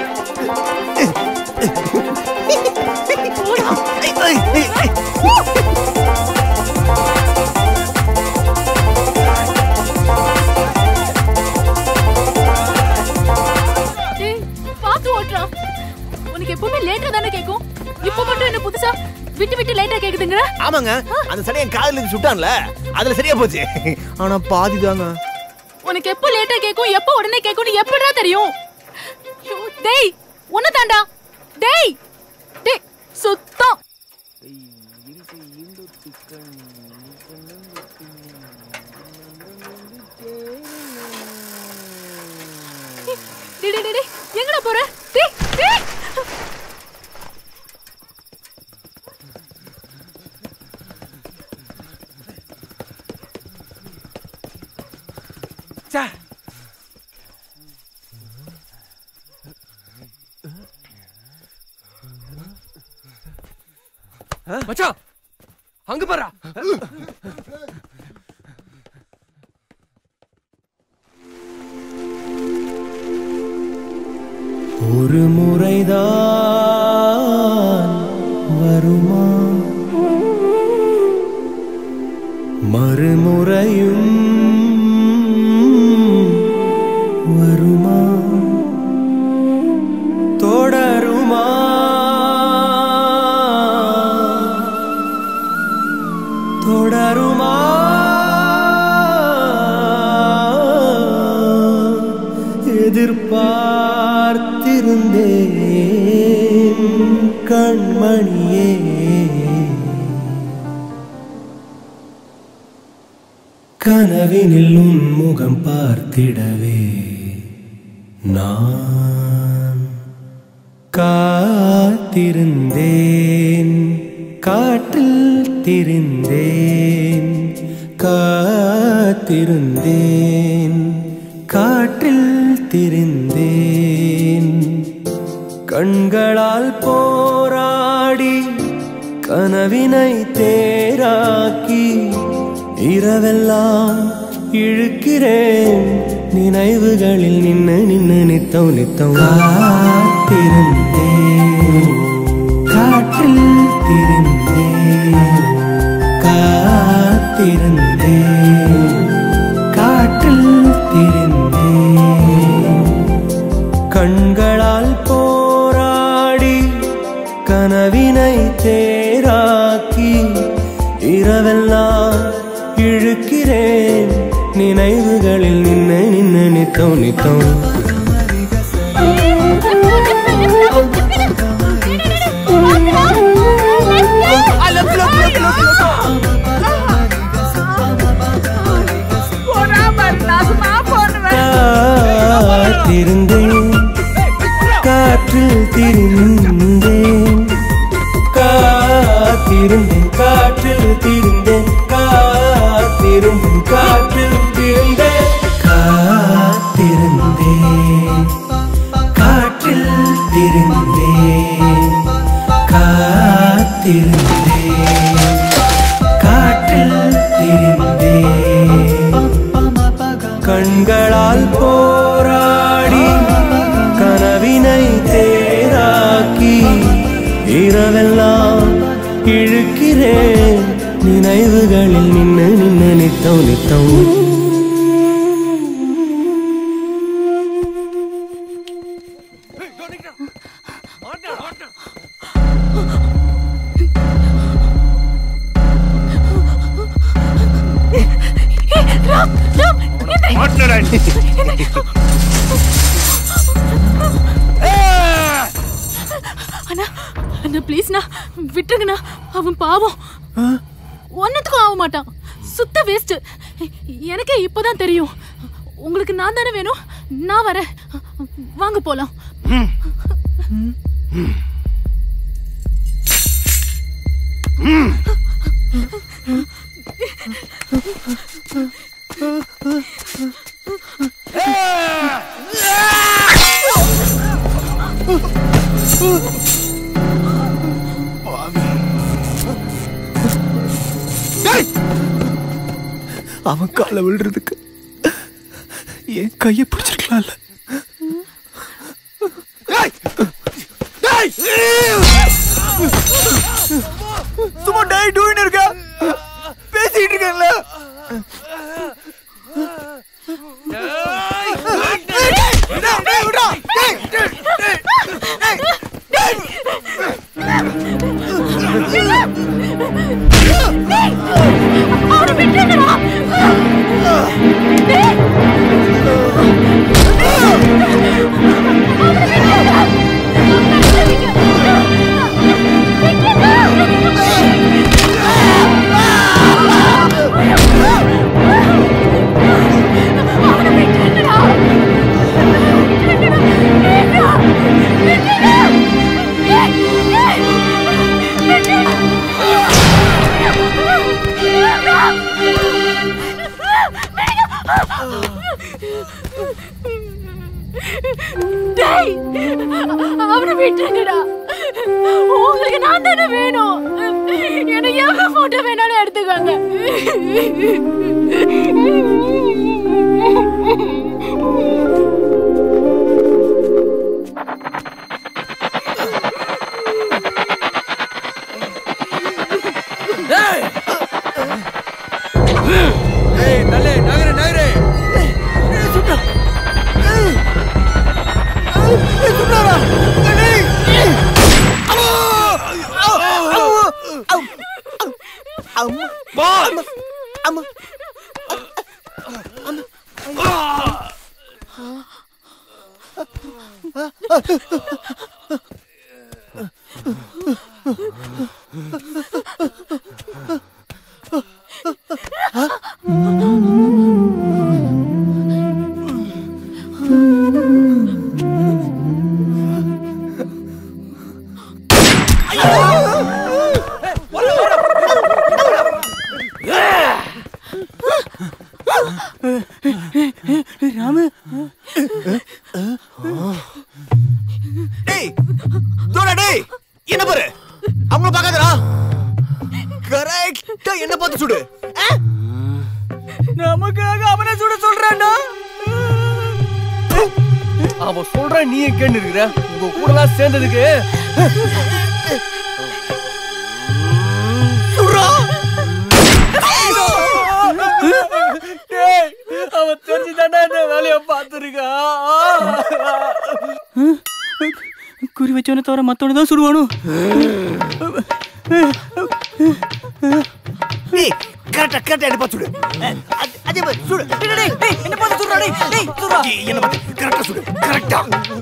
டேய் பாத்து ஓட்டுறா உனக்கு எப்பவுமே லேட்டா தானே கேக்கும் இப்போ மட்டும் என்ன புதுசா விட்டு விட்டு லேட்டா கேக்குதுங்கற ஆமாங்க அந்த சடை என் காதுல இருந்து சுட்டான்ல அதுல சரியா போச்சு ஆனா பாதி தாங்க உனக்கு எப்போ லேட்டா கேக்கும் எப்போ உடனே கேக்கும்னு எப்படிடா தெரியும் ஐயோ, டேய் உன்ன தாண்டா டேய் டேய் சுத்தம் டேய், டேய், டேய், டேய், எங்கடா போற டேய் மச்சான் அங்க பாரா ஒரு முறைதான் வருமா மறுமுறையும் வருமா தொடருமா தொடருமா எதிர்பார்த்திருந்தேன் கண்மணியே கனவினில் உன் முகம் பார்த்திடவே நான் காத்திருந்தேன் காற்றில் திரிந்தேன் காத்திருந்தேன் காற்றில் திரிந்தேன் கண்களால் போராடி கனவினை தேராக்கி இரவெல்லாம் இழுக்கிறேன் நினைவுகளில் நின்று நின்று நித்தம் நித்தம் காத்திருந்தேன் காற்றில் திரிந்தேன் காத்திருந்தேன் காற்றில் திரிந்தேன் கண்களால் போராடி கனவினை தேராக்கி இரவெல்லாம் இழுக்கிறேன் நினைவுகளில் நின்று நின்று நித்தம் நித்தம் காத்திருந்தேன் காற்றில் திரிந்தேன் காத்திருந்தேன் காற்றில் திரிந்தேன் காத்திருந்தேன் காற்றில் திரிந்தேன் காத்திருந்தேன் காற்றில் திரிந்தேன் காத்திருந்தேன் காற்றில் திரிந்தேன் கண்களால் போராடி கனவினை தேராக்கி இரவெல்லாம் இழுக்கிறேன் நினைவுகளில் நின்று நின்று நித்தம் நித்தம் ராம் ராம் அண்ணா அண்ணா ப்ளீஸ்ண்ணா விட்டுருங்கண்ணா அவன் பாவம் ஒன்னத்துக்கும் ஆக மாட்டான் சுத்த வேஸ்ட் எனக்கே இப்போதான் தெரியும் உங்களுக்கு நான் தானே வேணும் நான் வரேன் வாங்க போலாம் அவன் காலை விழுறதுக்கு என் கையை பிடிச்சிருக்கலாம்ல சும்மா டை டூன்னு இருக்க பேசிட்டு இருக்கேன்ல Ah! டேய் அவனை விட்டுருங்கடா உங்களுக்கு நான் தானே வேணும் எனக்கு எவ்வளவு போட்டோ வேணாலும் எடுத்துக்கோங்க ஏய் தள்ளு நகரு நகரு ராமு டேய் தோடா டேய் என்ன பாரு அவங்கள பார்க்காதடா கரெக்டா என்ன பார்த்து சுடு நமக்காக அவனை சுட சொல்றான்டா அவன் சொல்றான் நீ ஏன் கேட்டு இருக்கிற உங்க கூடலாம் சேர்ந்ததுக்கு டேய், அவன் தெரிஞ்சுதானே இந்த வேலையை பார்த்துருக்கான் குறி வச்சவனை தவிர மத்தவனை தான் சுடுவானோ டேய் கரெக்டா கரெக்டா என்ன பார்த்து சுடு அது- அதே மாதிரி சுடு டேய், டேய், டேய், என்ன பார்த்து சுடுறா டேய் டேய் சுடுறா என்ன பார்த்து கரெக்டா சுடு கரெக்டா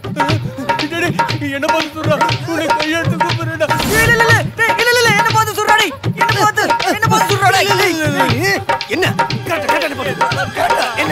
என்ன பார்த்து சொல்றா உன்னை கையெழுத்து கூப்பிடுறா இல்ல இல்ல இல்ல டேய் இல்ல இல்ல இல்ல என்ன பார்த்து சுடுறா டேய் என்ன பார்த்து என்ன பார்த்து சுடுறா டேய் டேய், டேய், என்ன கரெக்டா கரெக்டா என்ன பார்த்து கரெக்டா என்ன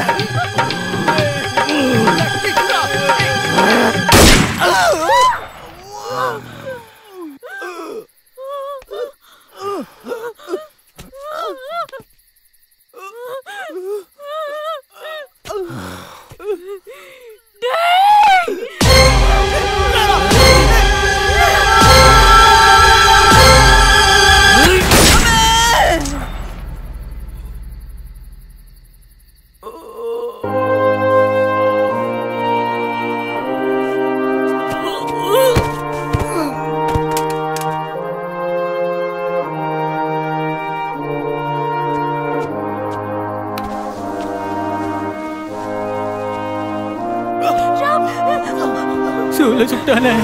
சூழ சுட்டானே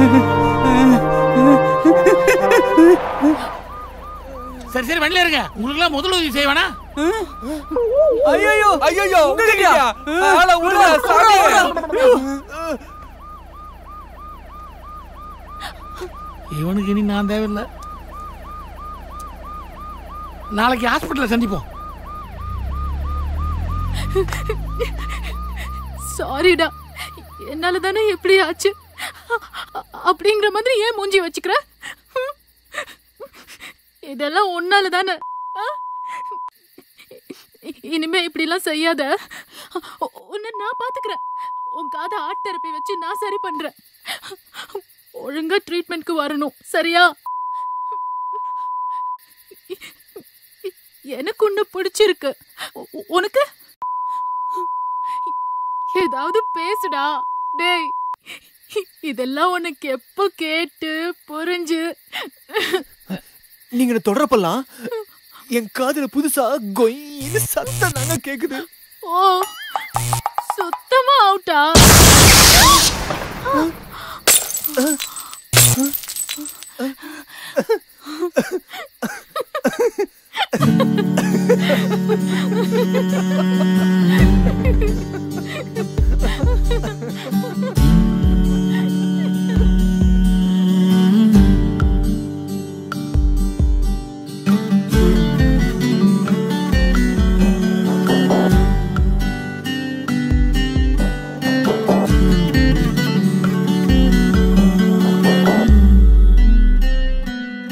சரி சரி வண்டியில இருங்க உங்களுக்குலாம் முதல் உதவி செய்வானா ஐயோ ஐயோ உங்ககிட்டயா ஆள விடுடா சாமி இவனுக்கு இனி நான் தேவையில்லை நாளைக்கு ஹாஸ்பிட்டல்ல சந்திப்போம் சாரிடா என்னால தானே எப்படி ஆச்சு அ- அப்படிங்கிற மாதிரி ஏன் மூஞ்சி வச்சுக்கிற இதெல்லாம் உன்னால தானே ஆ? இனிமே இப்படிலாம் செய்யாத உ- உன்னை நான் பாத்துக்கிறேன் உன் காதை ஆர்ட் தெரப்பி வச்சு நான் சரி பண்றேன் ஒழுங்கா ட்ரீட்மெண்ட்க்கு வரணும் சரியா எனக்கு உன்னை பிடிச்சிருக்கு உ- உனக்கு ஏதாவது பேசுடா டேய் இதெல்லாம் உனக்கு எப்போ கேட்டு புரிஞ்சு நீங்க என்ன தொடரப்பெல்லாம் என் காதுல புதுசா கொய்னு சத்தம் தாங்க கேக்குது ஓ சுத்தமா அவுட்டா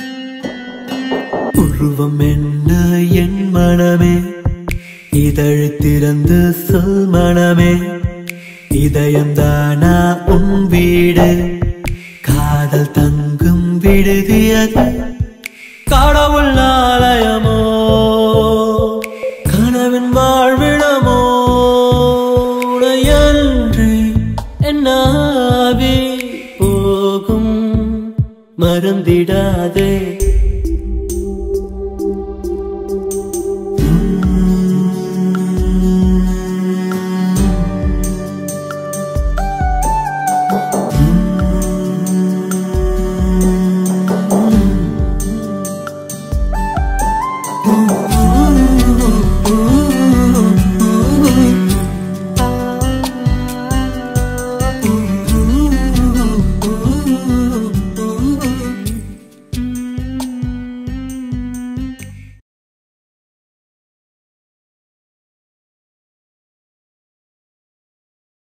உருவம் என்ன என் மனமே இதழ் திறந்து சொல் மனமே இதயம் தானா உன் வீடு காதல் தங்கும் விடுதியது கடவுள் ஆலயமோ கனவின் வாழ்விடமோ உடையன்றி என்னாவே போகும் மறந்திடாதே